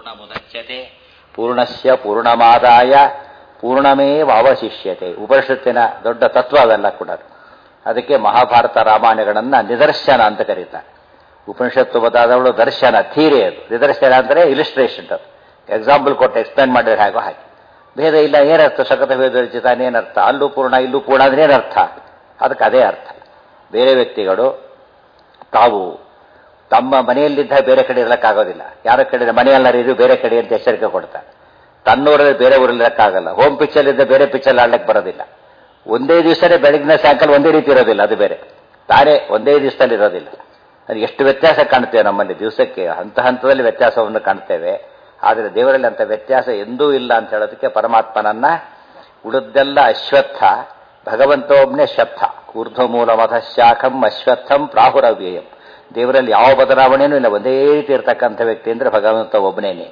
ಪೂರ್ಣಮುದಚ್ಯತೆ ಪೂರ್ಣಸ್ಯ ಪೂರ್ಣಮಾದಾಯ ಪೂರ್ಣಮೇವಾವಶಿಷ್ಯತೆ ಉಪನಿಷತ್ತಿನ ದೊಡ್ಡ ತತ್ವ ಅವೆಲ್ಲ ಕೂಡ ಅದಕ್ಕೆ ಮಹಾಭಾರತ ರಾಮಾಯಣಗಳನ್ನ ನಿದರ್ಶನ ಅಂತ ಕರೀತಾರೆ ಉಪನಿಷತ್ತು ಬದಾದವಳು ದರ್ಶನ ಥೀರಿ ಅದು ನಿದರ್ಶನ ಅಂದರೆ ಇಲಿಸ್ಟ್ರೇಷನ್ ಅದು ಎಕ್ಸಾಂಪಲ್ ಕೊಟ್ಟು ಎಕ್ಸ್ಪ್ಲೇನ್ ಮಾಡಿದ್ರೆ ಹಾಗೋ ಹಾಗೆ ಭೇದ ಇಲ್ಲ ಏನರ್ಥ ಸಕತ ಭೇದ ರಚಿತ ಏನರ್ಥ ಅಲ್ಲೂ ಪೂರ್ಣ ಇಲ್ಲೂ ಪೂರ್ಣ ಅಂದ್ರೆ ಏನರ್ಥ ಅದಕ್ಕೆ ಅದೇ ಅರ್ಥ ಬೇರೆ ವ್ಯಕ್ತಿಗಳು ತಾವು ತಮ್ಮ ಮನೆಯಲ್ಲಿದ್ದ ಬೇರೆ ಕಡೆ ಇರಲಿಕ್ಕಾಗೋದಿಲ್ಲ ಯಾರ ಕಡೆ ಮನೆಯೆಲ್ಲರೂ ಇದು ಬೇರೆ ಕಡೆ ಅಂತ ಎಚ್ಚರಿಕೆ ಕೊಡ್ತಾರೆ ತನ್ನೂರಲ್ಲಿ ಬೇರೆ ಊರಲ್ಲಿ ಇರಕ್ಕಾಗಲ್ಲ ಹೋಮ್ ಪಿಚ್ಚಲ್ಲಿದ್ದ ಬೇರೆ ಪಿಚ್ಚಲ್ಲಿ ಆಡ್ಲಿಕ್ಕೆ ಬರೋದಿಲ್ಲ ಒಂದೇ ದಿವಸನೇ ಬೆಳಗಿನ ಸಾಯಂಕಾಲ ಒಂದೇ ರೀತಿ ಇರೋದಿಲ್ಲ ಅದು ಬೇರೆ ತಾನೇ ಒಂದೇ ದಿವಸದಲ್ಲಿ ಇರೋದಿಲ್ಲ ಅದು ಎಷ್ಟು ವ್ಯತ್ಯಾಸ ಕಾಣ್ತೇವೆ ನಮ್ಮಲ್ಲಿ ದಿವಸಕ್ಕೆ ಹಂತ ಹಂತದಲ್ಲಿ ವ್ಯತ್ಯಾಸವನ್ನು ಕಾಣ್ತೇವೆ ಆದರೆ ದೇವರಲ್ಲಿ ಅಂತ ವ್ಯತ್ಯಾಸ ಎಂದೂ ಇಲ್ಲ ಅಂತ ಹೇಳೋದಕ್ಕೆ ಪರಮಾತ್ಮನನ್ನ ಉಳಿದೆಲ್ಲ ಅಶ್ವತ್ಥ ಭಗವಂತ ಒಬ್ಬನೇ ಶ್ವತ್ಥ ಊರ್ಧ್ವಮೂಲ ಮಧಶಾಖಂ ಅಶ್ವತ್ಥಂ ಪ್ರಾಹುರವ್ಯಯಂ ದೇವರಲ್ಲಿ ಯಾವ ಬದಲಾವಣೆಯೂ ಇಲ್ಲ ಒಂದೇ ರೀತಿ ಇರತಕ್ಕಂಥ ವ್ಯಕ್ತಿ ಅಂದ್ರೆ ಭಗವಂತ ಒಬ್ಬನೇನೆ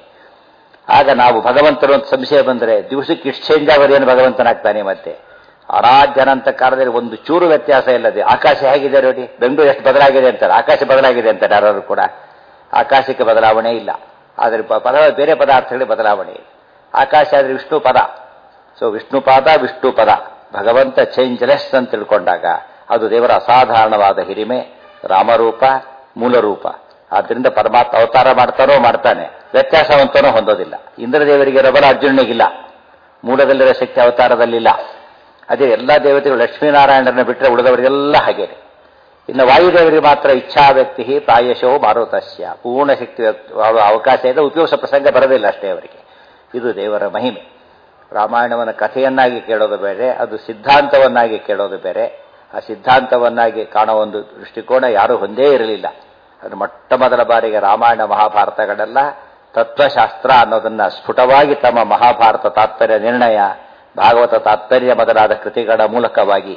ಆಗ ನಾವು ಭಗವಂತರು ಅಂತ ಸಂಶಯ ಬಂದರೆ ದಿವಸಕ್ಕೆ ಇಷ್ಟು ಚೇಂಜ್ ಆಗೋದೇನು ಭಗವಂತನಾಗ್ತಾನೆ ಮತ್ತೆ ಅನಾದ್ಯನಂತ ಕಾಲದಲ್ಲಿ ಒಂದು ಚೂರು ವ್ಯತ್ಯಾಸ ಇಲ್ಲದೆ ಆಕಾಶ ಹೇಗಿದೆ ನೋಡಿ ಬೆಂಗಳೂರು ಎಷ್ಟು ಬದಲಾಗಿದೆ ಅಂತಾರೆ ಆಕಾಶ ಬದಲಾಗಿದೆ ಅಂತಾರೆ ಯಾರು ಕೂಡ ಆಕಾಶಕ್ಕೆ ಬದಲಾವಣೆ ಇಲ್ಲ ಆದರೆ ಪದ ಬೇರೆ ಪದಾರ್ಥಗಳಿಗೆ ಬದಲಾವಣೆ ಇದೆ ಆಕಾಶ ಆದರೆ ವಿಷ್ಣು ಪದ ಸೊ ವಿಷ್ಣು ಪಾದ ವಿಷ್ಣು ಪದ ಭಗವಂತ ಚೇಂಜ್ಲೆಸ್ ಅಂತ ತಿಳ್ಕೊಂಡಾಗ ಅದು ದೇವರ ಅಸಾಧಾರಣವಾದ ಹಿರಿಮೆ ರಾಮರೂಪ ಮೂಲರೂಪ ಆದ್ದರಿಂದ ಪರಮಾತ್ಮ ಅವತಾರ ಮಾಡ್ತಾನೋ ಮಾಡ್ತಾನೆ ವ್ಯತ್ಯಾಸವಂತನೂ ಹೊಂದೋದಿಲ್ಲ ಇಂದ್ರದೇವರಿಗೆ ರಬಲ ಅರ್ಜುನನಿಗಿಲ್ಲ ಮೂಲದಲ್ಲಿರೋ ಶಕ್ತಿ ಅವತಾರದಲ್ಲಿಲ್ಲ ಅದೇ ಎಲ್ಲ ದೇವತೆಗಳು ಲಕ್ಷ್ಮೀನಾರಾಯಣರನ್ನ ಬಿಟ್ಟರೆ ಉಳಿದವರಿಗೆಲ್ಲ ಹಾಗೇನೆ ಇನ್ನು ವಾಯುದೇವರಿಗೆ ಮಾತ್ರ ಇಚ್ಛಾ ವ್ಯಕ್ತಿ ಪ್ರಾಯಶೋ ಮಾರುತಸ್ಯ ಪೂರ್ಣ ಶಕ್ತಿ ಅವಕಾಶ ಇದೆ ಉಪಯೋಗ ಪ್ರಸಂಗ ಬರೋದಿಲ್ಲ ಅಷ್ಟೇ ಅವರಿಗೆ ಇದು ದೇವರ ಮಹಿಮೆ ರಾಮಾಯಣವನ್ನು ಕಥೆಯನ್ನಾಗಿ ಕೇಳೋದು ಬೇರೆ ಅದು ಸಿದ್ಧಾಂತವನ್ನಾಗಿ ಕೇಳೋದು ಬೇರೆ ಆ ಸಿದ್ಧಾಂತವನ್ನಾಗಿ ಕಾಣೋ ಒಂದು ದೃಷ್ಟಿಕೋನ ಯಾರೂ ಹೊಂದೇ ಇರಲಿಲ್ಲ ಅದು ಮೊಟ್ಟ ಮೊದಲ ಬಾರಿಗೆ ರಾಮಾಯಣ ಮಹಾಭಾರತಗಳೆಲ್ಲ ತತ್ವಶಾಸ್ತ್ರ ಅನ್ನೋದನ್ನ ಸ್ಫುಟವಾಗಿ ತಮ್ಮ ಮಹಾಭಾರತ ತಾತ್ಪರ್ಯ ನಿರ್ಣಯ ಭಾಗವತ ತಾತ್ಪರ್ಯ ಮೊದಲಾದ ಕೃತಿಗಳ ಮೂಲಕವಾಗಿ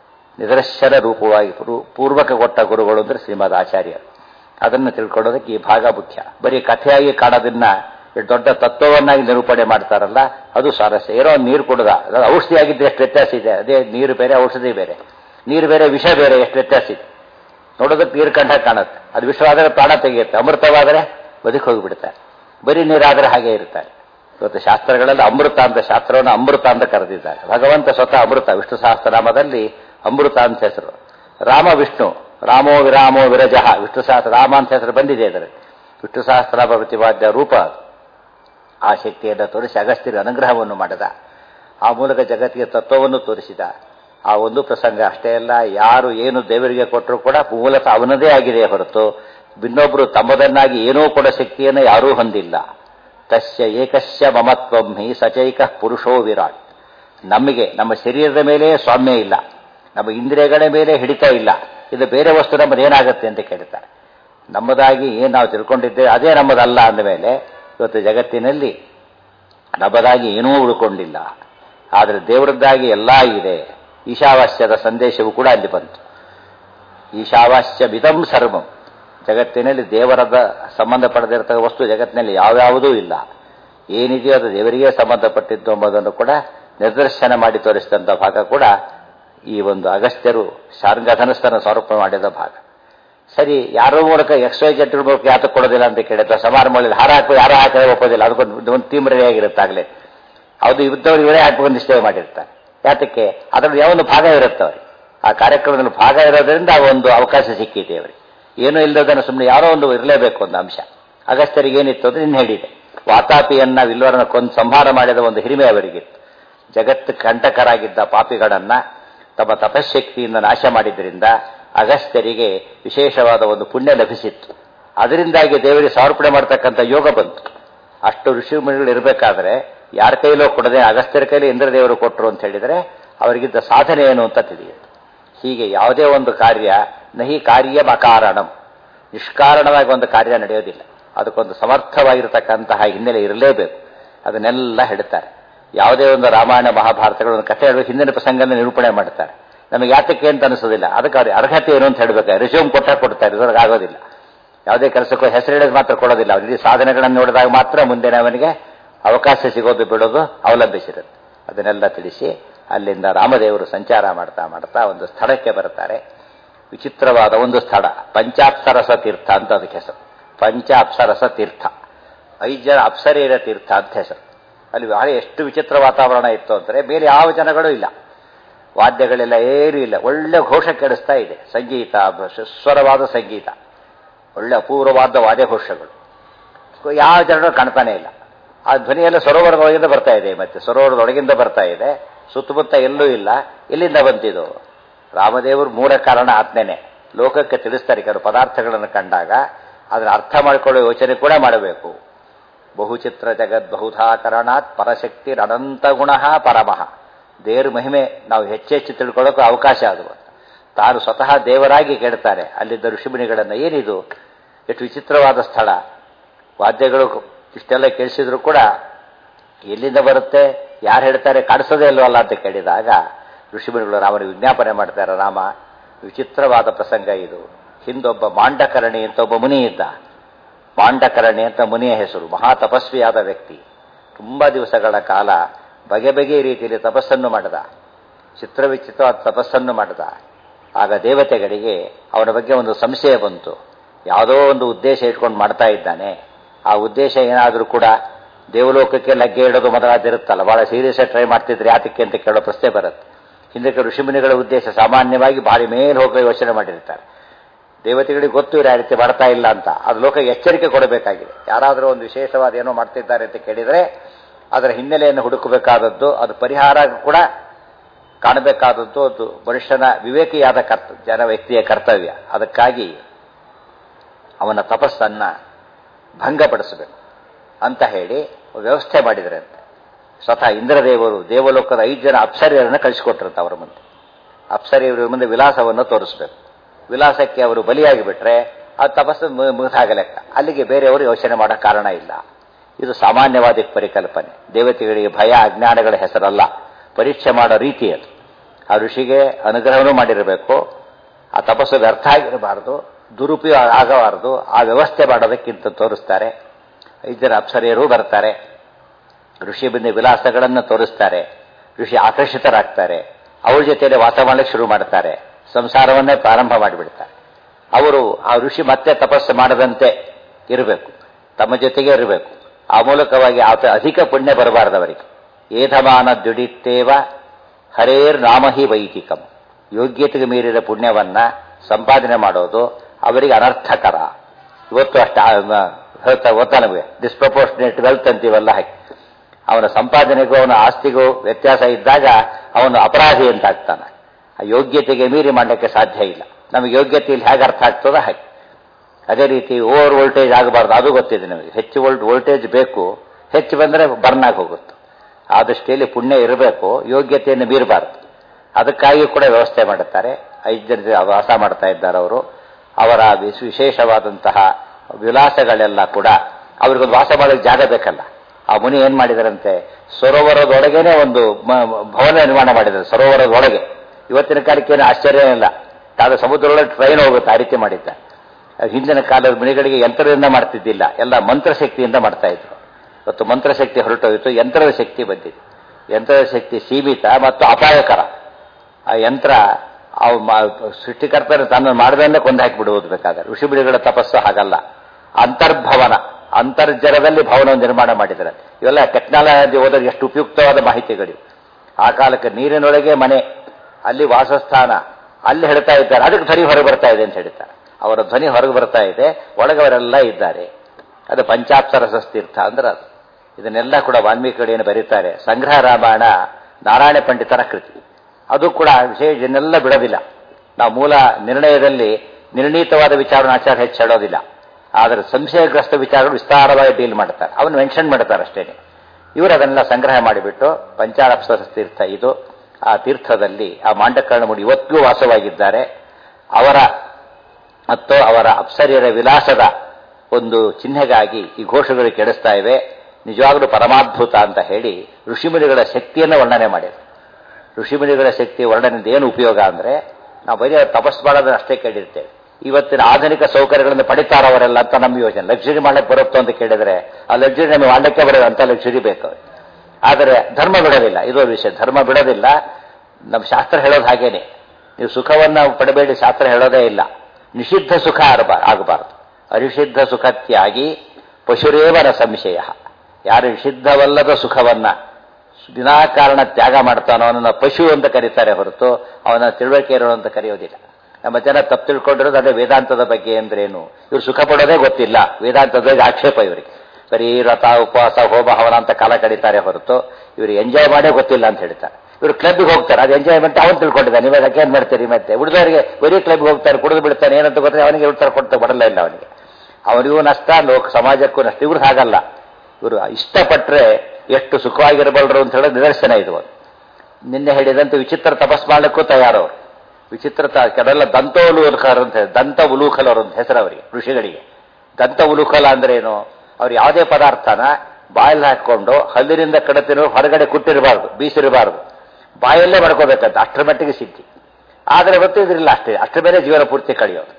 ನಿದರ್ಶನ ರೂಪವಾಗಿ ಪೂರ್ವಕ ಕೊಟ್ಟ ಗುರುಗಳು ಅಂದ್ರೆ ಶ್ರೀಮದ್ ಆಚಾರ್ಯರು ಅದನ್ನು ತಿಳ್ಕೊಳ್ಳೋದಕ್ಕೆ ಈ ಭಾಗ ಮುಖ್ಯ ಬರೀ ಕಥೆಯಾಗಿ ಕಾಣೋದನ್ನ ದೊಡ್ಡ ತತ್ವವನ್ನಾಗಿ ನಿರೂಪಣೆ ಮಾಡ್ತಾರಲ್ಲ ಅದು ಸ್ವಾರಸ್ಯ ಏನೋ ನೀರು ಕುಡ್ದ ಔಷಧಿ ಆಗಿದ್ರೆ ಎಷ್ಟು ವ್ಯತ್ಯಾಸ ಇದೆ ಅದೇ ನೀರು ಬೇರೆ ಔಷಧಿ ಬೇರೆ ನೀರು ಬೇರೆ ವಿಷ ಬೇರೆ ಎಷ್ಟು ವ್ಯತ್ಯಾಸ ಇದೆ ನೋಡೋದಕ್ಕೆ ನೀರು ಕಂಡ ಕಾಣುತ್ತೆ ಅದು ವಿಷವಾದರೆ ಪ್ರಾಣ ತೆಗೆಯುತ್ತೆ ಅಮೃತವಾದರೆ ಬದುಕಿ ಹೋಗಿಬಿಡ್ತಾರೆ ಬರೀ ನೀರಾದರೆ ಹಾಗೆ ಇರ್ತಾರೆ ಇವತ್ತು ಶಾಸ್ತ್ರಗಳಲ್ಲಿ ಅಮೃತ ಅಂತ ಶಾಸ್ತ್ರವನ್ನು ಅಮೃತ ಅಂತ ಕರೆದಿದ್ದಾರೆ ಭಗವಂತ ಸ್ವತಃ ಅಮೃತ ವಿಷ್ಣು ಸಹಸ್ರನಾಮದಲ್ಲಿ ಅಮೃತ ಅಂತ ಹೆಸರು ರಾಮ ವಿಷ್ಣು ರಾಮೋ ವಿರಾಮೋ ವಿರಜಃ ವಿಷ್ಣು ಸಹಸ್ರ ರಾಮ ಅಂತ ಹೆಸರು ಬಂದಿದೆ ಅದರಲ್ಲಿ ವಿಷ್ಣು ಸಹಸ್ರನಾಮ ಪ್ರತಿಪಾದ್ಯ ರೂಪ ಆ ಶಕ್ತಿಯನ್ನು ತೋರಿಸಿ ಅಗಸ್ತ್ಯರಿಗೆ ಅನುಗ್ರಹವನ್ನು ಮಾಡಿದ ಆ ಮೂಲಕ ಜಗತ್ತಿಗೆ ತತ್ವವನ್ನು ತೋರಿಸಿದ ಆ ಒಂದು ಪ್ರಸಂಗ ಅಷ್ಟೇ ಅಲ್ಲ ಯಾರು ಏನು ದೇವರಿಗೆ ಕೊಟ್ಟರು ಕೂಡ ಮೂಲತಃ ಅವನದೇ ಆಗಿದೆ ಹೊರತು ಇನ್ನೊಬ್ಬರು ತಮ್ಮದನ್ನಾಗಿ ಏನೂ ಕೊಡ ಶಕ್ತಿಯನ್ನು ಯಾರೂ ಹೊಂದಿಲ್ಲ ತಸ್ಯ ಏಕಸ್ಯ ಮಮತ್ವಂ ಹಿ ಸಚೈಕ ಪುರುಷೋ ವಿರಾಟ್ ನಮಗೆ ನಮ್ಮ ಶರೀರದ ಮೇಲೆ ಸ್ವಾಮ್ಯ ಇಲ್ಲ ನಮ್ಮ ಇಂದ್ರಿಯಗಳ ಮೇಲೆ ಹಿಡಿತ ಇಲ್ಲ ಇದು ಬೇರೆ ವಸ್ತು ನಮ್ಮದೇನಾಗುತ್ತೆ ಅಂತ ಕೇಳ್ತಾರೆ ನಮ್ಮದಾಗಿ ಏನು ನಾವು ತಿಳ್ಕೊಂಡಿದ್ದೇವೆ ಅದೇ ನಮ್ಮದಲ್ಲ ಅಂದಮೇಲೆ ಇವತ್ತು ಜಗತ್ತಿನಲ್ಲಿ ನಮ್ಮದಾಗಿ ಏನೂ ಉಳ್ಕೊಂಡಿಲ್ಲ ಆದರೆ ದೇವರದ್ದಾಗಿ ಎಲ್ಲ ಇದೆ ಈಶಾವಾಸ್ಯದ ಸಂದೇಶವು ಕೂಡ ಅಲ್ಲಿ ಬಂತು ಈಶಾವಾಸ್ಯ ವಿಧಂ ಸರ್ವಂ ಜಗತ್ತಿನಲ್ಲಿ ದೇವರದ ಸಂಬಂಧ ಪಡೆದಿರತಕ್ಕ ವಸ್ತು ಜಗತ್ತಿನಲ್ಲಿ ಯಾವ್ಯಾವುದೂ ಇಲ್ಲ ಏನಿದೆಯೋ ಅದು ದೇವರಿಗೆ ಸಂಬಂಧಪಟ್ಟಿದ್ದು ಎಂಬುದನ್ನು ಕೂಡ ನಿದರ್ಶನ ಮಾಡಿ ತೋರಿಸಿದಂಥ ಭಾಗ ಕೂಡ ಈ ಒಂದು ಅಗಸ್ತ್ಯರು ಶಾರ್ಗಧನಸ್ಥನ ಸಮರ್ಪಣೆ ಮಾಡಿದ ಭಾಗ ಸರಿ ಯಾರೋ ಮೂಲಕ ಎಕ್ಸ್ ವೈ ಜೆಡ್ ಮೂಲಕ ಯಾತಕ್ಕೆ ಕೊಡೋದಿಲ್ಲ ಅಂತ ಕೇಳಿದ್ರೆ ಸಮಾರಂಭಗಳಲ್ಲಿ ಹಾರ ಹಾಕೋ ಯಾರೋ ಹಾಕಿದ್ರೆ ಒಪ್ಪೋದಿಲ್ಲ ಅದಕ್ಕೊಂದು ಒಂದು ತೀಮ್ರೇ ಆಗಿರುತ್ತಾಗಲೇ ಅದು ಇದ್ದವ್ರು ಇವರೇ ಹಾಕಬೇಕು ನಿಶ್ಚಯ ಮಾಡಿರ್ತಾರೆ ಯಾತಕ್ಕೆ ಅದರಲ್ಲಿ ಯಾವೊಂದು ಭಾಗ ಇರುತ್ತೆ ಅವ್ರಿಗೆ ಆ ಕಾರ್ಯಕ್ರಮದಲ್ಲಿ ಭಾಗ ಇರೋದ್ರಿಂದ ಆ ಒಂದು ಅವಕಾಶ ಸಿಕ್ಕಿದೆ ಅವರಿಗೆ ಏನೂ ಇಲ್ಲದನ್ನು ಸುಮ್ಮನೆ ಯಾರೋ ಒಂದು ಇರಲೇಬೇಕು ಒಂದು ಅಂಶ ಅಗಸ್ತ್ಯರಿಗೆ ಏನಿತ್ತು ಅಂದ್ರೆ ಇನ್ನು ಹೇಳಿದೆ ವಾತಾಪಿಯನ್ನ ವಿಲ್ವರನ್ನ ಕೊಂದು ಸಂಹಾರ ಮಾಡಿದ ಒಂದು ಹಿರಿಮೆ ಅವರಿಗಿತ್ತು ಜಗತ್ತು ಕಂಟಕರಾಗಿದ್ದ ಪಾಪಿಗಳನ್ನ ತಮ್ಮ ತಪಶಕ್ತಿಯಿಂದ ನಾಶ ಮಾಡಿದ್ರಿಂದ ಅಗಸ್ತ್ಯರಿಗೆ ವಿಶೇಷವಾದ ಒಂದು ಪುಣ್ಯ ಲಭಿಸಿತ್ತು ಅದರಿಂದಾಗಿ ದೇವರಿಗೆ ಸಮರ್ಪಣೆ ಮಾಡ್ತಕ್ಕಂಥ ಯೋಗ ಬಂತು ಅಷ್ಟು ಋಷಿಮುನಿಗಳು ಇರಬೇಕಾದ್ರೆ ಯಾರ ಕೈಲೋ ಕೊಡದೆ ಅಗಸ್ತ್ಯರ ಕೈಲಿ ಇಂದ್ರದೇವರು ಕೊಟ್ಟರು ಅಂತ ಹೇಳಿದರೆ ಅವರಿಗಿದ್ದ ಸಾಧನೆ ಏನು ಅಂತ ತಿಳಿಯುತ್ತೆ ಹೀಗೆ ಯಾವುದೇ ಒಂದು ಕಾರ್ಯ ನಹಿ ಕಾರ್ಯ ಅಕಾರಣಂ ನಿಷ್ಕಾರಣವಾಗಿ ಒಂದು ಕಾರ್ಯ ನಡೆಯೋದಿಲ್ಲ ಅದಕ್ಕೊಂದು ಸಮರ್ಥವಾಗಿರತಕ್ಕಂತಹ ಹಿನ್ನೆಲೆ ಇರಲೇಬೇಕು ಅದನ್ನೆಲ್ಲ ಹೇಳ್ತಾರೆ ಯಾವುದೇ ಒಂದು ರಾಮಾಯಣ ಮಹಾಭಾರತಗಳನ್ನು ಕಥೆ ಹೇಳುವ ಹಿಂದಿನ ಪ್ರಸಂಗನ ನಿರೂಪಣೆ ಮಾಡ್ತಾರೆ ನಮಗೆ ಯಾತಕ್ಕೆ ಅಂತ ಅನಿಸೋದಿಲ್ಲ ಅದಕ್ಕೆ ಅವ್ರಿಗೆ ಅರ್ಹತೆ ಏನು ಅಂತ ಹೇಳ್ಬೇಕು ರಿಸ್ಯೂಮ್ ಕೊಟ್ಟ ಕೊಡ್ತಾರೆ ಇದ್ರಿಗೆ ಆಗೋದಿಲ್ಲ ಯಾವುದೇ ಕೆಲಸಕ್ಕೂ ಹೆಸರು ಹೇಳೋದು ಮಾತ್ರ ಕೊಡೋದಿಲ್ಲ ಅವ್ರಿಗೆ ಸಾಧನೆಗಳನ್ನು ನೋಡಿದಾಗ ಮಾತ್ರ ಮುಂದೆ ಅವನಿಗೆ ಅವಕಾಶ ಸಿಗೋದು ಬಿಡೋದು ಅವಲಂಬಿಸಿರುತ್ತೆ ಅದನ್ನೆಲ್ಲ ತಿಳಿಸಿ ಅಲ್ಲಿಂದ ರಾಮದೇವರು ಸಂಚಾರ ಮಾಡ್ತಾ ಮಾಡ್ತಾ ಒಂದು ಸ್ಥಳಕ್ಕೆ ಬರ್ತಾರೆ ವಿಚಿತ್ರವಾದ ಒಂದು ಸ್ಥಳ ಪಂಚಾಪ್ಸರಸ ತೀರ್ಥ ಅಂತ ಅದಕ್ಕೆ ಹೆಸರು ಪಂಚಾಪ್ಸರಸ ತೀರ್ಥ ಐದು ಜನ ಅಪ್ಸರೇರ ತೀರ್ಥ ಅಂತ ಹೆಸರು ಅಲ್ಲಿ ಬಹಳ ಎಷ್ಟು ವಿಚಿತ್ರ ವಾತಾವರಣ ಇತ್ತು ಅಂದರೆ ಬೇರೆ ಯಾವ ಜನಗಳು ಇಲ್ಲ ವಾದ್ಯಗಳೆಲ್ಲ ಏನೂ ಇಲ್ಲ ಒಳ್ಳೆ ಘೋಷ ಕೆಡಿಸ್ತಾ ಇದೆ ಸಂಗೀತ ಸ್ವರವಾದ ಸಂಗೀತ ಒಳ್ಳೆ ಅಪೂರ್ವವಾದ ವಾದ್ಯಘೋಷಗಳು ಯಾವ ಜನರು ಕಾಣ್ತಾನೆ ಇಲ್ಲ ಆ ಧ್ವನಿಯೆಲ್ಲ ಸರೋವರದೊಳಗಿಂದ ಬರ್ತಾ ಇದೆ ಮತ್ತೆ ಸರೋವರದೊಳಗಿಂದ ಬರ್ತಾ ಇದೆ ಸುತ್ತಮುತ್ತ ಎಲ್ಲೂ ಇಲ್ಲ ಎಲ್ಲಿಂದ ಬಂತಿದು ರಾಮದೇವರು ಮೂರ ಕಾರಣ ಆತ್ಮೇನೆ ಲೋಕಕ್ಕೆ ತಿಳಿಸ್ತಾರೆ ಕೆಲವು ಪದಾರ್ಥಗಳನ್ನು ಕಂಡಾಗ ಅದನ್ನು ಅರ್ಥ ಮಾಡಿಕೊಳ್ಳೋ ಯೋಚನೆ ಕೂಡ ಮಾಡಬೇಕು ಬಹುಚಿತ್ರ ಜಗದ್ ಬಹುಧಾಕರಣಾತ್ ಪರಶಕ್ತಿ ಅನಂತ ಗುಣ ಪರಮಃ ದೇವ್ರ ಮಹಿಮೆ ನಾವು ಹೆಚ್ಚೆಚ್ಚು ತಿಳ್ಕೊಳ್ಳೋಕೆ ಅವಕಾಶ ಅದು ತಾನು ಸ್ವತಃ ದೇವರಾಗಿ ಕೇಳ್ತಾರೆ ಅಲ್ಲಿದ್ದ ಋಷಿಮುನಿಗಳನ್ನು ಏನಿದು ಎಷ್ಟು ವಿಚಿತ್ರವಾದ ಸ್ಥಳ ವಾದ್ಯಗಳು ಇಷ್ಟೆಲ್ಲ ಕೇಳಿಸಿದ್ರು ಕೂಡ ಎಲ್ಲಿಂದ ಬರುತ್ತೆ ಯಾರು ಹೇಳ್ತಾರೆ ಕಾಡಿಸೋದೇ ಇಲ್ವಲ್ಲ ಅಂತ ಕೇಳಿದಾಗ ಋಷಿಮುನಿಗಳು ರಾಮನ ವಿಜ್ಞಾಪನೆ ಮಾಡ್ತಾರೆ ರಾಮ ವಿಚಿತ್ರವಾದ ಪ್ರಸಂಗ ಇದು ಹಿಂದೊಬ್ಬ ಮಾಂಡಕರಣಿ ಅಂತ ಒಬ್ಬ ಮುನಿ ಇದ್ದ ಮಾಂಡಕರಣಿ ಅಂತ ಮುನಿಯ ಹೆಸರು ಮಹಾ ತಪಸ್ವಿಯಾದ ವ್ಯಕ್ತಿ ತುಂಬ ದಿವಸಗಳ ಕಾಲ ಬಗೆ ಬಗೆಯ ರೀತಿಯಲ್ಲಿ ತಪಸ್ಸನ್ನು ಮಾಡಿದ ಚಿತ್ರವಿಚಿತ್ರವಾದ ತಪಸ್ಸನ್ನು ಮಾಡಿದ ಆಗ ದೇವತೆಗಳಿಗೆ ಅವನ ಬಗ್ಗೆ ಒಂದು ಸಂಶಯ ಬಂತು ಯಾವುದೋ ಒಂದು ಉದ್ದೇಶ ಇಟ್ಕೊಂಡು ಮಾಡ್ತಾ ಇದ್ದಾನೆ ಆ ಉದ್ದೇಶ ಏನಾದರೂ ಕೂಡ ದೇವಲೋಕಕ್ಕೆ ಲಗ್ಗೆ ಇಡೋದು ಮೊದಲಾದಿರುತ್ತಲ್ಲ ಬಹಳ ಸೀರಿಯಸ್ ಟ್ರೈ ಮಾಡ್ತಿದ್ರೆ ಯಾತಕ್ಕೆ ಅಂತ ಕೇಳೋ ಪ್ರಶ್ನೆ ಬರುತ್ತೆ ಹಿಂದಕ್ಕೆ ಋಷಿಮುನಿಗಳ ಉದ್ದೇಶ ಸಾಮಾನ್ಯವಾಗಿ ಭಾರಿ ಮೇಲೆ ಹೋಗೋ ಯೋಚನೆ ಮಾಡಿರ್ತಾರೆ ದೇವತೆಗಳಿಗೆ ಗೊತ್ತು ಇರೋ ರೀತಿ ಮಾಡ್ತಾ ಇಲ್ಲ ಅಂತ ಅದು ಲೋಕ ಎಚ್ಚರಿಕೆ ಕೊಡಬೇಕಾಗಿದೆ ಯಾರಾದರೂ ಒಂದು ವಿಶೇಷವಾದ ಏನೋ ಮಾಡ್ತಿದ್ದಾರೆ ಅಂತ ಕೇಳಿದರೆ ಅದರ ಹಿನ್ನೆಲೆಯನ್ನು ಹುಡುಕಬೇಕಾದದ್ದು ಅದು ಪರಿಹಾರ ಕೂಡ ಕಾಣಬೇಕಾದದ್ದು ಅದು ಮನುಷ್ಯನ ವಿವೇಕಿಯಾದ ಕರ್ತ ಜನ ವ್ಯಕ್ತಿಯ ಕರ್ತವ್ಯ ಅದಕ್ಕಾಗಿ ಅವನ ತಪಸ್ಸನ್ನ ಭಂಗಪಡಿಸಬೇಕು ಅಂತ ಹೇಳಿ ವ್ಯವಸ್ಥೆ ಮಾಡಿದ್ರಂತೆ ಸ್ವತಃ ಇಂದ್ರದೇವರು ದೇವಲೋಕದ ಐದು ಜನ ಅಪ್ಸರಿಯರನ್ನು ಕಳಿಸಿಕೊಟ್ರಂತೆ ಅವರ ಮುಂದೆ ಅಪ್ಸರಿಯವರ ಮುಂದೆ ವಿಲಾಸವನ್ನು ತೋರಿಸ್ಬೇಕು ವಿಲಾಸಕ್ಕೆ ಅವರು ಬಲಿಯಾಗಿ ಬಿಟ್ರೆ ಆ ತಪಸ್ಸು ಮುಗಿದಾಗ ಲೆಕ್ಕ ಅಲ್ಲಿಗೆ ಬೇರೆಯವರು ಯೋಚನೆ ಮಾಡೋ ಕಾರಣ ಇಲ್ಲ ಇದು ಸಾಮಾನ್ಯವಾದ ಪರಿಕಲ್ಪನೆ ದೇವತೆಗಳಿಗೆ ಭಯ ಅಜ್ಞಾನಗಳ ಹೆಸರಲ್ಲ ಪರೀಕ್ಷೆ ಮಾಡೋ ರೀತಿ ಅದು ಆ ಋಷಿಗೆ ಅನುಗ್ರಹವೂ ಮಾಡಿರಬೇಕು ಆ ತಪಸ್ಸು ವ್ಯರ್ಥ ಆಗಿರಬಾರ್ದು ದುರುಪಯೋಗ ಆಗಬಾರದು ಆ ವ್ಯವಸ್ಥೆ ಮಾಡೋದಕ್ಕಿಂತ ತೋರಿಸ್ತಾರೆ ಐದು ಜನ ಅಪ್ಸರಿಯರು ಬರ್ತಾರೆ ಋಷಿ ಬಂದ ವಿಲಾಸಗಳನ್ನು ತೋರಿಸ್ತಾರೆ ಋಷಿ ಆಕರ್ಷಿತರಾಗ್ತಾರೆ ಅವ್ರ ಜೊತೆಯಲ್ಲಿ ವಾಸ ಮಾಡಲಿಕ್ಕೆ ಶುರು ಮಾಡ್ತಾರೆ ಸಂಸಾರವನ್ನೇ ಪ್ರಾರಂಭ ಮಾಡಿಬಿಡ್ತಾರೆ ಅವರು ಆ ಋಷಿ ಮತ್ತೆ ತಪಸ್ಸು ಮಾಡದಂತೆ ಇರಬೇಕು ತಮ್ಮ ಜೊತೆಗೆ ಇರಬೇಕು ಆ ಮೂಲಕವಾಗಿ ಆತ ಅಧಿಕ ಪುಣ್ಯ ಬರಬಾರದು ಅವರಿಗೆ ಏಧಮಾನ ದುಡಿತೇವ ಹರೇರ್ ನಾಮಹಿ ವೈದಿಕಂ ಯೋಗ್ಯತೆಗೆ ಮೀರಿದ ಪುಣ್ಯವನ್ನ ಸಂಪಾದನೆ ಮಾಡೋದು ಅವರಿಗೆ ಅನರ್ಥಕರ ಇವತ್ತು ಅಷ್ಟ ಹೇಳ್ತಾ ಗೊತ್ತಾ ನಮಗೆ ಡಿಸ್ಪ್ರಪೋರ್ಷನೇಟ್ ವೆಲ್ತ್ ಅಂತೀವಲ್ಲ ಹಾಗೆ ಅವನ ಸಂಪಾದನೆಗೂ ಅವನ ಆಸ್ತಿಗೂ ವ್ಯತ್ಯಾಸ ಇದ್ದಾಗ ಅವನು ಅಪರಾಧಿ ಅಂತ ಆಗ್ತಾನೆ ಆ ಯೋಗ್ಯತೆಗೆ ಮೀರಿ ಮಾಡಲಿಕ್ಕೆ ಸಾಧ್ಯ ಇಲ್ಲ ನಮಗೆ ಯೋಗ್ಯತೆಯಲ್ಲಿ ಹೇಗೆ ಅರ್ಥ ಆಗ್ತದೋ ಹಾಗೆ ಅದೇ ರೀತಿ ಓವರ್ ವೋಲ್ಟೇಜ್ ಆಗಬಾರ್ದು ಅದು ಗೊತ್ತಿದೆ ನಮಗೆ ಹೆಚ್ಚು ವೋಲ್ಟ್ ವೋಲ್ಟೇಜ್ ಬೇಕು ಹೆಚ್ಚು ಬಂದರೆ ಬರ್ನ್ ಆಗಿ ಹೋಗುತ್ತೆ ಆ ದೃಷ್ಟಿಯಲ್ಲಿ ಪುಣ್ಯ ಇರಬೇಕು ಯೋಗ್ಯತೆಯನ್ನು ಮೀರಬಾರ್ದು ಅದಕ್ಕಾಗಿ ಕೂಡ ವ್ಯವಸ್ಥೆ ಮಾಡುತ್ತಾರೆ ಐದು ಜನ ವಾಸ ಮಾಡ್ತಾ ಇದ್ದಾರೆ ಅವರು ಅವರ ವಿಶೇಷವಾದಂತಹ ವಿಲಾಸಗಳೆಲ್ಲ ಕೂಡ ಅವ್ರಿಗೊಂದು ವಾಸ ಮಾಡೋಕ್ಕೆ ಜಾಗ ಬೇಕಲ್ಲ ಆ ಮುನಿ ಏನ್ ಮಾಡಿದಾರಂತೆ ಸರೋವರದೊಳಗೇನೆ ಒಂದು ಭವನ ನಿರ್ಮಾಣ ಮಾಡಿದ್ದಾರೆ ಸರೋವರದೊಳಗೆ ಇವತ್ತಿನ ಕಾಲಕ್ಕೆ ಏನು ಆಶ್ಚರ್ಯ ಇಲ್ಲ ಕಾಲ ಸಮುದ್ರದೊಳಗೆ ಟ್ರೈನ್ ಹೋಗುತ್ತೆ ಆ ರೀತಿ ಮಾಡಿದ್ದ ಹಿಂದಿನ ಕಾಲದ ಮನೆಗಳಿಗೆ ಯಂತ್ರದಿಂದ ಮಾಡ್ತಿದ್ದಿಲ್ಲ ಎಲ್ಲ ಮಂತ್ರಶಕ್ತಿಯಿಂದ ಮಾಡ್ತಾ ಇದ್ರು ಇವತ್ತು ಮಂತ್ರಶಕ್ತಿ ಹೊರಟೋಯಿತು ಯಂತ್ರದ ಶಕ್ತಿ ಬಂದಿದೆ ಯಂತ್ರದ ಶಕ್ತಿ ಸೀಮಿತ ಮತ್ತು ಅಪಾಯಕರ ಆ ಯಂತ್ರ ಸೃಷ್ಟಿಕರ್ತನ ತನ್ನ ಮಾಡದನ್ನೇ ಕೊಂದು ಹಾಕಿಬಿಡುವುದು ಬೇಕಾದ್ರೆ ಋಷಿಬಿಡಿಗಳ ತಪಸ್ಸು ಹಾಗಲ್ಲ ಅಂತರ್ಭವನ ಅಂತರ್ಜಲದಲ್ಲಿ ಭವನ ನಿರ್ಮಾಣ ಮಾಡಿದ್ದಾರೆ ಇವೆಲ್ಲ ಟೆಕ್ನಾಲಜಿ ಓದೋದು ಎಷ್ಟು ಉಪಯುಕ್ತವಾದ ಮಾಹಿತಿಗಳು ಆ ಕಾಲಕ್ಕೆ ನೀರಿನೊಳಗೆ ಮನೆ ಅಲ್ಲಿ ವಾಸಸ್ಥಾನ ಅಲ್ಲಿ ಹೇಳ್ತಾ ಇದ್ದಾರೆ ಅದಕ್ಕೆ ಧ್ವನಿ ಹೊರಗೆ ಬರ್ತಾ ಇದೆ ಅಂತ ಹೇಳ್ತಾರೆ ಅವರ ಧ್ವನಿ ಹೊರಗೆ ಬರ್ತಾ ಇದೆ ಒಳಗವರೆಲ್ಲ ಇದ್ದಾರೆ ಅದು ಪಂಚಾಪ್ಸರ ತೀರ್ಥ ಅಂದ್ರೆ ಅದು ಇದನ್ನೆಲ್ಲ ಕೂಡ ವಾಲ್ಮೀಕಿಗಳೇನು ಬರೀತಾರೆ ಸಂಗ್ರಹ ರಾಮಾಯಣ ನಾರಾಯಣ ಪಂಡಿತರ ಕೃತಿ ಅದು ಕೂಡ ವಿಶೇಷ ಇದನ್ನೆಲ್ಲ ಬಿಡೋದಿಲ್ಲ ನಾವು ಮೂಲ ನಿರ್ಣಯದಲ್ಲಿ ನಿರ್ಣೀತವಾದ ವಿಚಾರನ ಆಚಾರ ಹೆಚ್ಚು ಹೇಳೋದಿಲ್ಲ ಆದರೆ ಸಂಶಯಗ್ರಸ್ತ ವಿಚಾರಗಳು ವಿಸ್ತಾರವಾಗಿ ಡೀಲ್ ಮಾಡ್ತಾರೆ ಅವನು ಮೆನ್ಷನ್ ಮಾಡ್ತಾರೆ ಅಷ್ಟೇನೆ ಇವರು ಅದನ್ನೆಲ್ಲ ಸಂಗ್ರಹ ಮಾಡಿಬಿಟ್ಟು ಪಂಚಾರಪ್ಸರ ತೀರ್ಥ ಇದು ಆ ತೀರ್ಥದಲ್ಲಿ ಆ ಮಾಂಡಕರ್ಣ ಮುಡಿ ಇವತ್ತಿಗೂ ವಾಸವಾಗಿದ್ದಾರೆ ಅವರ ಮತ್ತು ಅವರ ಅಪ್ಸರಿಯರ ವಿಲಾಸದ ಒಂದು ಚಿಹ್ನೆಗಾಗಿ ಈ ಘೋಷಗಳು ಕೆಡಿಸ್ತಾ ಇವೆ ನಿಜವಾಗಲೂ ಪರಮಾದ್ಭುತ ಅಂತ ಹೇಳಿ ಋಷಿಮುನಿಗಳ ಶಕ್ತಿಯನ್ನು ವರ್ಣನೆ ಮಾಡಿದರು ಋಷಿಮುನಿಗಳ ಶಕ್ತಿ ವರ್ಣನೆಯಿಂದ ಏನು ಉಪಯೋಗ ಅಂದರೆ ನಾವು ಬರೀ ತಪಸ್ ಮಾಡೋದನ್ನ ಅಷ್ಟೇ ಕೇಳಿರ್ತೇವೆ ಇವತ್ತಿನ ಆಧುನಿಕ ಸೌಕರ್ಯಗಳನ್ನು ಪಡಿತಾರವರೆಲ್ಲ ಅಂತ ನಮ್ಮ ಯೋಚನೆ ಲಕ್ಸುರಿ ಮಾಡಕ್ಕೆ ಬರುತ್ತೋ ಅಂತ ಕೇಳಿದ್ರೆ ಆ ಲಕ್ಸುರಿ ನಮಗೆ ಮಾಡಕ್ಕೆ ಬರೋದು ಅಂತ ಲಕ್ಸುರಿ ಬೇಕು ಆದರೆ ಧರ್ಮ ಬಿಡೋದಿಲ್ಲ ಇದು ವಿಷಯ ಧರ್ಮ ಬಿಡೋದಿಲ್ಲ ನಮ್ಮ ಶಾಸ್ತ್ರ ಹೇಳೋದು ಹಾಗೇನೆ ನೀವು ಸುಖವನ್ನು ಪಡಬೇಡಿ ಶಾಸ್ತ್ರ ಹೇಳೋದೇ ಇಲ್ಲ ನಿಷಿದ್ಧ ಸುಖ ಆಗಬಾರದು ಅನಿಷಿದ್ಧ ಸುಖತ್ಯಾಗಿ ಪಶುರೇವನ ಸಂಶಯ ಯಾರು ಸಿದ್ಧವಲ್ಲದ ಸುಖವನ್ನ ವಿನಾಕಾರಣ ತ್ಯಾಗ ಮಾಡ್ತಾನೋ ಅವನನ್ನ ಪಶು ಅಂತ ಕರೀತಾರೆ ಹೊರತು ಅವನ ತಿಳುವಳಿಕೆ ಇರೋನು ಅಂತ ಕರೆಯೋದಿಲ್ಲ ನಮ್ಮ ಜನ ತಪ್ಪು ತಿಳ್ಕೊಂಡಿರೋದು ಅದೇ ವೇದಾಂತದ ಬಗ್ಗೆ ಅಂದ್ರೇನು ಇವ್ರು ಸುಖ ಪಡೋದೇ ಗೊತ್ತಿಲ್ಲ ವೇದಾಂತದ ಬಗ್ಗೆ ಆಕ್ಷೇಪ ಇವರಿಗೆ ಬರೀ ವ್ರತ ಉಪವಾಸ ಹೋಮ ಹವನ ಅಂತ ಕಾಲ ಕಳೀತಾರೆ ಹೊರತು ಇವರು ಎಂಜಾಯ್ ಮಾಡೇ ಗೊತ್ತಿಲ್ಲ ಅಂತ ಹೇಳ್ತಾರೆ ಇವರು ಕ್ಲಬ್ಗೆ ಹೋಗ್ತಾರೆ ಅದು ಎಂಜಾಯ್ಮೆಂಟ್ ಅವನು ತಿಳ್ಕೊಂಡಿದ್ದಾನೆ ನೀವು ಅದಕ್ಕೆ ಏನ್ ಮಾಡ್ತೀರಿ ಮತ್ತೆ ಉಳಿದವರಿಗೆ ಬರೀ ಕ್ಲಬ್ಗೆ ಹೋಗ್ತಾರೆ ಕುಡಿದು ಬಿಡ್ತಾನೆ ಏನಂತ ಗೊತ್ತಿಲ್ಲ ಅವನಿಗೆ ಉತ್ತರ ಕೊಡ್ತಾ ಬರಲ್ಲ ಇಲ್ಲ ಅವನಿಗೆ ಅವನಿಗೂ ನಷ್ಟ ಲೋಕ ಸಮಾಜಕ್ಕೂ ನಷ್ಟ ಇವ್ರು ಹಾಗಲ್ಲ ಇವರು ಇಷ್ಟಪಟ್ಟರೆ ಎಷ್ಟು ಸುಖವಾಗಿರಬಲ್ಲರು ಅಂತ ಹೇಳೋ ನಿದರ್ಶನ ಇದು ಒಂದು. ನಿನ್ನೆ ಹೇಳಿದಂತೆ ವಿಚಿತ್ರ ತಪಸ್ ಮಾಡಲಿಕ್ಕೂ ತಯಾರವರು ವಿಚಿತ್ರ ತ- ಕೆಲವೆಲ್ಲ ದಂತ ಉಲೂಕಲರು ಅಂತ ಹೇಳಿ- ದಂತ ಉಲೂಕಲರು ಅಂತ ಹೆಸರು ಅವರಿಗೆ ಋಷಿಗಳಿಗೆ ದಂತ ಉಲೂಕಲ ಅಂದ್ರೆ ಏನು ಅವ್ರು ಯಾವುದೇ ಪದಾರ್ಥನ ಬಾಯಲ್ಲಿ ಹಾಕೊಂಡು ಹಲ್ಲಿನಿಂದ ಕಡತಿನ ಹೊರಗಡೆ ಕುಟ್ಟಿರಬಾರ್ದು ಬೀಸಿರಬಾರ್ದು ಬಾಯಲ್ಲೇ ಮಾಡ್ಕೋಬೇಕಂತ ಅಷ್ಟರ ಮಟ್ಟಿಗೆ ಸಿದ್ಧಿ ಆದರೆ ಇವತ್ತು ಇದ್ರಿಲ್ಲ ಅಷ್ಟೇ ಅಷ್ಟರ ಮೇಲೆ ಜೀವನ ಪೂರ್ತಿ ಕಳೆಯೋದು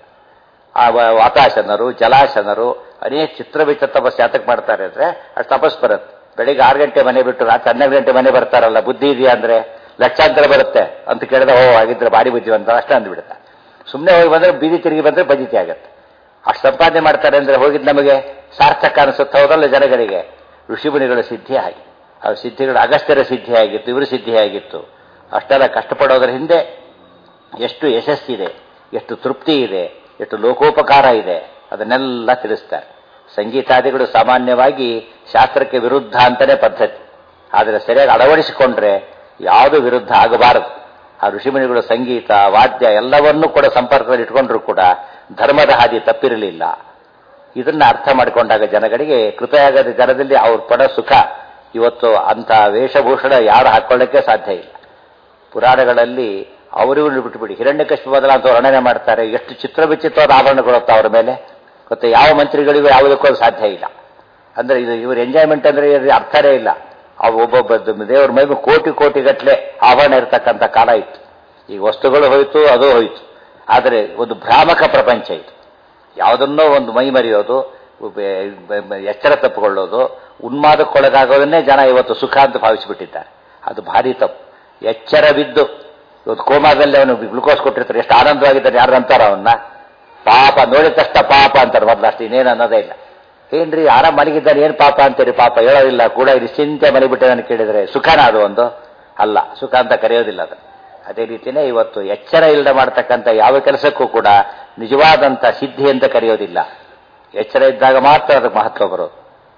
ಆ ವ- ವಾತಾಶನರು ಜಲಾಶನರು ಅನೇಕ ಚಿತ್ರವಿಚಿತ್ರ ತಪಸ್ಸು ಯಾತಕ್ಕೆ ಮಾಡ್ತಾರೆ ಅಂದ್ರೆ ಅಷ್ಟು ತಪಸ್ಸು ಬರುತ್ತೆ ಬೆಳಿಗ್ಗೆ ಆರು ಗಂಟೆ ಮನೆ ಬಿಟ್ಟು ರಾತ್ರಿ ಹನ್ನೆರಡು ಗಂಟೆ ಮನೆ ಬರ್ತಾರಲ್ಲ ಬುದ್ಧಿ ಇದೆಯಾ ಅಂದ್ರೆ ಲಕ್ಷಾಂತರ ಬರುತ್ತೆ ಅಂತ ಕೇಳಿದ್ರೆ ಓ ಆಗಿದ್ರೆ ಭಾರಿ ಬುದ್ಧಿ ಅಂತ ಅಷ್ಟೇ ಅಂದ್ಬಿಡುತ್ತೆ ಸುಮ್ಮನೆ ಹೋಗಿ ಬಂದ್ರೆ ಬೀದಿ ತಿರುಗಿ ಬಂದ್ರೆ ಬಜಿತಿ ಆಗುತ್ತೆ ಅಷ್ಟು ಸಂಪಾದನೆ ಮಾಡ್ತಾರೆ ಅಂದ್ರೆ ಹೋಗಿದ್ ನಮಗೆ ಸಾರ್ಥಕ ಅನಿಸುತ್ತೆ ಹೌದಲ್ಲ ಜನಗಳಿಗೆ ಋಷಿಮುನಿಗಳ ಸಿದ್ಧಿ ಆಗಿ ಆ ಸಿದ್ಧಿಗಳು ಅಗಸ್ತ್ಯರ ಸಿದ್ಧಿ ಆಗಿತ್ತು ಇವರು ಸಿದ್ಧಿ ಆಗಿತ್ತು ಅಷ್ಟೆಲ್ಲ ಕಷ್ಟಪಡೋದ್ರ ಹಿಂದೆ ಎಷ್ಟು ಯಶಸ್ಸಿದೆ ಎಷ್ಟು ತೃಪ್ತಿ ಇದೆ ಎಷ್ಟು ಲೋಕೋಪಕಾರ ಇದೆ ಅದನ್ನೆಲ್ಲ ತಿಳಿಸ್ತಾರೆ ಸಂಗೀತಾದಿಗಳು ಸಾಮಾನ್ಯವಾಗಿ ಶಾಸ್ತ್ರಕ್ಕೆ ವಿರುದ್ಧ ಅಂತಾನೆ ಪದ್ಧತಿ ಆದರೆ ಸರಿಯಾಗಿ ಅಳವಡಿಸಿಕೊಂಡ್ರೆ ಯಾವುದು ವಿರುದ್ಧ ಆಗಬಾರದು ಆ ಋಷಿಮುನಿಗಳು ಸಂಗೀತ ವಾದ್ಯ ಎಲ್ಲವನ್ನೂ ಕೂಡ ಸಂಪರ್ಕದಲ್ಲಿ ಇಟ್ಕೊಂಡ್ರು ಕೂಡ ಧರ್ಮದ ಹಾದಿ ತಪ್ಪಿರಲಿಲ್ಲ ಇದನ್ನ ಅರ್ಥ ಮಾಡಿಕೊಂಡಾಗ ಜನಗಳಿಗೆ ಕೃಪೆಯಾಗದ ಜನದಲ್ಲಿ ಅವ್ರು ಪಡೋ ಸುಖ ಇವತ್ತು ಅಂಥ ವೇಷಭೂಷಣ ಯಾರು ಹಾಕೊಳ್ಳಕ್ಕೆ ಸಾಧ್ಯ ಇಲ್ಲ ಪುರಾಣಗಳಲ್ಲಿ ಅವರಿಗೂ ಬಿಟ್ಟುಬಿಡಿ ಹಿರಣ್ಯಕಶ್ಯಪ ಬದಲ ಅಂತ ವರ್ಣನೆ ಮಾಡ್ತಾರೆ ಎಷ್ಟು ಚಿತ್ರ ವಿಚಿತ್ರವಾದ ಆಭರಣಗಳು ಅವ್ರ ಮೇಲೆ ಮತ್ತೆ ಯಾವ ಮಂತ್ರಿಗಳಿಗೂ ಯಾವುದಕ್ಕೂ ಅದು ಸಾಧ್ಯ ಇಲ್ಲ ಅಂದ್ರೆ ಇದು ಇವ್ರ ಎಂಜಾಯ್ಮೆಂಟ್ ಅಂದ್ರೆ ಇದ್ರ ಅರ್ಥನೇ ಇಲ್ಲ ಅವು ಒಬ್ಬೊಬ್ಬ ದೇವ್ರ ಮೈ ಮೇಲೆ ಕೋಟಿ ಕೋಟಿ ಗಟ್ಟಲೆ ಆಭರಣ ಇರತಕ್ಕಂಥ ಕಾಲ ಇತ್ತು ಈಗ ವಸ್ತುಗಳು ಹೋಯ್ತು ಅದು ಹೋಯ್ತು ಆದರೆ ಒಂದು ಭ್ರಾಮಕ ಪ್ರಪಂಚ ಇದು ಯಾವುದನ್ನೋ ಒಂದು ಮೈ ಮರೆಯೋದು ಬೆ- ಬೆ- ಬೆ- ಎಚ್ಚರ ತಪ್ಪುಕೊಳ್ಳೋದು ಉನ್ಮಾದಕ್ಕೊಳಗಾಗೋದನ್ನೇ ಜನ ಇವತ್ತು ಸುಖ ಅಂತ ಭಾವಿಸಿಬಿಟ್ಟಿದ್ದಾರೆ ಅದು ಭಾರಿ ತಪ್ಪು ಎಚ್ಚರ ಬಿದ್ದು ಇವತ್ತು ಕೋಮಾದಲ್ಲಿ ಅವನು ಗ್ಲುಕೋಸ್ ಕೊಟ್ಟಿರ್ತಾರೆ ಎಷ್ಟು ಆನಂದವಾಗಿದ್ದಾರೆ ಯಾರು ಅಂತಾರ ಅವನ್ನ ಪಾಪ ನೋಡಿದ ತಕ್ಷಣ ಪಾಪ ಅಂತಾರೆ ಮೊದಲು ಅಷ್ಟು ಇನ್ನೇನು ಅನ್ನೋದೇ ಇಲ್ಲ ಏನ್ರಿ ಆರಾಮ್ ಮಲಗಿದ್ದಾನೆ ಏನ್ ಪಾಪ ಅಂತೀರಿ ಪಾಪ ಹೇಳೋದಿಲ್ಲ ಕೂಡ ನಿಶ್ಚಿಂತೆ ಮಲಗಿಬಿಟ್ಟೆ ನಾನು ಕೇಳಿದ್ರೆ ಸುಖನ ಅದು ಒಂದು ಅಲ್ಲ ಸುಖ ಅಂತ ಕರೆಯೋದಿಲ್ಲ ಅದು ಅದೇ ರೀತಿನೇ ಇವತ್ತು ಎಚ್ಚರ ಇಲ್ಲದೆ ಮಾಡ್ತಕ್ಕಂಥ ಯಾವ ಕೆಲಸಕ್ಕೂ ಕೂಡ ನಿಜವಾದಂಥ ಸಿದ್ಧಿ ಅಂತ ಕರೆಯೋದಿಲ್ಲ ಎಚ್ಚರ ಇದ್ದಾಗ ಮಾತ್ರ ಅದಕ್ಕೆ ಮಹತ್ವ ಬರೋದು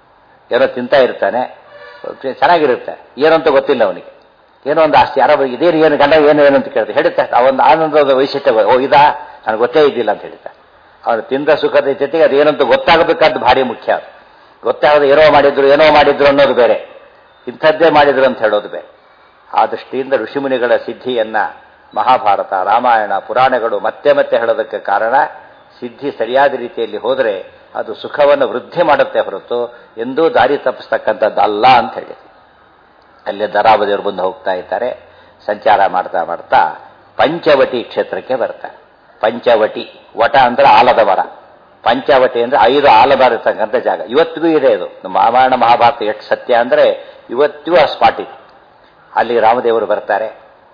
ಏನೋ ತಿಂತಾ ಇರ್ತಾನೆ ಚೆನ್ನಾಗಿರುತ್ತೆ ಏನು ಅಂತ ಗೊತ್ತಿಲ್ಲ ಅವನಿಗೆ ಏನೋ ಒಂದು ಆಸ್ತಿ ಯಾರೋ ಇದೇನು ಏನು ಗಂಡ ಏನು ಏನು ಅಂತ ಕೇಳ್ತಾರೆ ಹೇಳುತ್ತೆ ಆ ಒಂದು ಆನಂದದ ವೈಶಿಷ್ಟ್ಯ ಓ ಇದಾ ನನಗೆ ಗೊತ್ತೇ ಇದ್ದಿಲ್ಲ ಅಂತ ಹೇಳ್ತಾರೆ ಅವನು ತಿಂದ ಸುಖದ ಜೊತೆಗೆ ಅದೇನಂತ ಗೊತ್ತಾಗಬೇಕಾದ್ದು ಭಾರಿ ಮುಖ್ಯ ಅದು ಗೊತ್ತಾಗದೆ ಏನೋ ಮಾಡಿದ್ರು ಏನೋ ಮಾಡಿದ್ರು ಅನ್ನೋದು ಬೇರೆ ಇಂಥದ್ದೇ ಮಾಡಿದ್ರು ಅಂತ ಹೇಳೋದು ಬೇರೆ ಆ ದೃಷ್ಟಿಯಿಂದ ಋಷಿಮುನಿಗಳ ಸಿದ್ಧಿಯನ್ನ ಮಹಾಭಾರತ ರಾಮಾಯಣ ಪುರಾಣಗಳು ಮತ್ತೆ ಮತ್ತೆ ಹೇಳೋದಕ್ಕೆ ಕಾರಣ ಸಿದ್ಧಿ ಸರಿಯಾದ ರೀತಿಯಲ್ಲಿ ಹೋದರೆ ಅದು ಸುಖವನ್ನು ವೃದ್ಧಿ ಮಾಡುತ್ತೆ ಹೊರತು ಎಂದೂ ದಾರಿ ತಪ್ಪಿಸ್ತಕ್ಕಂಥದ್ದಲ್ಲ ಅಂತ ಹೇಳಿ ಅಲ್ಲಿ ದರಾವದಿಯವರು ಬಂದು ಹೋಗ್ತಾ ಇದ್ದಾರೆ ಸಂಚಾರ ಮಾಡ್ತಾ ಮಾಡ್ತಾ ಪಂಚವಟಿ ಕ್ಷೇತ್ರಕ್ಕೆ ಬರ್ತಾರೆ ಪಂಚವಟಿ ವಟ ಅಂದ್ರೆ ಆಲದ ಮರ ಪಂಚವಟಿ ಅಂದ್ರೆ ಐದು ಆಲದ ಇರ್ತಕ್ಕಂಥ ಜಾಗ ಇವತ್ತಿಗೂ ಇದೆ ಇದು ನಮ್ಮ ರಾಮಾಯಣ ಮಹಾಭಾರತ ಎಷ್ಟು ಸತ್ಯ ಅಂದ್ರೆ ಇವತ್ತಿಗೂ ಆ ಸ್ಪಾಟ್ ಇದೆ ಅಲ್ಲಿ ರಾಮದೇವರು ಬರ್ತಾರೆ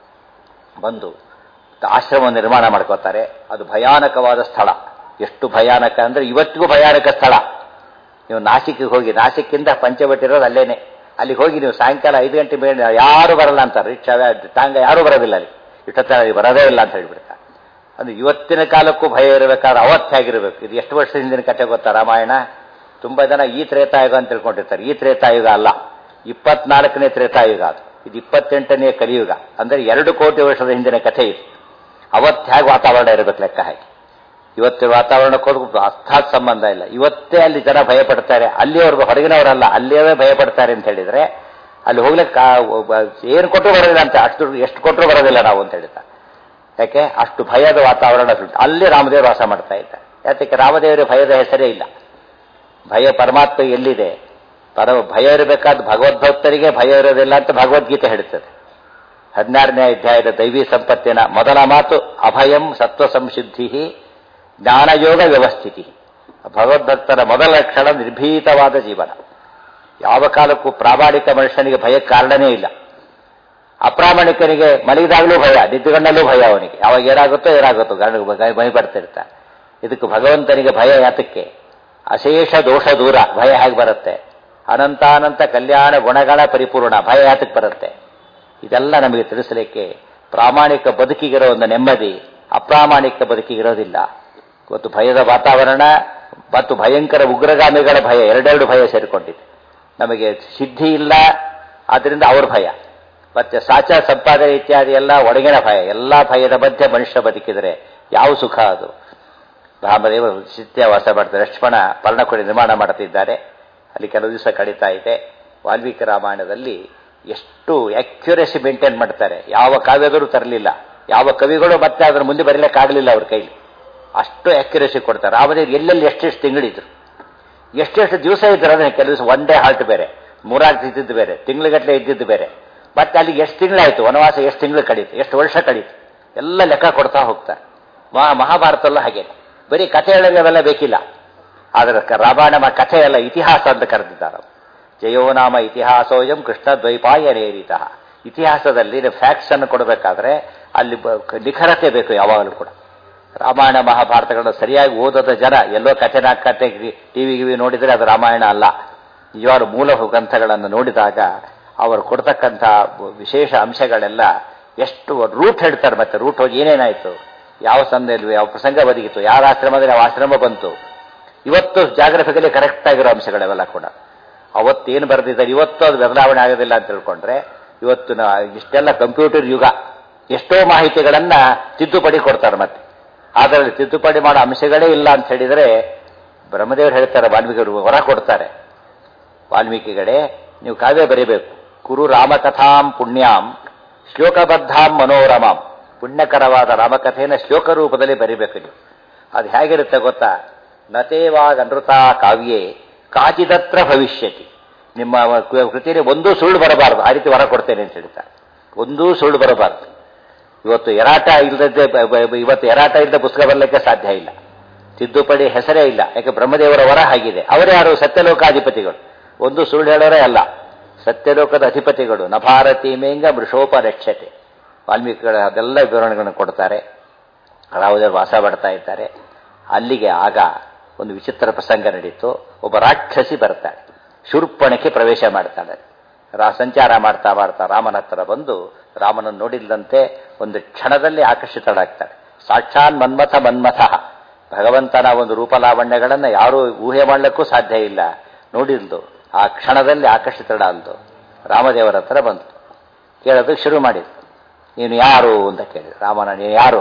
ಬಂದು ಆಶ್ರಮ ನಿರ್ಮಾಣ ಮಾಡ್ಕೋತಾರೆ ಅದು ಭಯಾನಕವಾದ ಸ್ಥಳ ಎಷ್ಟು ಭಯಾನಕ ಅಂದ್ರೆ ಇವತ್ತಿಗೂ ಭಯಾನಕ ಸ್ಥಳ ನೀವು ನಾಸಿಕ್ಗೆ ಹೋಗಿ ನಾಸಿಕ್ಕಿಂದ ಪಂಚವಟಿ ಇರೋದು ಅಲ್ಲೇನೆ ಅಲ್ಲಿಗೆ ಹೋಗಿ ನೀವು ಸಾಯಂಕಾಲ ಐದು ಗಂಟೆ ಮೇಲೆ ಯಾರು ಬರಲ್ಲ ಅಂತಾರೆ ರಿಕ್ಷಾ ಟಾಂಗ ಯಾರೂ ಬರೋದಿಲ್ಲ ಅಲ್ಲಿ ಇಷ್ಟೊತ್ತ ಅಲ್ಲಿ ಬರೋದೇ ಇಲ್ಲ ಅಂತ ಹೇಳ್ಬಿಡ್ತಾರೆ ಅಂದ್ರೆ ಇವತ್ತಿನ ಕಾಲಕ್ಕೂ ಭಯ ಇರಬೇಕಾದ್ರೆ ಅವತ್ತಾಗಿರ್ಬೇಕು ಇದು ಎಷ್ಟು ವರ್ಷದ ಹಿಂದಿನ ಕಥೆ ಗೊತ್ತಾ ರಾಮಾಯಣ ತುಂಬಾ ಜನ ಈ ತ್ರೇತಾಯುಗ ಅಂತ ತಿಳ್ಕೊಂಡಿರ್ತಾರೆ ಈ ತ್ರೇತಾಯುಗ ಅಲ್ಲ ಇಪ್ಪತ್ನಾಲ್ಕನೇ ತ್ರೇತಾಯುಗ ಅದು ಇದು ಇಪ್ಪತ್ತೆಂಟನೇ ಕಲಿಯುಗ ಅಂದ್ರೆ ಎರಡು ಕೋಟಿ ವರ್ಷದ ಹಿಂದಿನ ಕಥೆ ಇದು ಅವತ್ತು ಹೇಗೆ ವಾತಾವರಣ ಇರಬೇಕು ಲೆಕ್ಕ ಹಾಕಿ ಇವತ್ತಿನ ವಾತಾವರಣಕ್ಕೂ ಅರ್ಥಾತ್ ಸಂಬಂಧ ಇಲ್ಲ ಇವತ್ತೇ ಅಲ್ಲಿ ಜನ ಭಯ ಪಡ್ತಾರೆ ಅಲ್ಲಿಯವ್ರಿಗೆ ಹೊರಗಿನವರಲ್ಲ ಅಲ್ಲಿಯವೇ ಭಯ ಪಡ್ತಾರೆ ಅಂತ ಹೇಳಿದ್ರೆ ಅಲ್ಲಿ ಹೋಗ್ಲಿಕ್ಕೆ ಏನು ಕೊಟ್ಟರು ಬರೋದಿಲ್ಲ ಅಂತ ಅಷ್ಟು ಎಷ್ಟು ಕೊಟ್ಟರು ಬರೋದಿಲ್ಲ ನಾವು ಅಂತ ಹೇಳ್ತಾರೆ ಯಾಕೆ ಅಷ್ಟು ಭಯದ ವಾತಾವರಣ ಉಂಟು ಅಲ್ಲಿ ರಾಮದೇವರು ವಾಸ ಮಾಡ್ತಾ ಇದ್ದಾರೆ ಯಾತಕ್ಕೆ ರಾಮದೇವರಿಗೆ ಭಯದ ಹೆಸರೇ ಇಲ್ಲ ಭಯ ಪರಮಾತ್ಮ ಎಲ್ಲಿದೆ ಪರ ಭಯ ಇರಬೇಕಾದ ಭಗವದ್ಭಕ್ತರಿಗೆ ಭಯ ಇರೋದಿಲ್ಲ ಅಂತ ಭಗವದ್ಗೀತೆ ಹೇಳುತ್ತದೆ ಹದಿನಾರನೇ ಅಧ್ಯಾಯದ ದೈವಿ ಸಂಪತ್ತಿನ ಮೊದಲ ಮಾತು ಅಭಯಂ ಸತ್ವ ಸಂಶುದ್ಧಿ ಜ್ಞಾನಯೋಗ ವ್ಯವಸ್ಥಿತಿ ಭಗವದ್ಭಕ್ತರ ಮೊದಲ ಲಕ್ಷಣ ನಿರ್ಭೀತವಾದ ಜೀವನ ಯಾವ ಕಾಲಕ್ಕೂ ಪ್ರಾಮಾಣಿಕ ಮನುಷ್ಯನಿಗೆ ಭಯಕ್ಕೆ ಕಾರಣನೇ ಇಲ್ಲ ಅಪ್ರಾಮಾಣಿಕನಿಗೆ ಮಲಗಿದಾಗಲೂ ಭಯ ನಿದ್ದುಗಣ್ಣಲ್ಲೂ ಭಯ ಅವನಿಗೆ ಯಾವಾಗ ಏನಾಗುತ್ತೋ ಏನಾಗುತ್ತೋ ಗಂಡ ಭಯ ಪಡ್ತಿರ್ತಾನೆ ಇದಕ್ಕೆ ಭಗವಂತನಿಗೆ ಭಯ ಯಾತಕ್ಕೆ ಅಶೇಷ ದೋಷ ದೂರ ಭಯ ಹೇಗೆ ಬರುತ್ತೆ ಅನಂತಾನಂತ ಕಲ್ಯಾಣ ಗುಣಗಳ ಪರಿಪೂರ್ಣ ಭಯ ಯಾತಕ್ಕೆ ಬರುತ್ತೆ ಇದೆಲ್ಲ ನಮಗೆ ತಿಳಿಸಲಿಕ್ಕೆ ಪ್ರಾಮಾಣಿಕ ಬದುಕಿಗಿರೋ ಒಂದು ನೆಮ್ಮದಿ ಅಪ್ರಾಮಾಣಿಕ ಬದುಕಿಗಿರೋದಿಲ್ಲ ಇವತ್ತು ಭಯದ ವಾತಾವರಣ ಮತ್ತು ಭಯಂಕರ ಉಗ್ರಗಾಮಿಗಳ ಭಯ ಎರಡೆರಡು ಭಯ ಸೇರಿಕೊಂಡಿದೆ ನಮಗೆ ಸಿದ್ಧಿ ಇಲ್ಲ ಆದ್ದರಿಂದ ಅವ್ರ ಭಯ ಮತ್ತೆ ಸಾಚ ಸಂಪಾದನೆ ಇತ್ಯಾದಿ ಎಲ್ಲ ಒಳಗಿನ ಭಯ ಎಲ್ಲ ಭಯದ ಮಧ್ಯೆ ಮನುಷ್ಯ ಬದುಕಿದರೆ ಯಾವ ಸುಖ ಅದು ರಾಮದೇವರು ಶಿತ್ಯ ವಾಸ ಮಾಡ್ತಾರೆ ಲಕ್ಷ್ಮಣ ಪರ್ಣಕುಡಿ ನಿರ್ಮಾಣ ಮಾಡ್ತಿದ್ದಾರೆ ಅಲ್ಲಿ ಕೆಲವು ದಿವಸ ಕಳೀತಾ ಇದೆ ವಾಲ್ಮೀಕಿ ರಾಮಾಯಣದಲ್ಲಿ ಎಷ್ಟು ಅಕ್ಯುರೇಸಿ ಮೇಂಟೈನ್ ಮಾಡ್ತಾರೆ ಯಾವ ಕಾವ್ಯದರೂ ತರಲಿಲ್ಲ ಯಾವ ಕವಿಗಳು ಮತ್ತೆ ಅದರ ಮುಂದೆ ಬರೀಲಿಕ್ಕಾಗಲಿಲ್ಲ ಅವ್ರ ಕೈಲಿ ಅಷ್ಟು ಅಕ್ಯುರೇಸಿ ಕೊಡ್ತಾರೆ ರಾಮದೇವ್ರು ಎಲ್ಲೆಲ್ಲಿ ಎಷ್ಟೆಷ್ಟು ತಿಂಗಳಿದ್ರು ಎಷ್ಟೆಷ್ಟು ದಿವಸ ಇದ್ರು ಅದನ್ನ ಕೆಲವು ದಿವಸ ಒನ್ ಡೇ ಹಾಲ್ಟ್ ಬೇರೆ ಮೂರಾರು ಇದ್ದಿದ್ದು ಬೇರೆ ತಿಂಗ್ಳುಗಟ್ಟಲೆ ಇದ್ದಿದ್ದು ಬೇರೆ ಮತ್ತೆ ಅಲ್ಲಿಗೆ ಎಷ್ಟು ತಿಂಗಳಾಯ್ತು ವನವಾಸ ಎಷ್ಟು ತಿಂಗಳು ಕಳೀತು ಎಷ್ಟು ವರ್ಷ ಕಳೀತು ಎಲ್ಲ ಲೆಕ್ಕ ಕೊಡ್ತಾ ಹೋಗ್ತಾರೆ ಮಹಾ ಮಹಾಭಾರತಲ್ಲ ಹಾಗೆ ಬರೀ ಕಥೆ ಹೇಳೋದು ಅವೆಲ್ಲ ಬೇಕಿಲ್ಲ ಆದರೆ ಕ- ರಾಮಾಯಣ ಕಥೆ ಎಲ್ಲ ಇತಿಹಾಸ ಅಂತ ಕರೆದಿದ್ದಾರೆ ಜಯೋ ನಾಮ ಇತಿಹಾಸೋಯಂ ಕೃಷ್ಣ ದ್ವೈಪಾಯನೇರಿತ ಇತಿಹಾಸದಲ್ಲಿ ಫ್ಯಾಕ್ಟ್ಸ್ ಅನ್ನು ಕೊಡಬೇಕಾದ್ರೆ ಅಲ್ಲಿ ಬ- ಕ- ನಿಖರತೆ ಬೇಕು ಯಾವಾಗಲೂ ಕೂಡ ರಾಮಾಯಣ ಮಹಾಭಾರತಗಳನ್ನು ಸರಿಯಾಗಿ ಓದದ ಜನ ಎಲ್ಲೋ ಕಥೆನ ಕಥೆ ಟಿವಿ ಗಿವಿ ನೋಡಿದರೆ ಅದು ರಾಮಾಯಣ ಅಲ್ಲ ನಿಜವಾದ ಮೂಲ ಗ್ರಂಥಗಳನ್ನು ನೋಡಿದಾಗ ಅವರು ಕೊಡ್ತಕ್ಕಂಥ ವಿಶೇಷ ಅಂಶಗಳೆಲ್ಲ ಎಷ್ಟು ರೂಟ್ ಹೇಳ್ತಾರೆ ಮತ್ತೆ ರೂಟ್ ಹೋಗಿ ಏನೇನಾಯಿತು ಯಾವ ಸಂದರ್ಭದಲ್ಲಿ ಯಾವ ಪ್ರಸಂಗ ಬದುಕಿತು ಯಾರ ಆಶ್ರಮದಲ್ಲಿ ಯಾವ ಆಶ್ರಮ ಬಂತು ಇವತ್ತು ಜಾಗ್ರಫಿಕಲಿ ಕರೆಕ್ಟ್ ಆಗಿರೋ ಅಂಶಗಳೆಲ್ಲ ಕೂಡ ಅವತ್ತೇನು ಬರೆದಿದ್ದಾರೆ ಇವತ್ತು ಅದು ಬದಲಾವಣೆ ಆಗೋದಿಲ್ಲ ಅಂತ ತಿಳ್ಕೊಂಡ್ರೆ ಇವತ್ತು ನಾ- ಇಷ್ಟೆಲ್ಲ ಕಂಪ್ಯೂಟರ್ ಯುಗ ಎಷ್ಟೋ ಮಾಹಿತಿಗಳನ್ನ ತಿದ್ದುಪಡಿ ಕೊಡ್ತಾರೆ ಮತ್ತೆ ಅದರಲ್ಲಿ ತಿದ್ದುಪಡಿ ಮಾಡೋ ಅಂಶಗಳೇ ಇಲ್ಲ ಅಂತ ಹೇಳಿದರೆ ಬ್ರಹ್ಮದೇವರು ಹೇಳ್ತಾರೆ ವಾಲ್ಮೀಕಿಗಳು ಹೊರ ಕೊಡ್ತಾರೆ ವಾಲ್ಮೀಕಿಗಳೇ ನೀವು ಕಾವ್ಯ ಬರೀಬೇಕು ಕುರು ರಾಮಕಥಾಂ ಪುಣ್ಯಾಂ ಶ್ಲೋಕಬದ್ಧಾಂ ಮನೋರಮಾಂ ಪುಣ್ಯಕರವಾದ ರಾಮಕಥೆಯನ್ನು ಶ್ಲೋಕ ರೂಪದಲ್ಲಿ ಬರೀಬೇಕು ನೀವು ಅದು ಹೇಗಿರುತ್ತೆ ಗೊತ್ತಾ ನತೇವಾಗ ಅನೃತ ಕಾವ್ಯೇ ಕಾಚಿದತ್ರ ಭವಿಷ್ಯತಿ ನಿಮ್ಮ ಕ- ಕೃತಿಯಲ್ಲಿ ಒಂದೂ ಸುಳ್ಳು ಬರಬಾರದು ಆ ರೀತಿ ಹೊರ ಕೊಡ್ತೇನೆ ಅಂತ ಹೇಳ್ತಾರೆ ಒಂದೂ ಸುಳ್ಳು ಬರಬಾರದು ಇವತ್ತು ಎರಾಟ ಇಲ್ಲದೆ ಇವತ್ತು ಎರಾಟ ಇಲ್ಲದೆ ಪುಸ್ತಕ ಬರಲಿಕ್ಕೆ ಸಾಧ್ಯ ಇಲ್ಲ ತಿದ್ದುಪಡಿ ಹೆಸರೇ ಇಲ್ಲ ಯಾಕೆ ಬ್ರಹ್ಮದೇವರ ವರ ಆಗಿದೆ ಅವರೇ ಯಾರು ಸತ್ಯಲೋಕಾಧಿಪತಿಗಳು ಒಂದು ಸುಳ್ಳು ಹೇಳೋರೇ ಅಲ್ಲ ಸತ್ಯಲೋಕದ ಅಧಿಪತಿಗಳು ನಭಾರತಿ ಮೇಂಗ ಮೃಷೋಪರಕ್ಷತೆ ವಾಲ್ಮೀಕಿಗಳ ಅದೆಲ್ಲ ವಿವರಣೆಗಳನ್ನು ಕೊಡ್ತಾರೆ ರಾವುದೇವರು ವಾಸ ಮಾಡ್ತಾ ಇದ್ದಾರೆ ಅಲ್ಲಿಗೆ ಆಗ ಒಂದು ವಿಚಿತ್ರ ಪ್ರಸಂಗ ನಡೀತು ಒಬ್ಬ ರಾಕ್ಷಸಿ ಬರ್ತಾಳೆ ಶೂರ್ಪಣಕ್ಕೆ ಪ್ರವೇಶ ಮಾಡ್ತಾಳೆ ರಾ ಸಂಚಾರ ಮಾಡ್ತಾ ಮಾಡ್ತಾ ರಾಮನ ಹತ್ರ ಬಂದು ರಾಮನನ್ನು ನೋಡಿಲ್ಲಂತೆ ಒಂದು ಕ್ಷಣದಲ್ಲಿ ಆಕರ್ಷಿತಳಾಗ್ತಾಳೆ ಸಾಕ್ಷಾತ್ ಮನ್ಮಥ ಮನ್ಮಥ ಭಗವಂತನ ಒಂದು ರೂಪಲಾವಣ್ಯಗಳನ್ನು ಯಾರೂ ಊಹೆ ಮಾಡಲಿಕ್ಕೂ ಸಾಧ್ಯ ಇಲ್ಲ ನೋಡಿಲ್ದು ಆ ಕ್ಷಣದಲ್ಲಿ ಆಕರ್ಷಿತಳಾಲ್ದು ರಾಮದೇವರ ಹತ್ರ ಬಂತು ಕೇಳೋದಕ್ಕೆ ಶುರು ಮಾಡಿದ್ದು ನೀನು ಯಾರು ಅಂತ ಕೇಳಿ ರಾಮನ ನೀನು ಯಾರು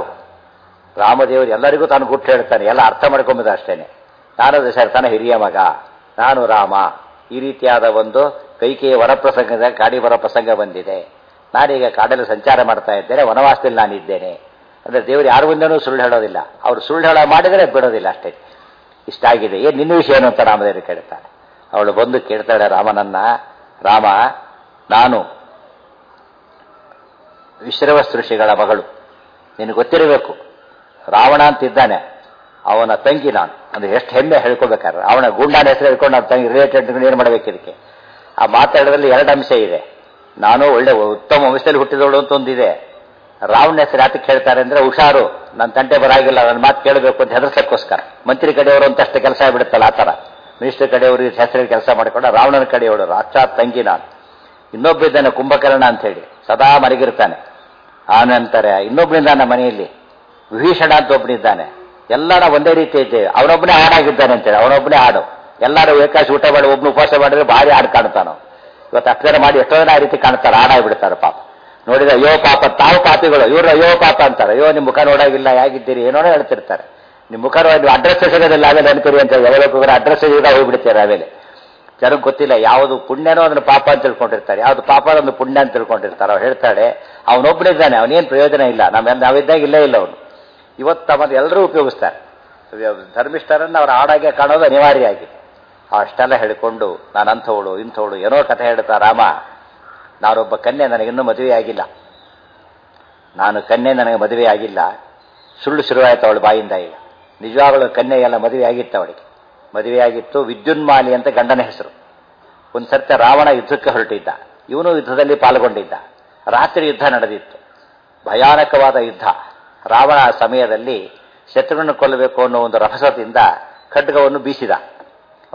ರಾಮದೇವರು ಎಲ್ಲರಿಗೂ ತಾನು ಗುಟ್ಟು ಹೇಳ್ತಾನೆ ಎಲ್ಲ ಅರ್ಥ ಮಾಡ್ಕೊಂಬಿದ ಅಷ್ಟೇನೆ ನಾನು ದಶರಥನ ಹಿರಿಯ ಮಗ ನಾನು ರಾಮ ಈ ರೀತಿಯಾದ ಒಂದು ಕೈಕೆಯ ವರಪ್ರಸಂಗದ ಕಾಡಿ ವರ ಪ್ರಸಂಗ ಬಂದಿದೆ ನಾನೀಗ ಕಾಡಲ್ಲಿ ಸಂಚಾರ ಮಾಡ್ತಾ ಇದ್ದೇನೆ ವನವಾಸದಲ್ಲಿ ನಾನಿದ್ದೇನೆ ಅಂದ್ರೆ ದೇವರು ಯಾರ ಮುಂದೆನೂ ಸುಳ್ಳು ಹೇಳೋದಿಲ್ಲ ಅವರು ಸುಳ್ಳು ಹೇಳೋ ಮಾಡಿದರೆ ಬಿಡೋದಿಲ್ಲ ಅಷ್ಟೇ ಇಷ್ಟಾಗಿದೆ ಏನು ನಿನ್ನ ವಿಷಯ ಏನು ಅಂತ ರಾಮದೇವರು ಕೇಳ್ತಾಳೆ ಅವಳು ಬಂದು ಕೇಳ್ತಾಳೆ ರಾಮನನ್ನ ರಾಮ ನಾನು ವಿಶ್ರವಸ್ ಋಷಿಗಳ ಮಗಳು ನಿನಗೆ ಗೊತ್ತಿರಬೇಕು ರಾವಣ ಅಂತಿದ್ದಾನೆ ಅವನ ತಂಗಿ ನಾನು ಅಂದ್ರೆ ಎಷ್ಟು ಹೆಮ್ಮೆ ಹೇಳ್ಕೊಬೇಕಾದ್ರೆ ಅವನ ಗುಂಡಾನ ಹೆಸರು ಹೇಳ್ಕೊಂಡು ನನ್ನ ತಂಗಿ ರಿಲೇಟೆಡ್ ಏನು ಮಾಡಬೇಕು ಇದಕ್ಕೆ ಆ ಮಾತಾಡೋದ್ರಲ್ಲಿ ಎರಡು ಅಂಶ ಇದೆ ನಾನು ಒಳ್ಳೆ ಉತ್ತಮ ವಂಶದಲ್ಲಿ ಹುಟ್ಟಿದವಳು ಅಂತ ಒಂದಿದೆ ರಾವಣ ಹೆಸರು ಯಾತಕ್ಕೆ ಹೇಳ್ತಾರೆ ಅಂದ್ರೆ ಹುಷಾರು ನನ್ನ ತಂಟೆ ಬರಾಗಿಲ್ಲ ನನ್ನ ಮಾತು ಕೇಳಬೇಕು ಅಂತ ಹೆದರ್ಸಕ್ಕೋಸ್ಕರ ಮಂತ್ರಿ ಕಡೆಯವರು ಅಂತ ಅಷ್ಟು ಕೆಲಸ ಆಗ್ಬಿಡುತ್ತಲ್ಲ ಆ ಥರ ಮಿನಿಸ್ಟರ್ ಕಡೆಯವರು ಹೆಸರಿಗೆ ಕೆಲಸ ಮಾಡಿಕೊಂಡು ರಾವಣನ ಕಡೆಯವಳು ರಾಕ್ಷಾತ್ ತಂಗಿ ನಾನು ಇನ್ನೊಬ್ಬ ಇದ್ದಾನೆ ಕುಂಭಕರ್ಣ ಅಂತ ಹೇಳಿ ಸದಾ ಮಲಗಿರ್ತಾನೆ ಆನಂತರ ಇನ್ನೊಬ್ಬನಿದ್ದಾನೆ ಮನೆಯಲ್ಲಿ ವಿಭೀಷಣ ಅಂತ ಒಬ್ಬನಿದ್ದಾನೆ ಎಲ್ಲರ ಒಂದೇ ರೀತಿ ಇದ್ದೇವೆ ಅವನೊಬ್ಬನೇ ಹಾಡಾಗಿದ್ದಾನೆ ಅಂತೇಳಿ ಅವನೊಬ್ಬನೇ ಹಾಡು ಎಲ್ಲರೂ ಏಕಾಶ ಊಟ ಮಾಡಿ ಒಬ್ಬನು ಉಪವಾಸ ಮಾಡಿದ್ರೆ ಭಾರಿ ಹಾಡು ಕಾಣ್ತಾನ ಇವತ್ತು ಅಷ್ಟು ಜನ ಮಾಡಿ ಎಷ್ಟೋ ಜನ ಆ ರೀತಿ ಕಾಣ್ತಾರೆ ಹಾಡಾಗ್ಬಿಡ್ತಾರೆ ಪಾಪ ನೋಡಿದ್ರೆ ಅಯ್ಯೋ ಪಾಪ ತಾವು ಪಾಪಿಗಳು ಇವರು ಅಯ್ಯೋ ಪಾಪ ಅಂತಾರೆ ಅಯ್ಯೋ ನಿಮ್ಮ ಮುಖ ನೋಡಾಗಿಲ್ಲ ಹೇಗಿದ್ದೀರಿ ಏನೋ ಹೇಳ್ತಿರ್ತಾರೆ ನಿಮ್ಮ ಮುಖ ನೋಡಿ ಅಡ್ರೆಸ್ ಸಿಗೋದಿಲ್ಲ ಆಮೇಲೆ ಅನ್ಕರಿ ಅಂತ ಯಾವಾಗ ಅಡ್ರೆಸ್ ಸಿಗದ ಹೋಗ್ಬಿಡ್ತಾರೆ ಆಮೇಲೆ ಜನಕ್ಕೆ ಗೊತ್ತಿಲ್ಲ ಯಾವುದು ಪುಣ್ಯನೋ ಅದನ್ನು ಪಾಪ ಅಂತ ತಿಳ್ಕೊಂಡಿರ್ತಾರೆ ಯಾವುದು ಪಾಪ ಅದನ್ನು ಪುಣ್ಯ ಅಂತ ತಿಳ್ಕೊಂಡಿರ್ತಾರೆ ಅವ್ರು ಹೇಳ್ತಾಳೆ ಅವನೊಬ್ಬನಿದ್ದಾನೆ ಅವನೇನು ಪ್ರಯೋಜನ ಇಲ್ಲ ನಮ್ಮ ನಾವಿದ್ದಾಗ ಇಲ್ಲೇ ಇಲ್ಲ ಅವನು ಇವತ್ತು ಅವನು ಎಲ್ಲರೂ ಉಪಯೋಗಿಸ್ತಾರೆ ಧರ್ಮಿಷ್ಠರನ್ನು ಅವರ ಹಾಡಾಗೆ ಕಾಣೋದು ಅನಿವಾರ್ಯ ಆಗಿದೆ ಅಷ್ಟೆಲ್ಲ ಹೇಳಿಕೊಂಡು ನಾನು ಅಂಥವಳು ಇಂಥವಳು ಏನೋ ಕಥೆ ಹೇಳ್ತಾ ರಾಮ ನಾನೊಬ್ಬ ಕನ್ಯೆ ನನಗಿನ್ನೂ ಮದುವೆ ಆಗಿಲ್ಲ ನಾನು ಕನ್ಯೆ ನನಗೆ ಮದುವೆ ಆಗಿಲ್ಲ ಸುಳ್ಳು ಶುರುವಾಯಿತು ಅವಳ ಬಾಯಿಂದ ಈಗ ನಿಜವಾಗಲೂ ಕನ್ಯೆ ಎಲ್ಲ ಮದುವೆ ಆಗಿತ್ತು ಅವಳಿಗೆ ಮದುವೆಯಾಗಿತ್ತು ವಿದ್ಯುನ್ಮಾಲಿ ಅಂತ ಗಂಡನ ಹೆಸರು ಒಂದು ಸರ್ತಿ ರಾವಣ ಯುದ್ಧಕ್ಕೆ ಹೊರಟಿದ್ದ ಇವನು ಯುದ್ಧದಲ್ಲಿ ಪಾಲ್ಗೊಂಡಿದ್ದ ರಾತ್ರಿ ಯುದ್ಧ ನಡೆದಿತ್ತು ಭಯಾನಕವಾದ ಯುದ್ಧ ರಾವಣ ಆ ಸಮಯದಲ್ಲಿ ಶತ್ರುಗಳನ್ನು ಕೊಲ್ಲಬೇಕು ಅನ್ನೋ ಒಂದು ರಭಸದಿಂದ ಖಡ್ಗವನ್ನು ಬೀಸಿದ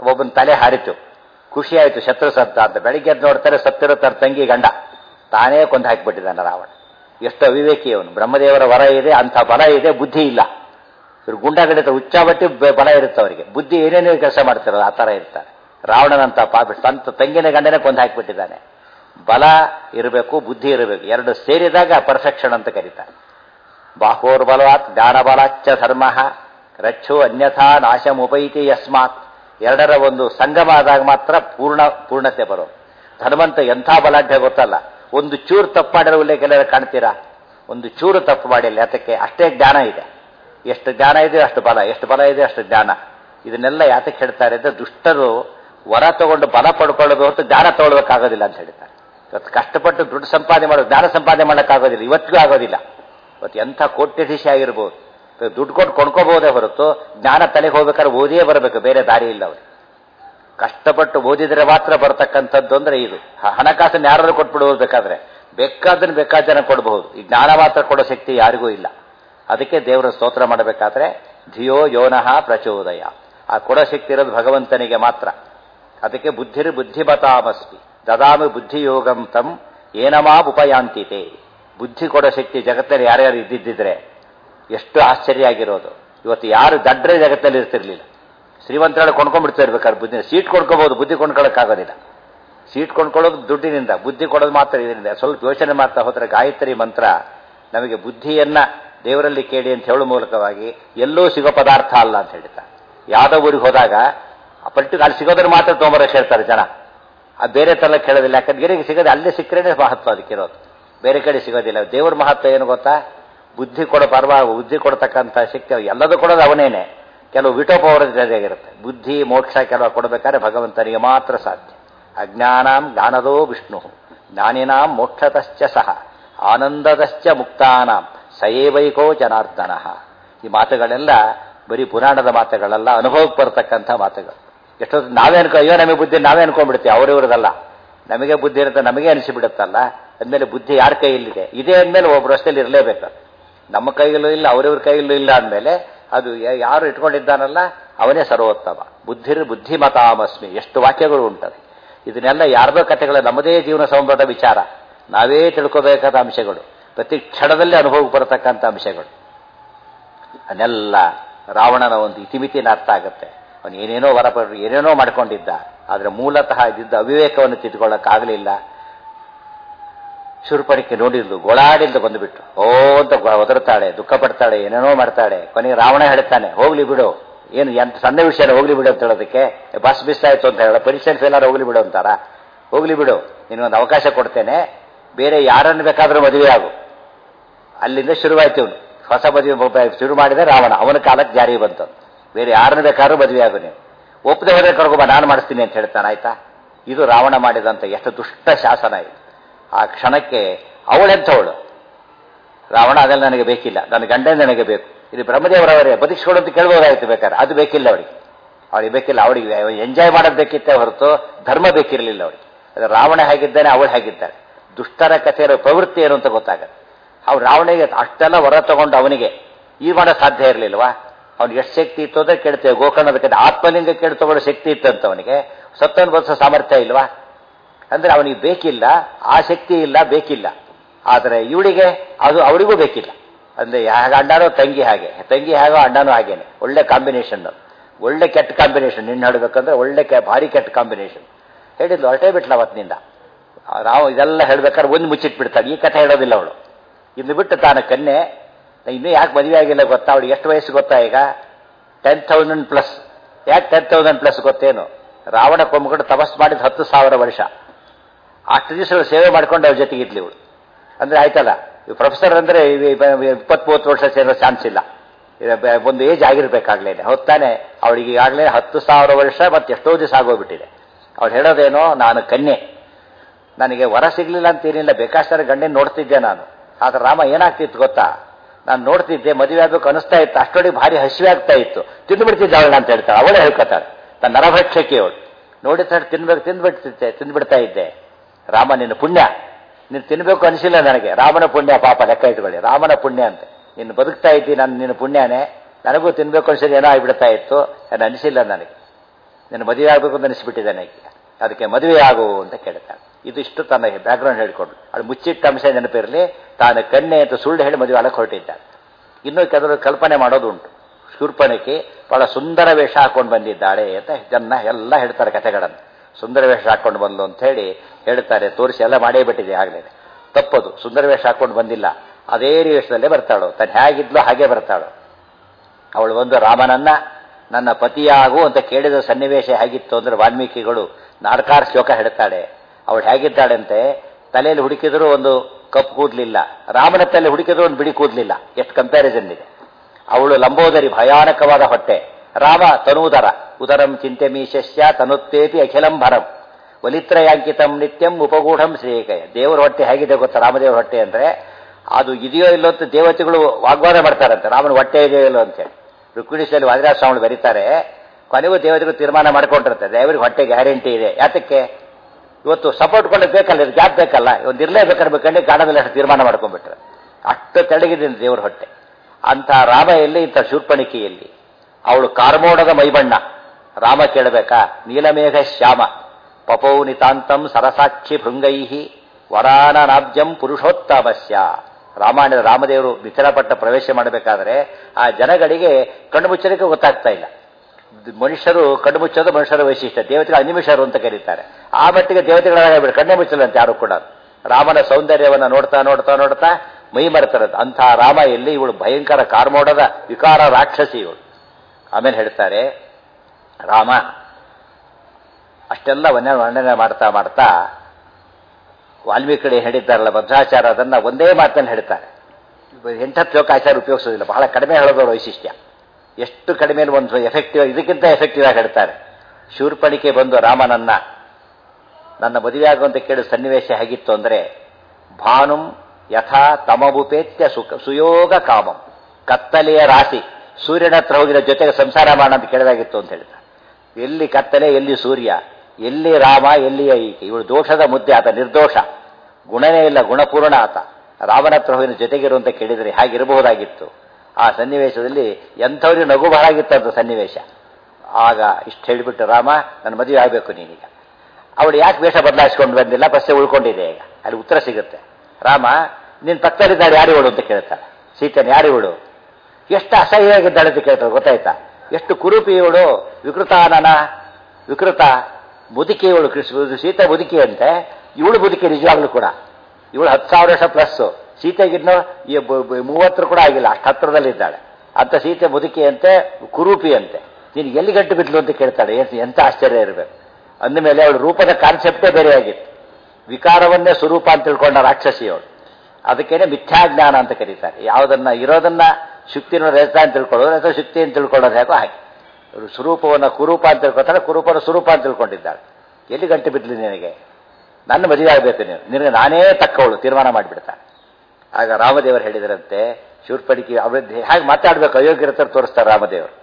ಒಬ್ಬನ ತಲೆ ಹಾರಿತು ಖುಷಿ ಆಯಿತು ಶತ್ರು ಸತ್ತ ಅಂತ ಬೆಳಿಗ್ಗೆ ಎದ್ದು ನೋಡ್ತಾರೆ ಸತ್ತಿರೋ ತನ್ನ ತಂಗಿ ಗಂಡ ತಾನೇ ಕೊಂದು ಹಾಕಿಬಿಟ್ಟಿದ್ದಾನೆ ರಾವಣ ಎಷ್ಟು ಅವಿವೇಕಿ ಅವನು ಬ್ರಹ್ಮದೇವರ ವರ ಇದೆ ಅಂಥ ಬಲ ಇದೆ ಬುದ್ಧಿ ಇಲ್ಲ ಇವ್ರು ಗುಂಡಾಗಡಿತ ಹುಚ್ಚಾಬಟ್ಟಿ ಬ- ಬಲ ಇರುತ್ತೆ ಅವರಿಗೆ ಬುದ್ಧಿ ಏನೇನು ಕೆಲಸ ಮಾಡ್ತಿರೋದು ಆ ಥರ ಇರ್ತಾರೆ ರಾವಣನಂತ ಪಾಪ ಸ್ವಂತ ತಂಗಿನ ಗಂಡನೇ ಕೊಂದು ಹಾಕಿಬಿಟ್ಟಿದ್ದಾನೆ ಬಲ ಇರಬೇಕು ಬುದ್ಧಿ ಇರಬೇಕು ಎರಡು ಸೇರಿದಾಗ ಪರ್ಫೆಕ್ಷನ್ ಅಂತ ಕರೀತಾರೆ ಬಾಹೋರ್ಬಲವಾತ್ ಜ್ಞಾನಬಲಾಚ್ಚ ಧರ್ಮ ರಚ್ಚು ಅನ್ಯಥಾ ನಾಶಮುಪೈತಿ ಯಸ್ಮಾತ್ ಎರಡರ ಒಂದು ಸಂಗಮ ಆದಾಗ ಮಾತ್ರ ಪೂರ್ಣ ಪೂರ್ಣತೆ ಬರೋದು ಧರ್ಮಂತ ಎಂಥ ಬಲಾಢ್ಯ ಗೊತ್ತಲ್ಲ ಒಂದು ಚೂರು ತಪ್ಪು ಮಾಡಿರೋ ಉಲ್ಲೇಖ ಎಲ್ಲರೂ ಕಾಣ್ತೀರಾ ಒಂದು ಚೂರು ತಪ್ಪು ಮಾಡಿಲ್ಲ ಯಾತಕ್ಕೆ ಅಷ್ಟೇ ಜ್ಞಾನ ಇದೆ ಎಷ್ಟು ಜ್ಞಾನ ಇದೆ ಅಷ್ಟು ಬಲ ಎಷ್ಟು ಬಲ ಇದೆ ಅಷ್ಟು ಜ್ಞಾನ ಇದನ್ನೆಲ್ಲ ಯಾತಕ್ಕೆ ಹೇಳ್ತಾರೆ ಅಂದ್ರೆ ದುಷ್ಟರು ವರ ತಗೊಂಡು ಬಲ ಪಡ್ಕೊಳ್ಳೋದು ಹೊತ್ತು ಜ್ಞಾನ ತಗೊಳ್ಬೇಕಾಗೋದಿಲ್ಲ ಅಂತ ಹೇಳ್ತಾರೆ ಇವತ್ತು ಕಷ್ಟಪಟ್ಟು ದುಡ್ಡು ಸಂಪಾದನೆ ಮಾಡೋದು ಜ್ಞಾನ ಸಂಪಾದನೆ ಮಾಡೋಕ್ಕಾಗೋದಿಲ್ಲ ಇವತ್ತಿಗೂ ಆಗೋದಿಲ್ಲ ಇವತ್ತು ಎಂಥ ಕೋಟ್ಯಧೀಶ ಆಗಿರ್ಬೋದು ದುಡ್ಡು ಕೊಟ್ಟು ಕೊಂಡ್ಕೋಬಹುದೇ ಹೊರತು ಜ್ಞಾನ ತಲೆಗೆ ಹೋಗ್ಬೇಕಾದ್ರೆ ಓದಿಯೇ ಬರಬೇಕು ಬೇರೆ ದಾರಿ ಇಲ್ಲ ಅವರು ಕಷ್ಟಪಟ್ಟು ಓದಿದ್ರೆ ಮಾತ್ರ ಬರತಕ್ಕಂಥದ್ದು ಅಂದ್ರೆ ಇದು ಹ- ಹಣಕಾಸನ್ನು ಯಾರಾದ್ರೂ ಕೊಟ್ಬಿಡ್ಬೋದು ಬೇಕಾದ್ರೆ ಬೇಕಾದನ್ನು ಬೇಕಾದ ಜನ ಕೊಡಬಹುದು ಈ ಜ್ಞಾನ ಮಾತ್ರ ಕೊಡೋ ಶಕ್ತಿ ಯಾರಿಗೂ ಇಲ್ಲ ಅದಕ್ಕೆ ದೇವರ ಸ್ತೋತ್ರ ಮಾಡಬೇಕಾದ್ರೆ ಧಿಯೋ ಯೋನಃ ಪ್ರಚೋದಯ ಆ ಕೊಡೋ ಶಕ್ತಿ ಇರೋದು ಭಗವಂತನಿಗೆ ಮಾತ್ರ ಅದಕ್ಕೆ ಬುದ್ಧಿರ್ ಬುದ್ಧಿಮತಾಮಸ್ಮಿ ದದಾಮಿ ಬುದ್ಧಿಯೋಗಂ ತಂ ಏನಮಾ ಉಪಯಾಂತಿತೆ ಬುದ್ಧಿ ಕೊಡೋ ಶಕ್ತಿ ಜಗತ್ತಲ್ಲಿ ಯಾರ್ಯಾರು ಇದ್ದಿದ್ದಿದ್ರೆ ಎಷ್ಟು ಆಶ್ಚರ್ಯ ಆಗಿರೋದು ಇವತ್ತು ಯಾರು ದಡ್ರೆ ಜಗತ್ತಲ್ಲಿ ಇರ್ತಿರ್ಲಿಲ್ಲ ಶ್ರೀಮಂತರಾಳು ಕೊಂಡ್ಕೊಂಡ್ಬಿಡ್ತಾ ಇರ್ಬೇಕಾದ್ರೆ ಬುದ್ಧಿ ಸೀಟ್ ಕೊಂಡ್ಕೋಬಹುದು ಬುದ್ಧಿ ಕೊಂಡ್ಕೊಳ್ಳೋಕ್ಕಾಗೋದಿಲ್ಲ ಸೀಟ್ ಕೊಂಡ್ಕೊಳ್ಳೋದು ದುಡ್ಡಿನಿಂದ ಬುದ್ಧಿ ಕೊಡೋದು ಮಾತ್ರ ಇದರಿಂದ ಸ್ವಲ್ಪ ಯೋಚನೆ ಮಾಡ್ತಾ ಹೋದ್ರೆ ಗಾಯತ್ರಿ ಮಂತ್ರ ನಮಗೆ ಬುದ್ಧಿಯನ್ನ ದೇವರಲ್ಲಿ ಕೇಳಿ ಅಂತ ಹೇಳೋ ಮೂಲಕವಾಗಿ ಎಲ್ಲೂ ಸಿಗೋ ಪದಾರ್ಥ ಅಲ್ಲ ಅಂತ ಹೇಳ್ತಾರೆ ಯಾವ್ದೋ ಊರಿಗೆ ಹೋದಾಗ ಆ ಪರ್ಟಿಕ್ಯುಲರ್ ಅಲ್ಲಿ ಸಿಗೋದ್ರ ಮಾತ್ರ ತೊಗೊಂಬರಕ್ಕೆ ಹೇಳ್ತಾರೆ ಜನ ಆ ಬೇರೆ ತರ ಕೇಳೋದಿಲ್ಲ ಯಾಕಂದ್ರೆ ಗಿರಿಗೆ ಸಿಗೋದು ಅಲ್ಲೇ ಸಿಕ್ಕರೇನೆ ಮಹತ್ವ ಅದಕ್ಕಿರೋದು ಬೇರೆ ಕಡೆ ಸಿಗೋದಿಲ್ಲ ದೇವ್ರ ಮಹತ್ವ ಏನು ಗೊತ್ತಾ ಬುದ್ಧಿ ಕೊಡೋ ಪರವಾಗಿ ಬುದ್ಧಿ ಕೊಡ್ತಕ್ಕಂಥ ಶಕ್ತಿ ಎಲ್ಲದೂ ಕೊಡೋದು ಅವನೇನೆ ಕೆಲವು ವಿಟೋಪವರ ಜೊತೆಗಿರುತ್ತೆ ಬುದ್ಧಿ ಮೋಕ್ಷ ಕೆಲವು ಕೊಡಬೇಕಾದ್ರೆ ಭಗವಂತನಿಗೆ ಮಾತ್ರ ಸಾಧ್ಯ ಅಜ್ಞಾನಾಂ ಜ್ಞಾನದೋ ವಿಷ್ಣು ಜ್ಞಾನಿನಾಂ ಮೋಕ್ಷತಶ್ಚ ಸಹ ಆನಂದದಶ್ಚ ಮುಕ್ತಾನಾಂ ಸಯೇವೈಕೋ ಜನಾರ್ದನ ಈ ಮಾತುಗಳೆಲ್ಲ ಬರೀ ಪುರಾಣದ ಮಾತುಗಳಲ್ಲ ಅನುಭವಕ್ಕೆ ಬರತಕ್ಕಂಥ ಮಾತುಗಳು ಎಷ್ಟೊತ್ತು ನಾವೇ ಅನ್ಕೋ ಅಯ್ಯೋ ನಮಗೆ ಬುದ್ಧಿ ನಾವೇ ಅನ್ಕೊಂಡ್ಬಿಡ್ತೀವಿ ಅವರಿವ್ರದಲ್ಲ ನಮಗೆ ಬುದ್ಧಿ ಇರುತ್ತೆ ನಮಗೆ ಅನಿಸಿಬಿಡುತ್ತಲ್ಲ ಅಂದಮೇಲೆ ಬುದ್ಧಿ ಯಾರ ಕೈಯಲ್ಲಿದೆ ಇದೆ ಅಂದಮೇಲೆ ಒಬ್ಬ ರಸ್ತೆಯಲ್ಲಿ ಇರಲೇಬೇಕು ನಮ್ಮ ಕೈಯಲ್ಲೂ ಇಲ್ಲ ಅವರಿವ್ರ ಕೈಯಲ್ಲೂ ಇಲ್ಲ ಅಂದಮೇಲೆ ಅದು ಯ- ಯಾರು ಇಟ್ಕೊಂಡಿದ್ದಾನಲ್ಲ ಅವನೇ ಸರ್ವೋತ್ತಮ ಬುದ್ಧಿರ್ ಬುದ್ಧಿಮತಾಮಸ್ಮಿ ಎಷ್ಟು ವಾಕ್ಯಗಳು ಉಂಟದೆ ಇದನ್ನೆಲ್ಲ ಯಾರ್ದೋ ಕಥೆಗಳ ನಮ್ಮದೇ ಜೀವನ ಸಂಬಂಧದ ವಿಚಾರ ನಾವೇ ತಿಳ್ಕೋಬೇಕಾದ ಅಂಶಗಳು ಪ್ರತಿ ಕ್ಷಣದಲ್ಲಿ ಅನುಭವಕ್ಕೆ ಬರತಕ್ಕಂಥ ಅಂಶಗಳು ಅದನ್ನೆಲ್ಲ ರಾವಣನ ಒಂದು ಇತಿಮಿತಿನ ಅರ್ಥ ಆಗುತ್ತೆ ಅವನು ಏನೇನೋ ವರ ಪಡೆದು ಏನೇನೋ ಮಾಡ್ಕೊಂಡಿದ್ದ ಆದರೆ ಮೂಲತಃ ಇದ್ದಿದ್ದ ಅವಿವೇಕವನ್ನು ತಿದ್ಕೊಳ್ಳೋಕ್ಕಾಗಲಿಲ್ಲ ಶೂರ್ಪಣಿಕೆ ನೋಡಿದ್ಲು ಗೋಳಾಡಿಲ್ದು ಬಂದುಬಿಟ್ಟು ಓ ಅಂತ ಗೊ- ಒದರ್ತಾಳೆ ದುಃಖ ಪಡ್ತಾಳೆ ಏನೇನೋ ಮಾಡ್ತಾಳೆ ಕೊನೆಗೆ ರಾವಣ ಹೇಳ್ತಾನೆ ಹೋಗ್ಲಿ ಬಿಡು ಏನು ಎಂತ ಸಣ್ಣ ವಿಷಯ ಹೋಗ್ಲಿ ಬಿಡು ಅಂತ ಹೇಳೋದಕ್ಕೆ ಏ, ಬಸ್ ಮಿಸ್ ಆಯ್ತು ಅಂತ ಹೇಳ ಪರೀಕ್ಷೆ ಫೇಲ್ ಆದ್ರೆ ಹೋಗ್ಲಿ ಬಿಡು ಅಂತಾರ ಹೋಗ್ಲಿ ಬಿಡು ನಿನಗೊಂದು ಅವಕಾಶ ಕೊಡ್ತೇನೆ ಬೇರೆ ಯಾರನ್ನು ಬೇಕಾದ್ರೂ ಮದುವೆ ಆಗು ಅಲ್ಲಿಂದ ಶುರುವಾಯ್ತು ಇವನು ಹೊಸ ಮದುವೆ ಒಬ್ಬ ಶುರು ಮಾಡಿದ ರಾವಣ ಅವನ ಕಾಲಕ್ಕೆ ಜಾರಿ ಬಂತು ಬೇರೆ ಯಾರನ್ನು ಬೇಕಾದ್ರೂ ಮದುವೆ ಆಗು ನೀವು ಒಪ್ಪದೆ ಹೋದ್ರೆ ಕರ್ಕೊಬ ನಾನು ಮಾಡಿಸ್ತೀನಿ ಅಂತ ಹೇಳ್ತಾನೆ ಆಯ್ತಾ ಇದು ರಾವಣ ಮಾಡಿದಂತ ಎಷ್ಟು ದುಷ್ಟ ಶಾಸನ ಇದು ಆ ಕ್ಷಣಕ್ಕೆ ಅವಳೆಂಥವಳು ರಾವಣ ಅದೆಲ್ಲ ನನಗೆ ಬೇಕಿಲ್ಲ ನನ್ನ ಗಂಡನ ನನಗೆ ಬೇಕು ಇದು ಬ್ರಹ್ಮದೇವರವರೇ ಬದುಕಿಸ್ಕೊಡು ಅಂತ ಕೇಳ್ಬೋದಾಯ್ತು ಬೇಕಾದ್ರೆ ಅದು ಬೇಕಿಲ್ಲ ಅವಳಿಗೆ ಅವಳಿಗೆ ಬೇಕಿಲ್ಲ ಅವಳಿಗೆ ಎಂಜಾಯ್ ಮಾಡೋದು ಬೇಕಿತ್ತೆ ಹೊರತು ಧರ್ಮ ಬೇಕಿರಲಿಲ್ಲ ಅವಳಿಗೆ ಅದು ರಾವಣ ಹೇಗಿದ್ದಾನೆ ಅವಳು ಹೇಗಿದ್ದಾಳೆ ದುಷ್ಟರ ಕಥೆಯ ಪ್ರವೃತ್ತಿ ಏನು ಅಂತ ಗೊತ್ತಾಗತ್ತೆ ಅವ್ನು ರಾವಣಿಗೆ ಅಷ್ಟೆಲ್ಲ ಹೊರ ತಗೊಂಡು ಅವನಿಗೆ ಈ ಮಾಡೋ ಸಾಧ್ಯ ಇರಲಿಲ್ವಾ ಅವ್ನಿಗೆ ಎಷ್ಟು ಶಕ್ತಿ ಇತ್ತು ಅಂದ್ರೆ ಕೇಳ್ತೇವೆ ಗೋಕರ್ಣದ ಕಥೆ ಆತ್ಮಲಿಂಗ ಕೇಳಿ ತಗೊಳ್ಳೋ ಶಕ್ತಿ ಇತ್ತಂತ ಅವನಿಗೆ ಸತ್ತನ್ನು ಬದುಕೋ ಸಾಮರ್ಥ್ಯ ಇಲ್ವಾ ಅಂದ್ರೆ ಅವನಿಗೆ ಬೇಕಿಲ್ಲ ಆ ಶಕ್ತಿ ಇಲ್ಲ ಬೇಕಿಲ್ಲ ಆದರೆ ಇವಳಿಗೆ ಅದು ಅವಳಿಗೂ ಬೇಕಿಲ್ಲ ಅಂದ್ರೆ ಹೇಗೆ ಅಣ್ಣನೋ ತಂಗಿ ಹಾಗೆ ತಂಗಿ ಹೇಗೋ ಅಣ್ಣನೂ ಹಾಗೇನೆ ಒಳ್ಳೆ ಕಾಂಬಿನೇಷನ್ ಒಳ್ಳೆ ಕೆಟ್ಟ ಕಾಂಬಿನೇಷನ್ ನಿನ್ನ ಹೇಳ್ಬೇಕಂದ್ರೆ ಒಳ್ಳೆ ಕೆ- ಭಾರಿ ಕೆಟ್ಟ ಕಾಂಬಿನೇಷನ್ ಹೇಳಿದ್ಲು ಹೊರಟೇ ಬಿಟ್ಲ ಅವತ್ತಿನಿಂದ ನಾವು ಇದೆಲ್ಲ ಹೇಳ್ಬೇಕಾದ್ರೆ ಒಂದು ಮುಚ್ಚಿಟ್ಬಿಡ್ತಾಳೆ ಈ ಕಥೆ ಹೇಳೋದಿಲ್ಲ ಅವಳು ಇನ್ನು ಬಿಟ್ಟು ತಾನು ಕನ್ಯೆ ಇನ್ನೂ ಯಾಕೆ ಮದುವೆ ಆಗಿಲ್ಲ ಗೊತ್ತಾ ಅವಳಿಗೆ ಎಷ್ಟು ವಯಸ್ಸು ಗೊತ್ತಾ ಈಗ ಟೆನ್ ತೌಸಂಡ್ ಪ್ಲಸ್ ಯಾಕೆ ಟೆನ್ ತೌಸಂಡ್ ಪ್ಲಸ್ ಗೊತ್ತೇನು ರಾವಣ ಕೊಂಬಕೊಂಡು ತಪಸ್ ಮಾಡಿದ ಹತ್ತು ಸಾವಿರ ವರ್ಷ ಅಷ್ಟು ದಿವಸ ಸೇವೆ ಮಾಡ್ಕೊಂಡು ಅವ್ರ ಜೊತೆಗೆ ಇದ್ಲಿ ಇವಳು ಅಂದ್ರೆ ಆಯ್ತಲ್ಲ ಈ ಪ್ರೊಫೆಸರ್ ಅಂದ್ರೆ ಇಪ್ಪತ್ತ್ ಮೂವತ್ತು ವರ್ಷ ಸೇರೋ ಚಾನ್ಸ್ ಇಲ್ಲ ಇದು ಬ- ಒಂದು ಏಜ್ ಆಗಿರ್ಬೇಕಾಗ್ಲೇನೆ ಹೊತ್ತಾನೆ ಅವಳಿಗೆ ಈಗಾಗಲೇ ಹತ್ತು ಸಾವಿರ ವರ್ಷ ಮತ್ತೆ ಎಷ್ಟೋ ದಿವಸ ಆಗೋಗ್ಬಿಟ್ಟಿದೆ ಅವಳು ಹೇಳೋದೇನೋ ನಾನು ಕನ್ಯೆ ನನಗೆ ವರ ಸಿಗ್ಲಿಲ್ಲ ಅಂತ ಏನಿಲ್ಲ ಬೇಕಾದ್ರೆ ಗಂಡನ ನೋಡ್ತಿದ್ದೆ ನಾನು ಆದ್ರೆ ರಾಮ ಏನಾಗ್ತಿತ್ತು ಗೊತ್ತಾ ನಾನು ನೋಡ್ತಿದ್ದೆ ಮದುವೆ ಆಗ್ಬೇಕು ಅನಿಸ್ತಾ ಇತ್ತು ಅಷ್ಟೊಳಗೆ ಭಾರಿ ಹಸಿವೆ ಆಗ್ತಾ ಇತ್ತು ತಿಂದುಬಿಡ್ತಿದ್ದೆ ಅವಳು ಅಂತ ಹೇಳ್ತಾಳೆ ಅವಳೇ ಹೇಳ್ಕೊತಾಳೆ ತನ್ನ ನರಭಕ್ಷಕಿ ಅವಳು ನೋಡಿ ತಡ ತಿನ್ಬೇಕು ತಿಂದ್ಬಿಡ್ತಿದ್ದೆ ತಿಂದ್ಬಿಡ್ತಾ ಇದ್ದೆ ರಾಮ ನಿನ್ನ ಪುಣ್ಯ ನೀನು ತಿನ್ಬೇಕು ಅನಿಸಿಲ್ಲ ನನಗೆ ರಾಮನ ಪುಣ್ಯ ಪಾಪ ಲೆಕ್ಕ ಇಟ್ಕೊಳ್ಳಿ ರಾಮನ ಪುಣ್ಯ ಅಂತೆ ನೀನು ಬದುಕ್ತಾ ಇದ್ದಿ ನಾನು ನಿನ್ನ ಪುಣ್ಯನೇ ನನಗೂ ತಿನ್ಬೇಕು ಅನ್ಸಿದ್ರೆ ಏನೋ ಆಗಿಬಿಡ್ತಾ ಇತ್ತು ಏನು ಅನಿಸಿಲ್ಲ ನನಗೆ ನಿನ್ನ ಮದುವೆ ಆಗಬೇಕು ಅಂತ ಅನಿಸ್ಬಿಟ್ಟಿದ್ದಾನೆ ಈಗ ಅದಕ್ಕೆ ಮದುವೆ ಆಗು ಅಂತ ಕೇಳ್ತಾಳೆ ಇದಿಷ್ಟು ತನ್ನ ಬ್ಯಾಕ್ಗ್ರೌಂಡ್ ಹೇಳ್ಕೊಂಡು ಅದು ಮುಚ್ಚಿಟ್ಟ ಅಂಶ ನೆನಪಿರಲಿ ತಾನು ಕನ್ಯೆ ಅಂತ ಸುಳ್ಳು ಹೇಳಿ ಮದುವೆ ಆಗಕ್ಕೆ ಹೊರಟಿದ್ದಾಳೆ ಇನ್ನೂ ಕೆಲವರು ಕಲ್ಪನೆ ಮಾಡೋದು ಉಂಟು ಶೂರ್ಪಣಿಕೆ ಬಹಳ ಸುಂದರ ವೇಷ ಹಾಕೊಂಡು ಬಂದಿದ್ದಾಳೆ ಅಂತ ಜನ ಎಲ್ಲ ಹೇಳ್ತಾರೆ ಕಥೆಗಳನ್ನು ಸುಂದರ ವೇಷ ಹಾಕೊಂಡು ಬಂದು ಅಂತ ಹೇಳಿ ಹೇಳ್ತಾರೆ ತೋರಿಸಿ ಎಲ್ಲ ಮಾಡೇ ಬಿಟ್ಟಿದೆ ಆಗಲೇ ತಪ್ಪದು ಸುಂದರ ವೇಷ ಹಾಕೊಂಡು ಬಂದಿಲ್ಲ ಅದೇ ವೇಷದಲ್ಲೇ ಬರ್ತಾಳು ತಾನು ಹೇಗಿದ್ಲು ಹಾಗೆ ಬರ್ತಾಳು ಅವಳು ಒಂದು ರಾಮನನ್ನ ನನ್ನ ಪತಿಯಾಗು ಅಂತ ಕೇಳಿದ ಸನ್ನಿವೇಶ ಹೇಗಿತ್ತು ಅಂದ್ರೆ ವಾಲ್ಮೀಕಿಗಳು ನಾಲ್ಕಾರು ಶ್ಲೋಕ ಹೇಳ್ತಾಳೆ ಅವಳು ಹೇಗಿದ್ದಾಳಂತೆ ತಲೆಯಲ್ಲಿ ಹುಡುಕಿದ್ರು ಒಂದು ಕಪ್ಪು ಕೂದಲಿಲ್ಲ ರಾಮನ ತಲೆ ಹುಡುಕಿದ್ರು ಒಂದು ಬಿಡಿ ಕೂದಲಿಲ್ಲ ಎಷ್ಟು ಕಂಪ್ಯಾರಿಸನ್ ಇದೆ ಅವಳು ಲಂಬೋದರಿ ಭಯಾನಕವಾದ ಹೊಟ್ಟೆ ರಾಮ ತನೂದರ ಉದರಂ ಚಿಂತೆ ಮೀಶಸ್ಯ ತನುತ್ತೇಪಿ ಅಖಿಲಂ ಭರಂ ವಲಿತ್ರಯಾಂಕಿತಂ ನಿತ್ಯಂ ಉಪಗೂಢಂ ಶ್ರೀಕಯ ದೇವರ ಹೊಟ್ಟೆ ಹೇಗಿದೆ ಗೊತ್ತಾ ರಾಮದೇವರ ಹೊಟ್ಟೆ ಅಂದ್ರೆ ಅದು ಇದೆಯೋ ಇಲ್ಲೋ ಅಂತ ದೇವತೆಗಳು ವಾಗ್ವಾದ ಮಾಡ್ತಾರಂತೆ ರಾಮನ ಹೊಟ್ಟೆ ಇದೆಯೋ ಇಲ್ಲೋ ಅಂತೇಳಿ ರುಕ್ಮಿಣಿಸಲ್ಲಿ ವಾದಿರಾಜ ಸ್ವಾಮಿ ಬರೀತಾರೆ ಕೊನೆಗೂ ದೇವತೆಗಳು ತೀರ್ಮಾನ ಮಾಡ್ಕೊಂಡಿರ್ತಾರೆ ದೇವರಿಗೆ ಹೊಟ್ಟೆ ಗ್ಯಾರಂಟಿ ಇದೆ ಯಾತಕ್ಕೆ ಇವತ್ತು ಸಪೋರ್ಟ್ ಕೊಡೋದು ಬೇಕಲ್ಲ ಇದು ಗ್ಯಾಪ್ ಬೇಕಲ್ಲ ಒಂದು ಇರಲೇಬೇಕನ್ಬೇಕಂದ್ರೆ ಗಾಢದಲ್ಲಿ ಅಷ್ಟು ತೀರ್ಮಾನ ಮಾಡ್ಕೊಂಡ್ಬಿಟ್ರೆ ಅಷ್ಟು ತೆಳಗಿದೆ ದೇವರ ಹೊಟ್ಟೆ ಅಂಥ ರಾಮ ಎಲ್ಲಿ ಇಂಥ ಶೂರ್ಪಣಿಕೆಯಲ್ಲಿ ಅವಳು ಕಾರ್ಮೋಡದ ಮೈಬಣ್ಣ ರಾಮ ಕೇಳಬೇಕಾ ನೀಲಮೇಘ ಶ್ಯಾಮ ಪಪೌ ನಿತಾಂತಂ ಸರಸಾಕ್ಷಿ ಭೃಂಗೈಹಿ ವರಾನನಾಬ್ಜಂ ಪುರುಷೋತ್ತಮಸ್ಯ ರಾಮಾಯಣದ ರಾಮದೇವರು ಮಿಥಿಲಪಟ್ಟ ಪ್ರವೇಶ ಮಾಡಬೇಕಾದ್ರೆ ಆ ಜನಗಳಿಗೆ ಕಣ್ಣು ಮುಚ್ಚಲಿಕ್ಕೆ ಗೊತ್ತಾಗ್ತಾ ಇಲ್ಲ ಮನುಷ್ಯರು ಕಣ್ಣು ಮುಚ್ಚೋದು ಮನುಷ್ಯರ ವೈಶಿಷ್ಟ್ಯ ದೇವತೆಗಳು ಅನಿಮಿಷರು ಅಂತ ಕರೀತಾರೆ ಆ ಮಟ್ಟಿಗೆ ದೇವತೆಗಳಾಗಬಿಟ್ಟು ಕಣ್ಣೇ ಮುಚ್ಚಲ್ಲ ಅಂತ ಯಾರು ಕೂಡ ರಾಮನ ಸೌಂದರ್ಯವನ್ನು ನೋಡ್ತಾ ನೋಡ್ತಾ ನೋಡ್ತಾ ಮೈ ಮರೆತಿರೋದು ಅಂಥ ರಾಮ ಎಲ್ಲಿ ಇವಳು ಭಯಂಕರ ಕಾರ್ಮೋಡದ ವಿಕಾರ ರಾಕ್ಷಸಿ ಇವಳು ಆಮೇಲೆ ಹೇಳ್ತಾರೆ ರಾಮ ಅಷ್ಟೆಲ್ಲ ವರ್ಣನೆ ವರ್ಣನೆ ಮಾಡ್ತಾ ಮಾಡ್ತಾ ವಾಲ್ಮೀಕಿ ಕಡೆ ಹೇಳಿದ್ದಾರಲ್ಲ ಭದ್ರಾಚಾರ ಅದನ್ನ ಒಂದೇ ಮಾತನ್ನು ಹೇಳ್ತಾರೆ ಎಂಟತ್ತು ಶ್ಲೋಕ ಆಚಾರ ಉಪಯೋಗಿಸೋದಿಲ್ಲ ಬಹಳ ಕಡಿಮೆ ಹೇಳೋದವ್ರ ವೈಶಿಷ್ಟ್ಯ ಎಷ್ಟು ಕಡಿಮೆ ಒಂದು ಎಫೆಕ್ಟಿವ್ ಇದಕ್ಕಿಂತ ಎಫೆಕ್ಟಿವ್ ಆಗಿ ಹೇಳ್ತಾರೆ ಶೂರ್ಪಣಿಕೆ ಬಂದು ರಾಮನನ್ನ ನನ್ನ ಮದುವೆ ಆಗುವಂತ ಕೇಳಿದ ಸನ್ನಿವೇಶ ಹೇಗಿತ್ತು ಅಂದ್ರೆ ಭಾನುಂ ಯಥಾ ತಮಬುಪೇತ್ಯ ಸುಖ ಸುಯೋಗ ಕಾಮಂ ಕತ್ತಲೆಯ ರಾಶಿ ಸೂರ್ಯನ ಹತ್ರ ಹೋಗಿರೋ ಜೊತೆಗೆ ಸಂಸಾರ ಮಾಡ ಅಂತ ಕೇಳಿದಾಗಿತ್ತು ಅಂತ ಹೇಳ್ತಾರೆ ಎಲ್ಲಿ ಕತ್ತಲೆ ಎಲ್ಲಿ ಸೂರ್ಯ ಎಲ್ಲಿ ರಾಮ ಎಲ್ಲಿಯ ಈಕೆ ಇವಳು ದೋಷದ ಮುದ್ದೆ ಆತ ನಿರ್ದೋಷ ಗುಣನೇ ಇಲ್ಲ ಗುಣಪೂರ್ಣ ಆತ ರಾಮನ ಹತ್ರ ಹೋಗಿನ ಜೊತೆಗಿರುವಂತ ಕೇಳಿದರೆ ಹಾಗಿರಬಹುದಾಗಿತ್ತು ಆ ಸನ್ನಿವೇಶದಲ್ಲಿ ಎಂಥವ್ರಿಗೆ ನಗು ಬಹಳ ಆಗಿತ್ತಂತ ಸನ್ನಿವೇಶ ಆಗ ಇಷ್ಟು ಹೇಳಿಬಿಟ್ಟು ರಾಮ ನನ್ನ ಮದುವೆ ಆಗಬೇಕು ನೀನೀಗ ಅವಳು ಯಾಕೆ ವೇಷ ಬದಲಾಯಿಸ್ಕೊಂಡು ಬಂದಿಲ್ಲ ಬಸ್ಸೇ ಉಳ್ಕೊಂಡಿದೆ ಈಗ ಅಲ್ಲಿ ಉತ್ತರ ಸಿಗುತ್ತೆ ರಾಮ ನಿನ್ನ ಪಕ್ಕದಲ್ಲಿದ್ದಾಳೆ ಯಾರು ಇವಳು ಅಂತ ಕೇಳ್ತಾಳೆ ಸೀತನ್ ಯಾರು ಇವಳು ಎಷ್ಟು ಅಸಹ್ಯವಾಗಿದ್ದಾಳೆ ಅಂತ ಕೇಳ್ತಾಳೆ ಗೊತ್ತಾಯ್ತಾ ಎಷ್ಟು ಕುರುಪಿ ಇವಳು ವಿಕೃತಾನನ ವಿಕೃತ ಮುದುಕಿ ಇವಳು ಕೃಷ್ಣ ಸೀತೆ ಮುದುಕಿ ಅಂತೆ ಇವಳು ಮುದುಕಿ ನಿಜವಾಗ್ಲೂ ಕೂಡ ಇವಳು ಹತ್ತು ಸಾವಿರ ವರ್ಷ ಪ್ಲಸ್ ಸೀತೆಗಿನ್ನೂ ಈ ಬ- ಬ- ಮೂವತ್ತರ ಕೂಡ ಆಗಿಲ್ಲ ಅಷ್ಟು ಹತ್ರದಲ್ಲಿದ್ದಾಳೆ ಅಂತ ಸೀತೆ ಮುದುಕಿ ಅಂತೆ ಕುರೂಪಿ ಅಂತೆ ನೀನು ಎಲ್ಲಿ ಗಂಟು ಬಿದ್ಲು ಅಂತ ಕೇಳ್ತಾಳೆ ಏನ್- ಎಂತ ಆಶ್ಚರ್ಯ ಇರಬೇಕು ಅಂದಮೇಲೆ ಅವಳು ರೂಪದ ಕಾನ್ಸೆಪ್ಟೇ ಬೇರೆಯಾಗಿತ್ತು ವಿಕಾರವನ್ನೇ ಸ್ವರೂಪ ಅಂತ ತಿಳ್ಕೊಂಡ ರಾಕ್ಷಸಿ ಅವಳು ಅದಕ್ಕೇನೆ ಮಿಥ್ಯಾಜ್ಞಾನ ಅಂತ ಕರೀತಾರೆ ಯಾವುದನ್ನ ಇರೋದನ್ನ ಶುಕ್ತಿನ ರಜತ ಅಂತ ತಿಳ್ಕೊಳ್ಳೋದು ಅಥವಾ ಶುಕ್ತಿ ಅಂತ ತಿಳ್ಕೊಳ್ಳೋದು ಹೇಗೋ ಹಾಗೆ ಇವ್ರು ಸ್ವರೂಪವನ್ನ ಕುರೂಪ ಅಂತ ತಿಳ್ಕೊತಾರೆ ಕುರೂಪನ ಸ್ವರೂಪ ಅಂತ ತಿಳ್ಕೊಂಡಿದ್ದಾಳೆ ಎಲ್ಲಿ ಗಂಟೆ ಬಿದ್ಲಿ ನಿನಗೆ ನನ್ನ ಮದುವೆ ಆಗಬೇಕು ನೀನು ನಿನಗೆ ನಾನೇ ತಕ್ಕವಳು ತೀರ್ಮಾನ ಮಾಡಿಬಿಡ್ತಾಳೆ ಆಗ ರಾಮದೇವರು ಹೇಳಿದರಂತೆ ಶೂರ್ಪಡಿಕೆ ಅವೃದ್ಧಿ ಹಾಗೆ ಮಾತಾಡ್ಬೇಕು ಅಯೋಗ್ಯರ ತೋರಿಸ್ತಾರೆ ರಾಮದೇವರು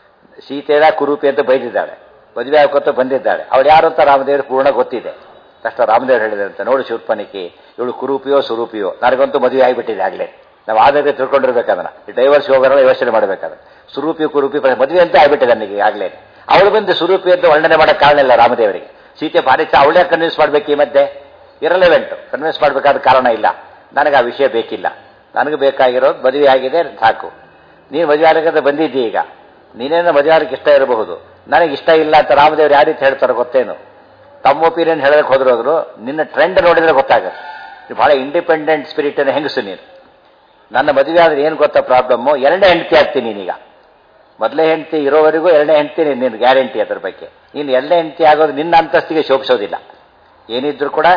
ಸೀತೆಯ ಕುರೂಪಿ ಅಂತ ಬೈದಿದ್ದಾಳೆ ಮದುವೆ ಆಗೋತ ಬಂದಿದ್ದಾಳೆ ಅವಳು ಯಾರು ಅಂತ ರಾಮದೇವರು ಪೂರ್ಣ ಗೊತ್ತಿದೆ ತಕ್ಷಣ ರಾಮದೇವರು ಹೇಳಿದಂತೆ ನೋಡು ಶೂರ್ಪಣಿಕೆ ಇವಳು ಕುರೂಪಿಯೋ ಸ್ವರೂಪಿಯೋ ನನಗಂತೂ ಮದುವೆ ಆಗಿಬಿಟ್ಟಿದೆ ಆಗಲೇ ನಾವು ಆದಾಗ ತಿಳ್ಕೊಂಡಿರ್ಬೇಕದನ್ನ ಡೈವರ್ಸ್ ಹೋಗೋಣ ಯೋಚನೆ ಮಾಡಬೇಕಾದ್ರೆ ಸ್ವರೂಪಿ ಕುರೂಪಿ ಮದುವೆ ಅಂತ ಆಗ್ಬಿಟ್ಟಿದೆ ನನಗೆ ಆಗಲೇ ಅವಳು ಬಂದು ಸ್ವರೂಪಿ ಅಂತ ವರ್ಣನೆ ಮಾಡೋಕ್ಕೆ ಕಾರಣ ಇಲ್ಲ ರಾಮದೇವರಿಗೆ ಸೀತೆ ಭಾರಿ ಅವಳೇ ಕನ್ವಿನ್ಸ್ ಮಾಡ್ಬೇಕು ಈ ಮಧ್ಯೆ ಇರಲೆವೆಂಟು ಕನ್ವಿನ್ಸ್ ಮಾಡಬೇಕಾದ ಕಾರಣ ಇಲ್ಲ ನನಗೆ ಆ ವಿಷಯ ಬೇಕಿಲ್ಲ ನನಗೆ ಬೇಕಾಗಿರೋದು ಮದುವೆ ಆಗಿದೆ ಸಾಕು ನೀನು ಮದುವೆ ಆಗಕ್ಕೆ ಬಂದಿದ್ದೀ ಈಗ ನೀನೇನೋ ಮದುವೆ ಆಗಕ್ಕೆ ಇಷ್ಟ ಇರಬಹುದು ನನಗೆ ಇಷ್ಟ ಇಲ್ಲ ಅಂತ ರಾಮದೇವ್ರು ಯಾವ ರೀತಿ ಹೇಳ್ತಾರೆ ಗೊತ್ತೇನು ತಮ್ಮ ಒಪಿನಿಯನ್ ಹೇಳೋದಕ್ಕೆ ಹೋದ್ರೋದ್ರು ನಿನ್ನ ಟ್ರೆಂಡ್ ನೋಡಿದ್ರೆ ಗೊತ್ತಾಗುತ್ತೆ ನೀವು ಬಹಳ ಇಂಡಿಪೆಂಡೆಂಟ್ ಸ್ಪಿರಿಟ್ ಅನ್ನ ಹೆಂಗಸು ನೀನು ನನ್ನ ಮದುವೆ ಆದ್ರೆ ಏನು ಗೊತ್ತಾ ಪ್ರಾಬ್ಲಮ್ಮು ಎರಡನೇ ಹೆಂಡತಿ ಆಗ್ತೀನಿ ನೀನೀಗ ಮೊದಲೇ ಹೆಂಡತಿ ಇರೋವರೆಗೂ ಎರಡನೇ ಹೆಂಡತಿ ನಿನ್ನ ಗ್ಯಾರಂಟಿ ಅದ್ರ ಬಗ್ಗೆ ನೀನು ಎರಡನೇ ಹೆಂಡತಿ ಆಗೋದು ನಿನ್ನ ಅಂತಸ್ತಿಗೆ ಶೋಭಿಸೋದಿಲ್ಲ ಏನಿದ್ರು ಕೂಡ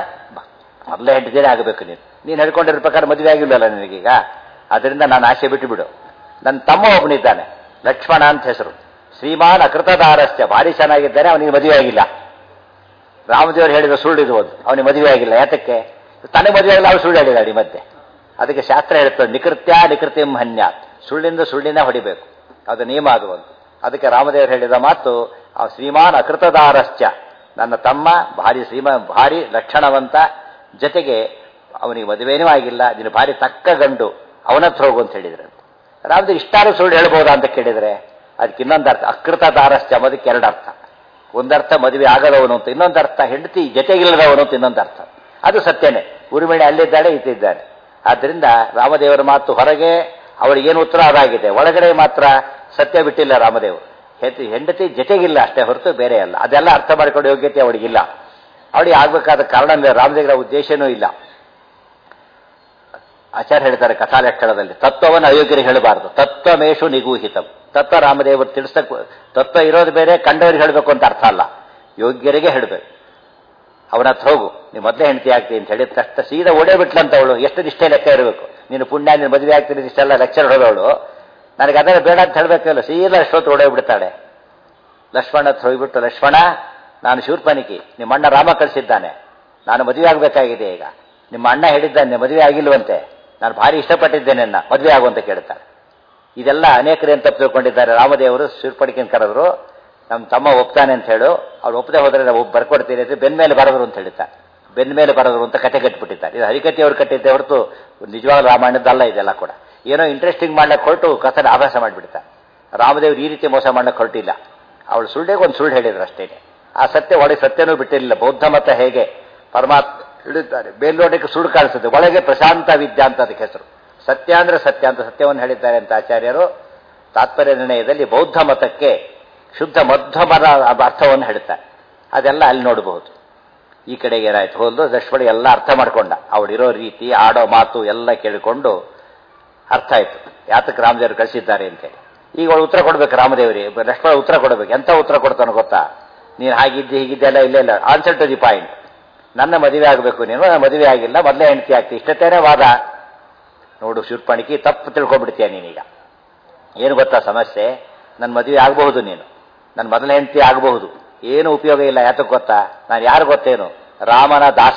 ಮೊದಲೇ ಹೆಂಡತಿನೇ ಆಗಬೇಕು ನೀನು ನೀನು ಹೇಳ್ಕೊಂಡಿರೋ ಪ್ರಕಾರ ಮದುವೆ ಆಗಿಲ್ಲಲ್ಲ ನಿನಗೀಗ ಅದರಿಂದ ನಾನು ಆಸೆ ಬಿಟ್ಟು ಬಿಡು ನನ್ನ ತಮ್ಮ ಒಬ್ಬನಿದ್ದಾನೆ ಲಕ್ಷ್ಮಣ ಅಂತ ಹೆಸರು ಶ್ರೀಮಾನ್ ಅಕೃತದಾರಸ್ಯ ಭಾರಿ ಚೆನ್ನಾಗಿದ್ದಾನೆ ಅವನಿಗೆ ಮದುವೆ ಆಗಿಲ್ಲ ರಾಮದೇವರು ಹೇಳಿದ ಸುಳ್ಳು ಇದು ಒಂದು ಅವನಿಗೆ ಮದುವೆ ಆಗಿಲ್ಲ ಯಾತಕ್ಕೆ ತನಗೆ ಮದುವೆ ಆಗಿಲ್ಲ ಅವ್ರು ಸುಳ್ಳು ಹೇಳಿದಾಳೆ ಈ ಮಧ್ಯೆ ಅದಕ್ಕೆ ಶಾಸ್ತ್ರ ಹೇಳ್ತದೆ ನಿಕೃತ್ಯ ನಿಕೃತಿಂ ಹನ್ಯಾತ್ ಸುಳ್ಳಿಂದ ಸುಳ್ಳಿನ ಹೊಡಿಬೇಕು ಅದು ನಿಯಮ ಅದು ಒಂದು ಅದಕ್ಕೆ ರಾಮದೇವರು ಹೇಳಿದ ಮಾತು ಆ ಶ್ರೀಮಾನ್ ಅಕೃತದಾರಶ್ಚ ನನ್ನ ತಮ್ಮ ಭಾರಿ ಶ್ರೀಮ ಭಾರಿ ಲಕ್ಷಣವಂತ ಜೊತೆಗೆ ಅವನಿಗೆ ಮದುವೆನೂ ಆಗಿಲ್ಲ ನೀನು ಭಾರಿ ತಕ್ಕ ಗಂಡು ಅವನ ಹತ್ರ ಹೋಗು ಅಂತ ಹೇಳಿದ್ರೆ ರಾಮದೇವ್ ಇಷ್ಟಾರು ಸುಳ್ಳು ಹೇಳ್ಬೋದಾ ಅಂತ ಕೇಳಿದ್ರೆ ಅದಕ್ಕೆ ಇನ್ನೊಂದು ಅರ್ಥ ಅಕೃತದಾರಶ್ಚ ಅದಕ್ಕೆ ಎರಡು ಅರ್ಥ ಒಂದರ್ಥ ಮದುವೆ ಆಗದವನು ಅಂತ ಇನ್ನೊಂದು ಅರ್ಥ ಹೆಂಡತಿ ಜೊತೆಗಿಲ್ಲದವನು ಅಂತ ಇನ್ನೊಂದು ಅರ್ಥ ಅದು ಸತ್ಯನೇ ಉರಿಮಣಿ ಅಲ್ಲಿದ್ದಾಳೆ ಇತ್ತಿದ್ದಾಳೆ ಆದ್ದರಿಂದ ರಾಮದೇವರ ಮಾತು ಹೊರಗೆ ಅವಳಿಗೇನು ಉತ್ತರ ಅದಾಗಿದೆ ಒಳಗಡೆ ಮಾತ್ರ ಸತ್ಯ ಬಿಟ್ಟಿಲ್ಲ ರಾಮದೇವರು ಹೆಂಡತಿ ಹೆಂಡತಿ ಜೊತೆಗಿಲ್ಲ ಅಷ್ಟೇ ಹೊರತು ಬೇರೆ ಅಲ್ಲ ಅದೆಲ್ಲ ಅರ್ಥ ಮಾಡಿಕೊಳ್ಳೋ ಯೋಗ್ಯತೆ ಅವಳಿಗಿಲ್ಲ ಅವಳಿಗೆ ಆಗ್ಬೇಕಾದ ಕಾರಣ ಇಲ್ಲ ರಾಮದೇವರ ಉದ್ದೇಶನೂ ಇಲ್ಲ ಆಚಾರ್ಯ ಹೇಳ್ತಾರೆ ಕಥಾಲಕ್ಷಣದಲ್ಲಿ ತತ್ವವನ್ನು ಅಯೋಗ್ಯರಿಗೆ ಹೇಳಬಾರದು ತತ್ವಮೇಶು ನಿಗೂಹಿತಂ ತತ್ವ ರಾಮದೇವರು ತಿಳಿಸಕ್ ತತ್ವ ಇರೋದು ಬೇರೆ ಕಂಡವರಿಗೆ ಹೇಳಬೇಕು ಅಂತ ಅರ್ಥ ಅಲ್ಲ ಯೋಗ್ಯರಿಗೆ ಹೇಳಬೇಕು ಅವನ ಹತ್ರ ಹೋಗು ನೀವು ಮೊದಲೇ ಹೆಂಡತಿ ಆಗ್ತೀನಿ ಅಂತ ಹೇಳಿದ ತಕ್ಷಣ ಸೀದಾ ಓಡೇ ಬಿಟ್ಲಂತ ಅವಳು ಎಷ್ಟು ನಿಷ್ಠೆ ಲೆಕ್ಕ ಇರಬೇಕು ನೀನು ಪುಣ್ಯ ನೀನು ಮದುವೆ ಆಗ್ತೀನಿ ಇಷ್ಟೆಲ್ಲ ಲೆಕ್ಚರ್ ಹೊಡೋಳು ನನಗೆ ಅದನ್ನ ಬೇಡ ಅಂತ ಹೇಳಬೇಕಲ್ಲ ಸೀದಾ ಅಷ್ಟೊತ್ತು ಓಡೇ ಬಿಡ್ತಾಳೆ ಲಕ್ಷ್ಮಣ ಹತ್ರ ಹೋಗ್ಬಿಟ್ಟು ಲಕ್ಷ್ಮಣ ನಾನು ಶೂರ್ಪನಿಕಿ ನಿಮ್ಮ ಅಣ್ಣ ರಾಮ ಕಳಿಸಿದ್ದಾನೆ ನಾನು ಮದುವೆ ಆಗಬೇಕಾಗಿದೆ ಈಗ ನಿಮ್ಮ ಅಣ್ಣ ಹೇಳಿದ್ದಾನೆ ಮದುವೆ ಆಗಿಲ್ವಂತೆ ನಾನು ಭಾರಿ ಇಷ್ಟಪಟ್ಟಿದ್ದೇನೆ ಅನ್ನ ಮದುವೆ ಆಗುವಂತ ಕೇಳ್ತಾಳೆ ಇದೆಲ್ಲ ಅನೇಕರೇನು ತಪ್ಪು ತಿಳ್ಕೊಂಡಿದ್ದಾರೆ ರಾಮದೇವರು ಶೂರ್ಪಣಿಕೆನ ಕರೆದ್ರು ನಮ್ಮ ತಮ್ಮ ಒಪ್ತಾನೆ ಅಂತ ಹೇಳು ಅವ್ರು ಒಪ್ಪದೆ ಹೋದ್ರೆ ನಾವು ಬರ್ಕೊಡ್ತೀನಿ ಅಂತ ಬೆನ್ ಮೇಲೆ ಬರೋದ್ರು ಅಂತ ಹೇಳ್ತಾರೆ ಬೆನ್ ಮೇಲೆ ಬರೋದ್ರು ಅಂತ ಕತೆ ಕಟ್ಟಿಬಿಟ್ಟಿದ್ದಾರೆ ಇದು ಹರಿಕತಿ ಅವ್ರು ಕಟ್ಟಿದ್ದೆ ಹೊರತು ನಿಜವಾದ ರಾಮಾಯಣದ್ದಲ್ಲ ಇದೆಲ್ಲ ಕೂಡ ಏನೋ ಇಂಟ್ರೆಸ್ಟಿಂಗ್ ಮಾಡ್ಲಿಕ್ಕೆ ಹೊರಟು ಕಥನ ಆಭಾಸ ಮಾಡಿಬಿಡ್ತಾರೆ ರಾಮದೇವ್ರು ಈ ರೀತಿ ಮೋಸ ಮಾಡ್ಲಿಕ್ಕೆ ಹೊರಟಿಲ್ಲ ಅವಳು ಸುಳ್ಳಿಗೆ ಒಂದು ಸುಳ್ಳು ಹೇಳಿದ್ರು ಅಷ್ಟೇನೆ ಆ ಸತ್ಯ ಒಳಗೆ ಸತ್ಯನೂ ಬಿಟ್ಟಿರಲಿಲ್ಲ ಬೌದ್ಧ ಮತ ಹೇಗೆ ಪರಮಾತ್ಮ ಹಿಡಿತಾರೆ ಮೇಲ್ನೋಟಕ್ಕೆ ಸುಳ್ಳು ಕಾಣಿಸುತ್ತೆ ಒಳಗೆ ಪ್ರಶಾಂತ ವಿದ್ಯಾ ಅಂತ ಅದಕ್ಕೆ ಹೆಸರು ಸತ್ಯ ಅಂದ್ರೆ ಸತ್ಯ ಅಂತ ಸತ್ಯವನ್ನು ಹೇಳಿದ್ದಾರೆ ಅಂತ ಆಚಾರ್ಯರು ತಾತ್ಪರ್ಯ ನಿರ್ಣಯದಲ್ಲಿ ಬೌದ್ಧ ಮತಕ್ಕೆ ಶುದ್ಧ ಮಧ್ಯಮದ ಅರ್ಥವನ್ನು ಹೇಳ್ತಾರೆ ಅದೆಲ್ಲ ಅಲ್ಲಿ ನೋಡಬಹುದು ಈ ಕಡೆಗೆ ಏನಾಯ್ತು ಹೋದ್ರು ದಶಪಡಿ ಎಲ್ಲ ಅರ್ಥ ಮಾಡ್ಕೊಂಡ ಅವಳಿರೋ ರೀತಿ ಆಡೋ ಮಾತು ಎಲ್ಲ ಕೇಳಿಕೊಂಡು ಅರ್ಥ ಆಯ್ತು ಯಾತಕ್ಕೆ ರಾಮದೇವರು ಕಳಿಸಿದ್ದಾರೆ ಅಂತೇಳಿ ಈಗ ಅವಳು ಉತ್ತರ ಕೊಡ್ಬೇಕು ರಾಮದೇವರಿಗೆ ಲಕ್ಷ್ಮಣ ಉತ್ತರ ಕೊಡ್ಬೇಕು ಎಂತ ಉತ್ತರ ಕೊಡ್ತಾನೋ ಗೊತ್ತಾ ನೀನು ಹಾಗಿದ್ದೆ ಹೀಗಿದ್ದೆ ಎಲ್ಲ ಇಲ್ಲ ಇಲ್ಲ ಆನ್ಸರ್ ಟು ದಿ ಪಾಯಿಂಟ್ ನನ್ನ ಮದುವೆ ಆಗಬೇಕು ನೀನು ನನ್ನ ಮದುವೆ ಆಗಿಲ್ಲ ಮೊದಲೇ ಹೆಂಡತಿ ಆಗ್ತಿ ಇಷ್ಟತ್ತೇನೆ ವಾದ ನೋಡು ಶೂರ್ಪಣಿಕಿ ತಪ್ಪು ತಿಳ್ಕೊಂಡ್ಬಿಡ್ತೀಯ ನೀನೀಗ ಏನು ಗೊತ್ತಾ ಸಮಸ್ಯೆ ನನ್ನ ಮದುವೆ ಆಗಬಹುದು ನೀನು ನನ್ನ ಮೊದಲ ಹೆಂಡತಿ ಆಗಬಹುದು ಏನು ಉಪಯೋಗ ಇಲ್ಲ ಯಾತಕ್ಕೆ ಗೊತ್ತಾ ನಾನು ಯಾರು ಗೊತ್ತೇನು ರಾಮನ ದಾಸ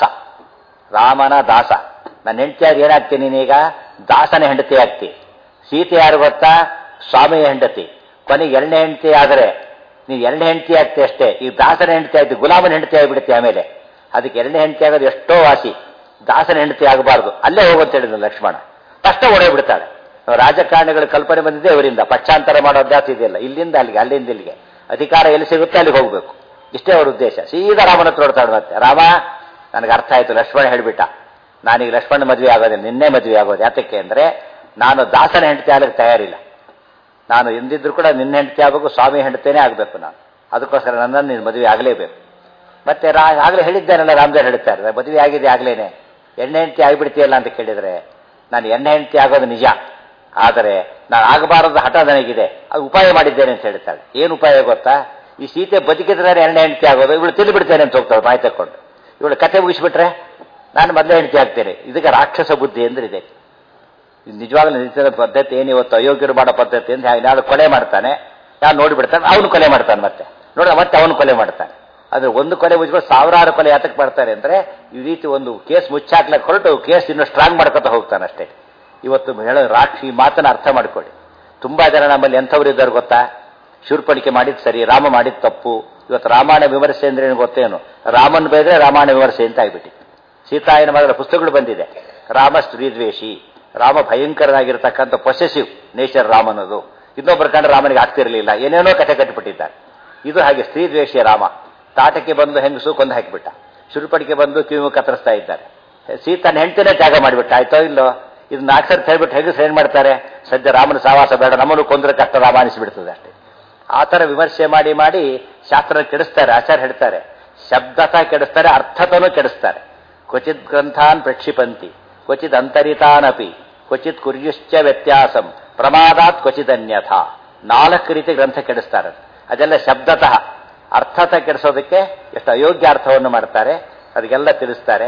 ರಾಮನ ದಾಸ ನನ್ನ ಹೆಂಡತಿಯಾಗಿ ಏನಾಗ್ತೀನಿ ನೀನೀಗ ದಾಸನ ಹೆಂಡತಿ ಆಗ್ತಿ ಸೀತೆ ಯಾರು ಗೊತ್ತಾ ಸ್ವಾಮಿಯ ಹೆಂಡತಿ ಕೊನೆಗೆ ಎರಡನೇ ಹೆಂಡತಿ ಆದರೆ ನೀವು ಎರಡನೇ ಹೆಂಡತಿ ಆಗ್ತಿ ಅಷ್ಟೇ ಈ ದಾಸನ ಹೆಂಡತಿ ಆಯ್ತು ಗುಲಾಮನ ಹೆಂಡತಿ ಆಗಿಬಿಡುತ್ತೆ ಆಮೇಲೆ ಅದಕ್ಕೆ ಎರಡನೇ ಹೆಂಡತಿ ಆಗೋದು ಎಷ್ಟೋ ವಾಸಿ ದಾಸನ ಹೆಂಡತಿ ಆಗಬಾರ್ದು ಅಲ್ಲೇ ಹೋಗಂತ ಹೇಳಿದ್ರು ಲಕ್ಷ್ಮಣ ತಕ್ಷಣ ಓಡೇ ಬಿಡ್ತಾಳೆ ರಾಜಕಾರಣಿಗಳ ಕಲ್ಪನೆ ಬಂದಿದೆ ಅವರಿಂದ ಪಕ್ಷಾಂತರ ಮಾಡೋ ಅಭ್ಯಾಸ ಇದೆಯಲ್ಲ ಇಲ್ಲಿಂದ ಅಲ್ಲಿಗೆ ಅಲ್ಲಿಂದ ಇಲ್ಲಿಗೆ ಅಧಿಕಾರ ಎಲ್ಲಿ ಸಿಗುತ್ತೆ ಅಲ್ಲಿಗೆ ಹೋಗ್ಬೇಕು ಇಷ್ಟೇ ಅವ್ರ ಉದ್ದೇಶ ಸೀದಾ ರಾಮನ ಹತ್ರ ಹೊಡ್ತಾಳೆ ಮತ್ತೆ ರಾಮ ನನಗೆ ಅರ್ಥ ಆಯ್ತು ಲಕ್ಷ್ಮಣ ಹೇಳ್ಬಿಟ್ಟ ನಾನೀಗ ಲಕ್ಷ್ಮಣ ಮದುವೆ ಆಗೋದಿಲ್ಲ ನಿನ್ನೆ ಮದುವೆ ಆಗೋದು ಯಾತಕ್ಕೆ ಅಂದ್ರೆ ನಾನು ದಾಸನ ಹೆಂಡತಿ ಆಗಲಿಕ್ಕೆ ತಯಾರಿಲ್ಲ ನಾನು ಎಂದಿದ್ರು ಕೂಡ ನಿನ್ನ ಹೆಂಡತಿ ಆಗಬೇಕು ಸ್ವಾಮಿ ಹೆಂಡತಿನೇ ಆಗಬೇಕು ನಾನು ಅದಕ್ಕೋಸ್ಕರ ನನ್ನನ್ನು ನೀನು ಮದುವೆ ಆಗಲೇಬೇಕು ಮತ್ತೆ ರಾ ಆಗಲೇ ಹೇಳಿದ್ದೇನಲ್ಲ ರಾಮದೇವ್ ಹೇಳ್ತಾರೆ ಮದುವೆ ಆಗಿದೆ ಆಗ್ಲೇನೆ ಎಣ್ಣೆ ಹೆಂಡತಿ ಆಗಿಬಿಡ್ತೀಯಲ್ಲ ಅಂತ ಕೇಳಿದ್ರೆ ನಾನು ಎಣ್ಣೆ ಹೆಂಡತಿ ಆಗೋದು ನಿಜ ಆದರೆ ನಾನು ಆಗಬಾರದು ಹಠ ನನಗಿದೆ ಅದು ಉಪಾಯ ಮಾಡಿದ್ದೇನೆ ಅಂತ ಹೇಳ್ತಾಳೆ ಏನು ಉಪಾಯ ಗೊತ್ತಾ ಈ ಸೀತೆ ಬದುಕಿದ್ರೆ ಎಣ್ಣೆ ಹೆಂಡತಿ ಆಗೋದು ಇವಳು ತಿಂದು ಬಿಡ್ತೇನೆ ಅಂತ ಹೋಗ್ತಾಳೆ ಬಾಯಿ ತಕ್ಕೊಂಡು ಇವಳು ಕತೆ ಮುಗಿಸ್ಬಿಟ್ರೆ ನಾನು ಮೊದಲೇ ಹೆಂಡತಿ ಆಗ್ತೇನೆ ಇದಕ್ಕೆ ರಾಕ್ಷಸ ಬುದ್ಧಿ ಅಂದ್ರೆ ಇದೆ ನಿಜವಾಗ್ಲೂ ನಿತ್ಯದ ಪದ್ಧತಿ ಏನು ಇವತ್ತು ಅಯೋಗ್ಯರು ಮಾಡೋ ಪದ್ಧತಿ ಅಂತ ಯಾರು ಕೊಲೆ ಮಾಡ್ತಾನೆ ಯಾರು ನೋಡಿಬಿಡ್ತಾನೆ ಅವನು ಕೊಲೆ ಮಾಡ್ತಾನೆ ಮತ್ತೆ ನೋಡ ಮತ್ತೆ ಅವನು ಕೊಲೆ ಮಾಡ್ತಾನೆ ಅದು ಒಂದು ಕೊಲೆ ಮುಚ್ಚಿಬಿಟ್ಟು ಸಾವಿರಾರು ಕೊಲೆ ಯಾತಕ್ಕೆ ಮಾಡ್ತಾರೆ ಅಂದ್ರೆ ಈ ರೀತಿ ಒಂದು ಕೇಸ್ ಮುಚ್ಚಾಕ್ಲಕ್ಕೆ ಹೊರಟು ಕೇಸ್ ಇನ್ನೂ ಸ್ಟ್ರಾಂಗ್ ಮಾಡ್ಕೊತ ಹೋಗ್ತಾನೆ ಅಷ್ಟೇ ಇವತ್ತು ಹೇಳೋ ರಾಕ್ಷಿ ಮಾತನ್ನ ಅರ್ಥ ಮಾಡ್ಕೊಳ್ಳಿ ತುಂಬಾ ಜನ ನಮ್ಮಲ್ಲಿ ಎಂಥವ್ರು ಇದ್ದಾರೆ ಗೊತ್ತಾ ಶೂರ್ಪಣಿಕೆ ಮಾಡಿದ್ ಸರಿ ರಾಮ ಮಾಡಿದ್ ತಪ್ಪು ಇವತ್ತು ರಾಮಾಯಣ ವಿಮರ್ಶೆ ಅಂದ್ರೆ ಏನು ಗೊತ್ತೇನು ರಾಮನ್ ಬೈದ್ರೆ ರಾಮಾಯಣ ವಿಮರ್ಶೆ ಅಂತ ಆಗ್ಬಿಟ್ಟು ಸೀತಾಯನ ಮಗಳ ಪುಸ್ತಕಗಳು ಬಂದಿದೆ ರಾಮ ಸ್ತ್ರೀದ್ವೇಷಿ ರಾಮ ಭಯಂಕರನಾಗಿರ್ತಕ್ಕಂಥ ಪೊಸೆಸಿವ್ ನೇಚರ್ ರಾಮನದು ಇನ್ನೊಬ್ಬರ ಕಂಡ್ರೆ ರಾಮನಿಗೆ ಆಗ್ತಿರ್ಲಿಲ್ಲ ಏನೇನೋ ಕಥೆ ಕಟ್ಟಿಬಿಟ್ಟಿದ್ದಾರೆ ಇದು ಹಾಗೆ ಸ್ತ್ರೀದ್ವೇಷಿ ರಾಮ ತಾಟಕ್ಕೆ ಬಂದು ಹೆಂಗಸು ಕೊಂದು ಹಾಕಿಬಿಟ್ಟ ಶುರುಪಡಿಕೆ ಬಂದು ಕಿವಿ ಕತ್ತರಿಸ್ತಾ ಇದ್ದಾರೆ ಸೀತನ ಹೆಂಡತಿನೇ ತ್ಯಾಗ ಮಾಡಿಬಿಟ್ಟ ಆಯ್ತೋ ಇಲ್ಲೋ ಇದು ನಾಲ್ಕು ಸರ್ತಿ ಹೇಳ್ಬಿಟ್ಟು ಹೆಂಗಸರು ಏನ್ ಮಾಡ್ತಾರೆ ಸದ್ಯ ರಾಮನ ಸಹವಾಸ ಬೇಡ ನಮ್ಮನ್ನು ಕೊಂದ್ರೆ ಕಷ್ಟ ರಾಮ ಅನಿಸ್ಬಿಡ್ತದೆ ಅಷ್ಟೇ ಆ ಥರ ವಿಮರ್ಶೆ ಮಾಡಿ ಮಾಡಿ ಶಾಸ್ತ್ರ ಕೆಡಿಸ್ತಾರೆ ಆಚಾರ್ಯ ಹೇಳ್ತಾರೆ ಶಬ್ದತ ಕೆಡಿಸ್ತಾರೆ ಅರ್ಥತನೂ ಕೆಡಿಸ್ತಾರೆ ಕ್ವಚಿತ್ ಗ್ರಂಥಾನ್ ಪ್ರಕ್ಷಿಪಂತಿ ಕ್ವಚಿತ್ ಅಂತರಿತಾನಪಿ ಕ್ವಚಿತ್ ಕುರ್ಯುಶ್ಚ ವ್ಯತ್ಯಾಸಂ ಪ್ರಮಾದಾತ್ ಕ್ವಚಿತ್ ಅನ್ಯಥ ನಾಲ್ಕು ರೀತಿ ಗ್ರಂಥ ಕೆಡಿಸ್ತಾರೆ ಅದೆಲ್ಲ ಶಬ್ದತಃ ಅರ್ಥತ ಕೆಡಿಸೋದಕ್ಕೆ ಎಷ್ಟು ಅಯೋಗ್ಯ ಅರ್ಥವನ್ನು ಮಾಡ್ತಾರೆ ಅದಕ್ಕೆಲ್ಲ ತಿಳಿಸ್ತಾರೆ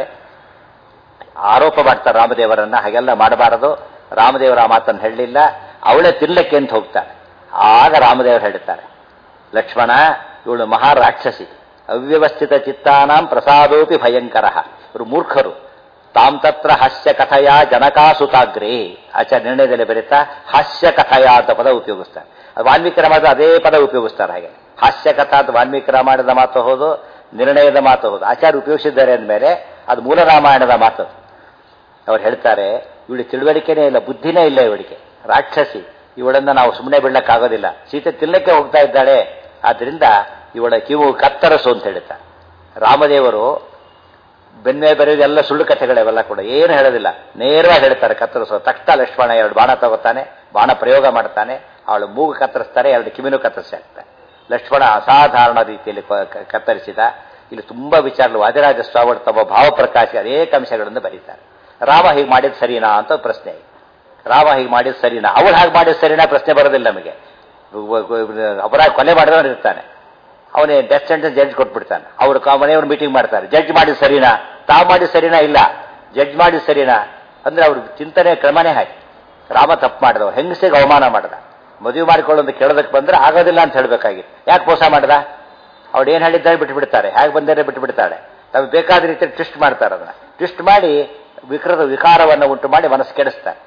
ಆರೋಪ ಮಾಡ್ತಾರೆ ರಾಮದೇವರನ್ನ ಹಾಗೆಲ್ಲ ಮಾಡಬಾರದು ರಾಮದೇವರ ಆ ಮಾತನ್ನು ಹೇಳಲಿಲ್ಲ ಅವಳೇ ತಿನ್ಲಕ್ಕೆ ಅಂತ ಹೋಗ್ತಾರೆ ಆಗ ರಾಮದೇವರು ಹೇಳ್ತಾರೆ ಲಕ್ಷ್ಮಣ ಇವಳು ಮಹಾರಾಕ್ಷಸಿ ಅವ್ಯವಸ್ಥಿತ ಚಿತ್ತಾನಾಂ ಪ್ರಸಾದೋಪಿ ಭಯಂಕರ ಇವರು ಮೂರ್ಖರು ತಾಂ ತತ್ರ ಹಾಸ್ಯ ಕಥೆಯ ಜನಕಾಸುತಾಗ್ರೇ ಆಚಾರ್ಯ ನಿರ್ಣಯದಲ್ಲಿ ಬರೀತಾ ಹಾಸ್ಯ ಕಥೆಯ ಅಂತ ಪದ ಉಪಯೋಗಿಸ್ತಾರೆ ವಾಲ್ಮೀಕಿ ರಾಮಾಯಣದ ಅದೇ ಪದ ಉಪಯೋಗಿಸ್ತಾರೆ ಹಾಗೆ ಹಾಸ್ಯ ಕಥಾ ಅಂತ ವಾಲ್ಮೀಕಿ ರಾಮಾಯಣದ ಮಾತು ಹೌದು ನಿರ್ಣಯದ ಮಾತು ಹೌದು ಆಚಾರ್ಯ ಉಪಯೋಗಿಸಿದ್ದಾರೆ ಅಂದಮೇಲೆ ಅದು ಮೂಲ ರಾಮಾಯಣದ ಮಾತು ಅವ್ರು ಹೇಳ್ತಾರೆ ಇವಳು ತಿಳುವಳಿಕೆನೇ ಇಲ್ಲ ಬುದ್ಧಿನೇ ಇಲ್ಲ ಇವಳಿಗೆ ರಾಕ್ಷಸಿ ಇವಳನ್ನ ನಾವು ಸುಮ್ಮನೆ ಬಿಡ್ಲಕ್ಕಾಗೋದಿಲ್ಲ ಸೀತೆ ತಿನ್ನಕ್ಕೆ ಹೋಗ್ತಾ ಇದ್ದಾಳೆ ಆದ್ರಿಂದ ಇವಳ ಕಿವು ಕತ್ತರಸು ಅಂತ ಹೇಳ್ತಾರೆ ರಾಮದೇವರು ಬೆನ್ನೆ ಬರೆಯೋದೆಲ್ಲ ಸುಳ್ಳು ಕಥೆಗಳಿವೆಲ್ಲ ಕೂಡ ಏನು ಹೇಳೋದಿಲ್ಲ ನೇರವಾಗಿ ಹೇಳ್ತಾರೆ ಕತ್ತರಿಸೋ ತಕ್ಷಣ ಲಕ್ಷ್ಮಣ ಎರಡು ಬಾಣ ತಗೋತಾನೆ ಬಾಣ ಪ್ರಯೋಗ ಮಾಡ್ತಾನೆ ಅವಳು ಮೂಗು ಕತ್ತರಿಸ್ತಾರೆ ಎರಡು ಕಿವಿನೂ ಕತ್ತರಿಸಿ ಹಾಕ್ತಾರೆ ಲಕ್ಷ್ಮಣ ಅಸಾಧಾರಣ ರೀತಿಯಲ್ಲಿ ಕತ್ತರಿಸಿದ ಇಲ್ಲಿ ತುಂಬಾ ವಿಚಾರಗಳು ವಾದಿರಾಜ ಸ್ವಾಮಿ ತಮ್ಮ ಭಾವಪ್ರಕಾಶ ಅನೇಕ ಅಂಶಗಳನ್ನು ಬರೀತಾರೆ ರಾಮ ಹೀಗೆ ಮಾಡಿದ ಸರಿನಾ ಅಂತ ಪ್ರಶ್ನೆ ರಾಮ ಹೀಗೆ ಮಾಡಿದ ಸರಿನಾ ಅವಳು ಹಾಗೆ ಮಾಡಿದ ಸರಿನಾ ಪ್ರಶ್ನೆ ಬರೋದಿಲ್ಲ ನಮಗೆ ಅಪರಾಧ ಕೊಲೆ ಮಾಡಿದವನು ಇರ್ತಾನೆ ಅವನೇ ಡೆತ್ ಸೆಂಟೆನ್ಸ್ ಜಡ್ಜ್ ಕೊಟ್ಬಿಡ್ತಾನೆ ಅವರು ಮನೆಯವ್ರು ಮೀಟಿಂಗ್ ಮಾಡ್ತಾರೆ ಜಡ್ಜ್ ಮಾಡಿದ ಸರಿನಾ ತಾವು ಮಾಡಿದ ಸರಿನಾ ಇಲ್ಲ ಜಡ್ಜ್ ಮಾಡಿದ ಸರಿನಾ ಅಂದ್ರೆ ಅವ್ರ ಚಿಂತನೆ ಕ್ರಮನೇ ಹಾಕಿ ರಾಮ ತಪ್ಪು ಮಾಡಿದವ ಹೆಂಗಸಿಗೆ ಅವಮಾನ ಮಾಡ್ದ ಮದುವೆ ಮಾಡಿಕೊಳ್ಳೋದು ಕೇಳೋದಕ್ಕೆ ಬಂದ್ರೆ ಆಗೋದಿಲ್ಲ ಅಂತ ಹೇಳ್ಬೇಕಾಗಿತ್ತು ಯಾಕೆ ಮೋಸ ಮಾಡ್ದ ಅವ್ರು ಏನು ಹೇಳಿದ್ದಾರೆ ಬಿಟ್ಟು ಬಿಡ್ತಾರೆ ಹೇಗೆ ಬಂದರೆ ಬಿಟ್ಟು ಬಿಡ್ತಾಳೆ ತಮಗೆ ಬೇಕಾದ ರೀತಿಯಲ್ಲಿ ಟ್ವಿಸ್ಟ್ ಮಾಡ್ತಾರೆ ಅದನ್ನ ಟ್ವಿಸ್ಟ್ ಮಾಡಿ ವಿಕೃತ ವಿಕಾರವನ್ನು ಉಂಟು ಮಾಡಿ ಮನಸ್ಸು ಕೆಡಿಸ್ತಾರೆ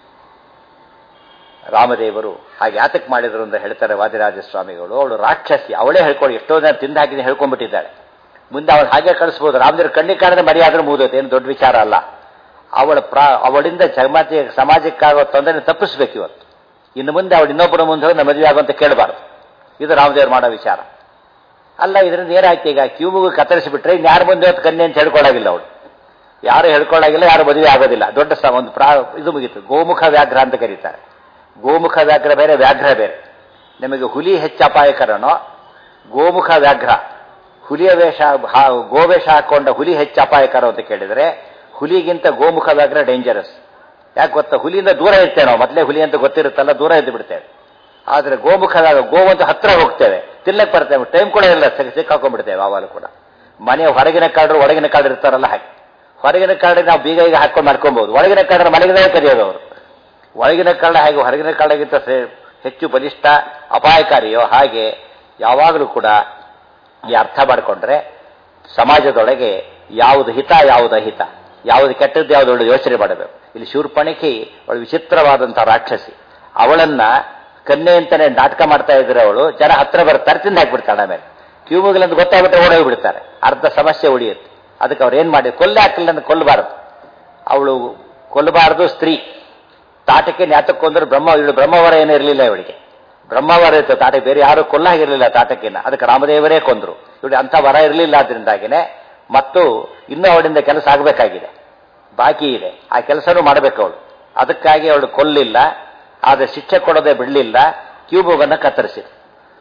ರಾಮದೇವರು ಹಾಗೆ ಯಾತಕ್ ಮಾಡಿದ್ರು ಅಂತ ಹೇಳ್ತಾರೆ ವಾದಿರಾಜ ಸ್ವಾಮಿಗಳು ಅವಳು ರಾಕ್ಷಸಿ ಅವಳೇ ಹೇಳ್ಕೊಳ್ಳಿ ಎಷ್ಟೋ ಜನ ತಿಂದು ಹಾಕಿದ್ರೆ ಹೇಳ್ಕೊಂಡ್ಬಿಟ್ಟಿದ್ದಾಳೆ ಮುಂದೆ ಅವಳು ಹಾಗೆ ಕಳಿಸ್ಬೋದು ರಾಮದೇವ್ರ ಕಣ್ಣಿಗೆ ಕಾಣದೆ ಮರ್ಯಾದ್ರೆ ಮುಗಿದೋದು ಏನು ದೊಡ್ಡ ವಿಚಾರ ಅಲ್ಲ ಅವಳ ಪ್ರಾ ಅವಳಿಂದ ಸಮಾಜ ಸಮಾಜಕ್ಕಾಗೋ ತೊಂದರೆ ತಪ್ಪಿಸ್ಬೇಕು ಇವತ್ತು ಇನ್ನು ಮುಂದೆ ಅವಳು ಇನ್ನೊಬ್ಬರ ಮುಂದೆ ಹೋಗಿ ಮದುವೆ ಆಗುವಂತ ಕೇಳಬಾರ್ದು ಇದು ರಾಮದೇವ್ರು ಮಾಡೋ ವಿಚಾರ ಅಲ್ಲ ಇದರಿಂದ ಏನಾಯ್ತು ಈಗ ಕ್ಯೂಬುಗೂ ಕತ್ತರಿಸಿಬಿಟ್ರೆ ಇನ್ನು ಯಾರು ಮುಂದೆ ಹೊತ್ತು ಕನ್ಯೆ ಅಂತ ಹೇಳ್ಕೊಳ್ಳಾಗಿಲ್ಲ ಅವಳು ಯಾರು ಹೇಳ್ಕೊಳ್ಳಾಗಿಲ್ಲ ಯಾರು ಮದುವೆ ಆಗೋದಿಲ್ಲ ದೊಡ್ಡ ಸ ಒಂದು ಪ್ರಾ ಇದು ಮುಗೀತು ಗೋಮುಖ ವ್ಯಾಘ್ರ ಅಂತ ಕರೀತಾರೆ ಗೋಮುಖ ವ್ಯಾಘ್ರ ಬೇರೆ ವ್ಯಾಘ್ರ ಬೇರೆ ನಿಮಗೆ ಹುಲಿ ಹೆಚ್ಚು ಅಪಾಯಕರನೋ ಗೋಮುಖ ವ್ಯಾಘ್ರ ಹುಲಿಯ ವೇಷ ಗೋವೇಷ ಹಾಕೊಂಡ ಹುಲಿ ಹೆಚ್ಚು ಅಪಾಯಕರ ಅಂತ ಕೇಳಿದರೆ ಹುಲಿಗಿಂತ ಗೋಮುಖ ವ್ಯಾಘ್ರ ಡೇಂಜರಸ್ ಯಾಕೆ ಗೊತ್ತಾ ಹುಲಿಯಿಂದ ದೂರ ಇರ್ತೇವೆ ನಾವು ಮೊದಲೇ ಹುಲಿ ಅಂತ ಗೊತ್ತಿರುತ್ತಲ್ಲ ದೂರ ಇದ್ದು ಬಿಡ್ತೇವೆ ಆದರೆ ಗೋಮುಖ ಗೋವಂತ ಹತ್ರ ಹೋಗ್ತೇವೆ ತಿನ್ನಕ್ಕೆ ಬರ್ತೇವೆ ಟೈಮ್ ಕೂಡ ಇಲ್ಲ ಸಿಕ್ಕಾಕೊಂಡ್ಬಿಡ್ತೇವೆ ಆವಾಗಲೂ ಕೂಡ ಮನೆಯ ಹೊರಗಿನ ಕಾಡ್ರು ಒಳಗಿನ ಕಾಡು ಇರ್ತಾರಲ್ಲ ಹಾಗೆ ಹೊರಗಿನ ಕಾಡಿಗೆ ನಾವು ಬೀಗ ಈಗ ಹಾಕೊಂಡು ಮಾಡ್ಕೊಬಹುದು ಒಳಗಿನ ಕಾಡ್ರೆ ಮನೆಗೆ ಕರೆಯೋದು ಅವರು ಒಳಗಿನ ಕಾರಣ ಹಾಗೆ ಹೊರಗಿನ ಕಾರಣಕ್ಕಿಂತ ಹೆಚ್ಚು ಬಲಿಷ್ಠ ಅಪಾಯಕಾರಿಯೋ ಹಾಗೆ ಯಾವಾಗಲೂ ಕೂಡ ಈ ಅರ್ಥ ಮಾಡಿಕೊಂಡ್ರೆ ಸಮಾಜದೊಳಗೆ ಯಾವುದು ಹಿತ ಯಾವುದು ಅಹಿತ ಯಾವುದು ಕೆಟ್ಟದ್ದು ಯಾವುದು ಒಳ್ಳೆ ಯೋಚನೆ ಮಾಡಬೇಕು ಇಲ್ಲಿ ಶೂರ್ಪಣಿಕಿ ಅವಳು ವಿಚಿತ್ರವಾದಂತಹ ರಾಕ್ಷಸಿ ಅವಳನ್ನ ಕನ್ಯೆ ಅಂತಾನೆ ನಾಟಕ ಮಾಡ್ತಾ ಇದ್ರೆ ಅವಳು ಜನ ಹತ್ರ ಬರ್ತಾರೆ ತಿಂದು ಹಾಕ್ಬಿಡ್ತಾಳೆ ಆಮೇಲೆ ಕ್ಯೂಮುಗಳಂತ ಗೊತ್ತಾಗ್ಬಿಟ್ರೆ ಓಡೋಗಿ ಬಿಡ್ತಾರೆ ಅರ್ಧ ಸಮಸ್ಯೆ ಉಳಿಯುತ್ತೆ ಅದಕ್ಕೆ ಅವ್ರು ಏನ್ ಮಾಡಿ ಕೊಲ್ಲೆ ಹಾಕಲಿಲ್ಲ ಅಂತ ಕೊಲ್ಲಬಾರದು ಅವಳು ಕೊಲ್ಲಬಾರದು ಸ್ತ್ರೀ ತಾಟಕ್ಕೆ ನ್ಯಾತಕ್ಕೊಂದ್ರೆ ಬ್ರಹ್ಮ ಇವಳು ಬ್ರಹ್ಮವರ ಏನೂ ಇರಲಿಲ್ಲ ಇವಳಿಗೆ ಬ್ರಹ್ಮವರ ಇತ್ತು ತಾಟಕ್ಕೆ ಬೇರೆ ಯಾರು ಕೊಲ್ಲಾಗಿರಲಿಲ್ಲ ತಾಟಕ್ಕಿನ ಅದಕ್ಕೆ ರಾಮದೇವರೇ ಕೊಂದ್ರು ಇವಳು ಅಂಥ ವರ ಇರಲಿಲ್ಲ ಅದರಿಂದಾಗಿನೇ ಮತ್ತು ಇನ್ನೂ ಅವಳಿಂದ ಕೆಲಸ ಆಗಬೇಕಾಗಿದೆ ಬಾಕಿ ಇದೆ ಆ ಕೆಲಸನೂ ಮಾಡಬೇಕು ಅವಳು ಅದಕ್ಕಾಗಿ ಅವಳು ಕೊಲ್ಲಿಲ್ಲ ಆದರೆ ಶಿಕ್ಷೆ ಕೊಡೋದೇ ಬಿಡಲಿಲ್ಲ ಕ್ಯೂಮೂಗನ್ನು ಕತ್ತರಿಸಿದೆ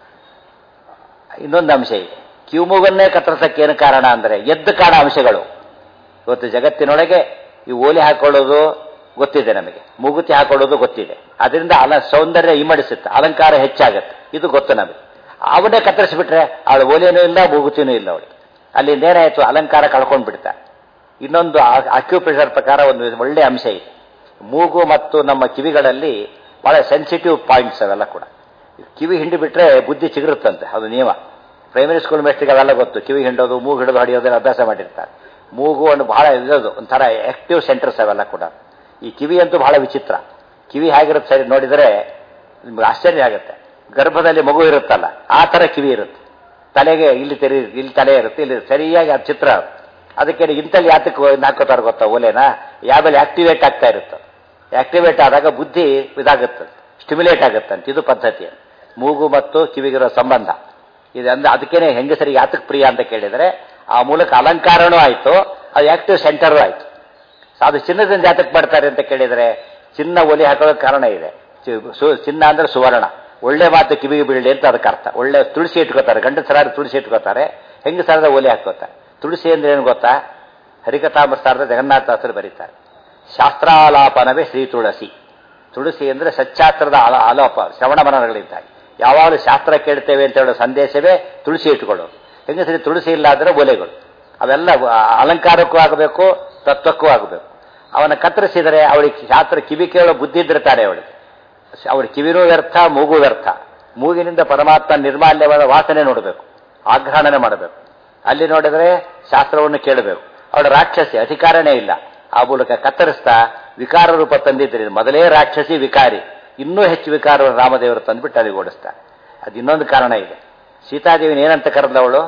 ಇನ್ನೊಂದು ಅಂಶ ಇದೆ ಕ್ಯೂಮೂಗನ್ನೇ ಕತ್ತರಿಸಕ್ಕೆ ಏನು ಕಾರಣ ಅಂದರೆ ಎದ್ದು ಕಾಣ ಅಂಶಗಳು ಇವತ್ತು ಜಗತ್ತಿನೊಳಗೆ ಈ ಓಲಿ ಹಾಕೊಳ್ಳೋದು ಗೊತ್ತಿದೆ ನಮಗೆ ಮೂಗುತಿ ಹಾಕೊಳ್ಳೋದು ಗೊತ್ತಿದೆ ಅದರಿಂದ ಅಲ ಸೌಂದರ್ಯ ಇಮ್ಮಡಿಸುತ್ತೆ ಅಲಂಕಾರ ಹೆಚ್ಚಾಗುತ್ತೆ ಇದು ಗೊತ್ತು ನಮಗೆ ಅವನ್ನೇ ಕತ್ತರಿಸಿಬಿಟ್ರೆ ಅವಳು ಓಲಿಯನೂ ಇಲ್ಲ ಮೂಗುತಿನೂ ಇಲ್ಲ ಅವಳಿಗೆ ಅಲ್ಲಿಂದ ಏನಾಯಿತು ಅಲಂಕಾರ ಕಳ್ಕೊಂಡು ಬಿಡ್ತಾರೆ ಇನ್ನೊಂದು ಅಕ್ಯುಪ್ರೆಷರ್ ಪ್ರಕಾರ ಒಂದು ಒಳ್ಳೆಯ ಅಂಶ ಇದೆ ಮೂಗು ಮತ್ತು ನಮ್ಮ ಕಿವಿಗಳಲ್ಲಿ ಬಹಳ ಸೆನ್ಸಿಟಿವ್ ಪಾಯಿಂಟ್ಸ್ ಅವೆಲ್ಲ ಕೂಡ ಕಿವಿ ಹಿಂಡಿ ಬಿಟ್ರೆ ಬುದ್ಧಿ ಚಿಗುರುತ್ತಂತೆ ಅದು ನಿಯಮ ಪ್ರೈಮರಿ ಸ್ಕೂಲ್ ಮೇಸ್ಟ್ರಿಗೆ ಅವೆಲ್ಲ ಗೊತ್ತು ಕಿವಿ ಹಿಂಡೋದು ಮೂಗು ಹಿಡಿದು ಹೊಡೆಯೋದನ್ನ ಅಭ್ಯಾಸ ಮಾಡಿರ್ತಾರೆ ಮೂಗು ಒಂದು ಬಹಳ ಇರೋದು ಒಂಥರ ಆಕ್ಟಿವ್ ಸೆಂಟರ್ಸ್ ಅವೆಲ್ಲ ಕೂಡ ಈ ಕಿವಿ ಅಂತೂ ಬಹಳ ವಿಚಿತ್ರ ಕಿವಿ ಹೇಗಿರುತ್ತೆ ಸರಿ ನೋಡಿದರೆ ನಿಮ್ಗೆ ಆಶ್ಚರ್ಯ ಆಗುತ್ತೆ ಗರ್ಭದಲ್ಲಿ ಮಗು ಇರುತ್ತಲ್ಲ ಆ ಥರ ಕಿವಿ ಇರುತ್ತೆ ತಲೆಗೆ ಇಲ್ಲಿ ತೆರಿ ಇಲ್ಲಿ ತಲೆ ಇರುತ್ತೆ ಇಲ್ಲಿ ಸರಿಯಾಗಿ ಆ ಚಿತ್ರ ಅದಕ್ಕೆ ಇಂತಲ್ಲಿ ಯಾತಕ್ಕೆ ಹಾಕೋತಾರೆ ಗೊತ್ತಾ ಓಲೆನ ಯಾವೆಲ್ಲ ಆಕ್ಟಿವೇಟ್ ಆಗ್ತಾ ಇರುತ್ತೆ ಆಕ್ಟಿವೇಟ್ ಆದಾಗ ಬುದ್ಧಿ ಇದಾಗುತ್ತೆ ಸ್ಟಿಮ್ಯುಲೇಟ್ ಆಗುತ್ತಂತೆ ಇದು ಪದ್ಧತಿ ಮೂಗು ಮತ್ತು ಕಿವಿಗಿರೋ ಸಂಬಂಧ ಇದು ಅಂದ್ರೆ ಅದಕ್ಕೇನೆ ಹೆಂಗಸರಿಗೆ ಯಾತಕ್ ಪ್ರಿಯ ಅಂತ ಕೇಳಿದರೆ ಆ ಮೂಲಕ ಅಲಂಕಾರನೂ ಆಯಿತು ಅದು ಆಕ್ಟಿವ್ ಸೆಂಟರೂ ಆಯಿತು ಅದು ಚಿನ್ನದಿಂದ ಜಾತಕ್ಕೆ ಮಾಡ್ತಾರೆ ಅಂತ ಕೇಳಿದರೆ ಚಿನ್ನ ಒಲಿ ಹಾಕೋದಕ್ಕೆ ಕಾರಣ ಇದೆ ಚಿನ್ನ ಅಂದ್ರೆ ಸುವರ್ಣ ಒಳ್ಳೆ ಮಾತು ಕಿವಿಗೆ ಬೀಳಲಿ ಅಂತ ಅದಕ್ಕೆ ಅರ್ಥ ಒಳ್ಳೆ ತುಳಸಿ ಇಟ್ಕೋತಾರೆ ಗಂಡಸರಾದ್ರೆ ತುಳಸಿ ಇಟ್ಕೋತಾರೆ ಹೆಂಗಸರಾದ ಒಲಿ ಹಾಕೋತಾರೆ ತುಳಸಿ ಅಂದ್ರೆ ಏನು ಗೊತ್ತಾ ಹರಿಕಥಾಮೃತಾರ್ಥ ಜಗನ್ನಾಥಾಸರು ಬರೀತಾರೆ ಶಾಸ್ತ್ರಾಲಾಪನವೇ ಶ್ರೀ ತುಳಸಿ ತುಳಸಿ ಅಂದ್ರೆ ಸಚ್ಚಾಸ್ತ್ರದ ಆಲಾಪ ಶ್ರವಣ ಮನನಗಳಿದ್ದಾಗಿ ಯಾವಾಗಲೂ ಶಾಸ್ತ್ರ ಕೇಳ್ತೇವೆ ಅಂತ ಹೇಳೋ ಸಂದೇಶವೇ ತುಳಸಿ ಇಟ್ಕೊಳ್ಳೋದು ಹೆಂಗಸರಿ ತುಳಸಿ ಇಲ್ಲ ಅಂದ್ರೆ ಒಲೆಗಳು ಅವೆಲ್ಲ ಅಲಂಕಾರಕ್ಕೂ ಆಗಬೇಕು ತತ್ವಕ್ಕೂ ಆಗಬೇಕು ಅವನ ಕತ್ತರಿಸಿದರೆ ಅವಳಿಗೆ ಶಾಸ್ತ್ರ ಕಿವಿ ಕೇಳೋ ಬುದ್ಧಿ ಇದ್ದಿರ್ತಾರೆ ಅವಳಿಗೆ ಅವಳ ಕಿವಿನೂ ವ್ಯರ್ಥ ಮೂಗು ವ್ಯರ್ಥ ಮೂಗಿನಿಂದ ಪರಮಾತ್ಮ ನಿರ್ಮಾಲ್ಯವಾದ ವಾಸನೆ ನೋಡಬೇಕು ಆಗ್ರಹಣನೆ ಮಾಡಬೇಕು ಅಲ್ಲಿ ನೋಡಿದರೆ ಶಾಸ್ತ್ರವನ್ನು ಕೇಳಬೇಕು ಅವಳ ರಾಕ್ಷಸಿ ಅಧಿಕಾರನೇ ಇಲ್ಲ ಆ ಮೂಲಕ ಕತ್ತರಿಸ್ತಾ ವಿಕಾರ ರೂಪ ತಂದಿದ್ದರಿಂದ ಮೊದಲೇ ರಾಕ್ಷಸಿ ವಿಕಾರಿ ಇನ್ನೂ ಹೆಚ್ಚು ವಿಕಾರ ರಾಮದೇವರು ತಂದುಬಿಟ್ಟು ಅಲ್ಲಿಗೆ ಓಡಿಸ್ತಾರೆ ಅದು ಇನ್ನೊಂದು ಕಾರಣ ಇದೆ ಸೀತಾದೇವಿನ ಏನಂತ ಕರೆದವಳು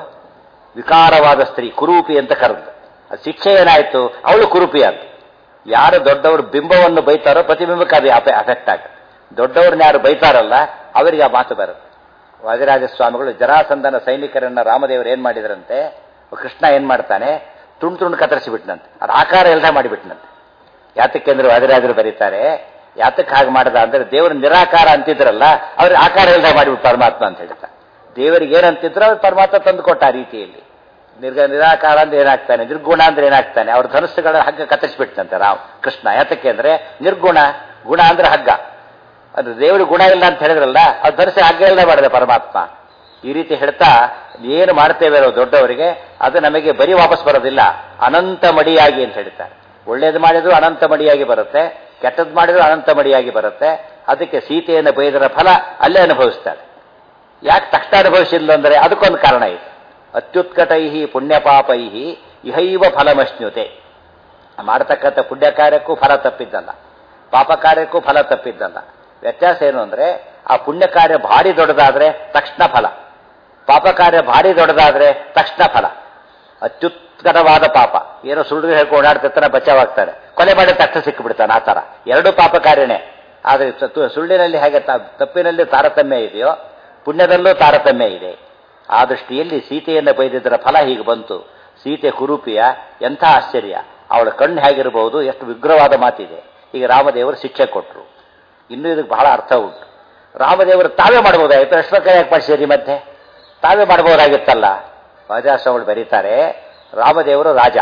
ವಿಕಾರವಾದ ಸ್ತ್ರೀ ಕುರೂಪಿ ಅಂತ ಕರೆದು ಅದು ಶಿಕ್ಷೆ ಏನಾಯಿತು ಅವಳು ಕುರೂಪಿ ಅಂತ ಯಾರು ದೊಡ್ಡವರು ಬಿಂಬವನ್ನು ಬೈತಾರೋ ಪ್ರತಿಬಿಂಬಕ್ಕೆ ಅದು ಅಫೆಕ್ಟ್ ಆಗುತ್ತೆ ದೊಡ್ಡವ್ರನ್ನ ಯಾರು ಬೈತಾರಲ್ಲ ಅವರಿಗೆ ಆ ಮಾತು ಬರುತ್ತೆ ವಾದಿರಾಜ ಸ್ವಾಮಿಗಳು ಜರಾಸಂದನ ಸೈನಿಕರನ್ನ ರಾಮದೇವರು ಏನ್ ಮಾಡಿದ್ರಂತೆ ಕೃಷ್ಣ ಏನ್ ಮಾಡ್ತಾನೆ ತುಂಡು ತುಂಡು ಕತ್ತರಿಸಿಬಿಟ್ನಂತೆ ಅದು ಆಕಾರ ಇಲ್ಲದೆ ಮಾಡಿಬಿಟ್ನಂತೆ ಯಾತಕ್ಕೆ ಅಂದ್ರೆ ವಾದಿರಾಜರು ಬರೀತಾರೆ ಯಾತಕ್ಕೆ ಹಾಗೆ ಮಾಡ್ದ ಅಂದ್ರೆ ದೇವರು ನಿರಾಕಾರ ಅಂತಿದ್ರಲ್ಲ ಅವ್ರಿಗೆ ಆಕಾರ ಇಲ್ಲದೆ ಮಾಡಿಬಿಟ್ಟು ಪರಮಾತ್ಮ ಅಂತ ಹೇಳ್ತಾರೆ ದೇವರಿಗೆ ಏನಂತಿದ್ರು ಅವ್ರು ಪರಮಾತ್ಮ ತಂದು ಕೊಟ್ಟ ಆ ರೀತಿಯಲ್ಲಿ ನಿರ್ಗ ನಿರಾಕಾರ ಅಂದ್ರೆ ಏನಾಗ್ತಾನೆ ನಿರ್ಗುಣ ಅಂದ್ರೆ ಏನಾಗ್ತಾನೆ ಅವ್ರ ಧನಸ್ಸುಗಳ ಹಗ್ಗ ಕತ್ತರಿಸ್ಬಿಟ್ಟಂತೆ ರಾಮ್ ಕೃಷ್ಣ ಯಾತಕ್ಕೆ ಅಂದ್ರೆ ನಿರ್ಗುಣ ಗುಣ ಅಂದ್ರೆ ಹಗ್ಗ ಅದು ದೇವರು ಗುಣ ಇಲ್ಲ ಅಂತ ಹೇಳಿದ್ರಲ್ಲ ಅದು ಧರಿಸಿ ಹಗ್ಗ ಇಲ್ಲದೆ ಮಾಡಿದೆ ಪರಮಾತ್ಮ ಈ ರೀತಿ ಹೇಳ್ತಾ ಏನು ಮಾಡ್ತೇವೆ ನಾವು ದೊಡ್ಡವರಿಗೆ ಅದು ನಮಗೆ ಬರೀ ವಾಪಸ್ ಬರೋದಿಲ್ಲ ಅನಂತ ಮಡಿಯಾಗಿ ಅಂತ ಹೇಳ್ತಾರೆ ಒಳ್ಳೇದು ಮಾಡಿದ್ರು ಅನಂತ ಮಡಿಯಾಗಿ ಬರುತ್ತೆ ಕೆಟ್ಟದ್ದು ಮಾಡಿದ್ರು ಅನಂತ ಮಡಿಯಾಗಿ ಬರುತ್ತೆ ಅದಕ್ಕೆ ಸೀತೆಯನ್ನು ಬೈದರ ಫಲ ಅಲ್ಲೇ ಅನುಭವಿಸ್ತಾರೆ ಯಾಕೆ ತಕ್ಷಣ ಅನುಭವಿಸಿಲ್ಲ ಅಂದರೆ ಅದಕ್ಕೊಂದು ಕಾರಣ ಇದೆ ಅತ್ಯುತ್ಕಟೈ ಪುಣ್ಯಪಾಪೈ ಇಹೈವ ಫಲಮಶ್ನುತೆ ಮಾಡತಕ್ಕಂಥ ಪುಣ್ಯ ಕಾರ್ಯಕ್ಕೂ ಫಲ ತಪ್ಪಿದ್ದಲ್ಲ ಪಾಪ ಕಾರ್ಯಕ್ಕೂ ಫಲ ತಪ್ಪಿದ್ದಲ್ಲ ವ್ಯತ್ಯಾಸ ಏನು ಅಂದ್ರೆ ಆ ಪುಣ್ಯ ಕಾರ್ಯ ಭಾರಿ ದೊಡ್ಡದಾದ್ರೆ ತಕ್ಷಣ ಫಲ ಪಾಪ ಕಾರ್ಯ ಭಾರಿ ದೊಡ್ಡದಾದ್ರೆ ತಕ್ಷಣ ಫಲ ಅತ್ಯುತ್ಕಟವಾದ ಪಾಪ ಏನೋ ಸುಳ್ಳು ಹೇಳ್ಕೊಂಡು ಓಡಾಡ್ತಿರ್ತಾನೆ ಬಚಾವಾಗ್ತಾನೆ ಕೊಲೆ ಮಾಡಿ ತಕ್ಷಣ ಸಿಕ್ಕಿಬಿಡ್ತಾನೆ ಆ ತರ ಎರಡು ಪಾಪ ಕಾರ್ಯನೇ ಆದರೆ ತ- ಸುಳ್ಳಿನಲ್ಲಿ ಹೇಗೆ ತ- ತಪ್ಪಿನಲ್ಲಿ ತಾರತಮ್ಯ ಇದೆಯೋ ಪುಣ್ಯದಲ್ಲೂ ತಾರತಮ್ಯ ಇದೆ ಆ ದೃಷ್ಟಿಯಲ್ಲಿ ಸೀತೆಯನ್ನು ಬೈದಿದ್ದರ ಫಲ ಹೀಗೆ ಬಂತು ಸೀತೆ ಕುರೂಪಿಯ ಎಂಥ ಆಶ್ಚರ್ಯ ಅವಳ ಕಣ್ಣು ಹೇಗಿರಬಹುದು ಎಷ್ಟು ವಿಗ್ರಹವಾದ ಮಾತಿದೆ ಈಗ ರಾಮದೇವರು ಶಿಕ್ಷೆ ಕೊಟ್ಟರು ಇನ್ನೂ ಇದಕ್ಕೆ ಬಹಳ ಅರ್ಥ ಉಂಟು ರಾಮದೇವರು ತಾವೇ ಮಾಡ್ಬೋದಾಗಿತ್ತು ಅಶ್ವಕ ಯಾಕೆ ಮಾಡಿಸಿರಿ ಮತ್ತೆ ತಾವೇ ಮಾಡ್ಬೋದಾಗಿತ್ತಲ್ಲ ವಾಜಾಸ್ವಾಮಿಗಳು ಬರೀತಾರೆ ರಾಮದೇವರು ರಾಜ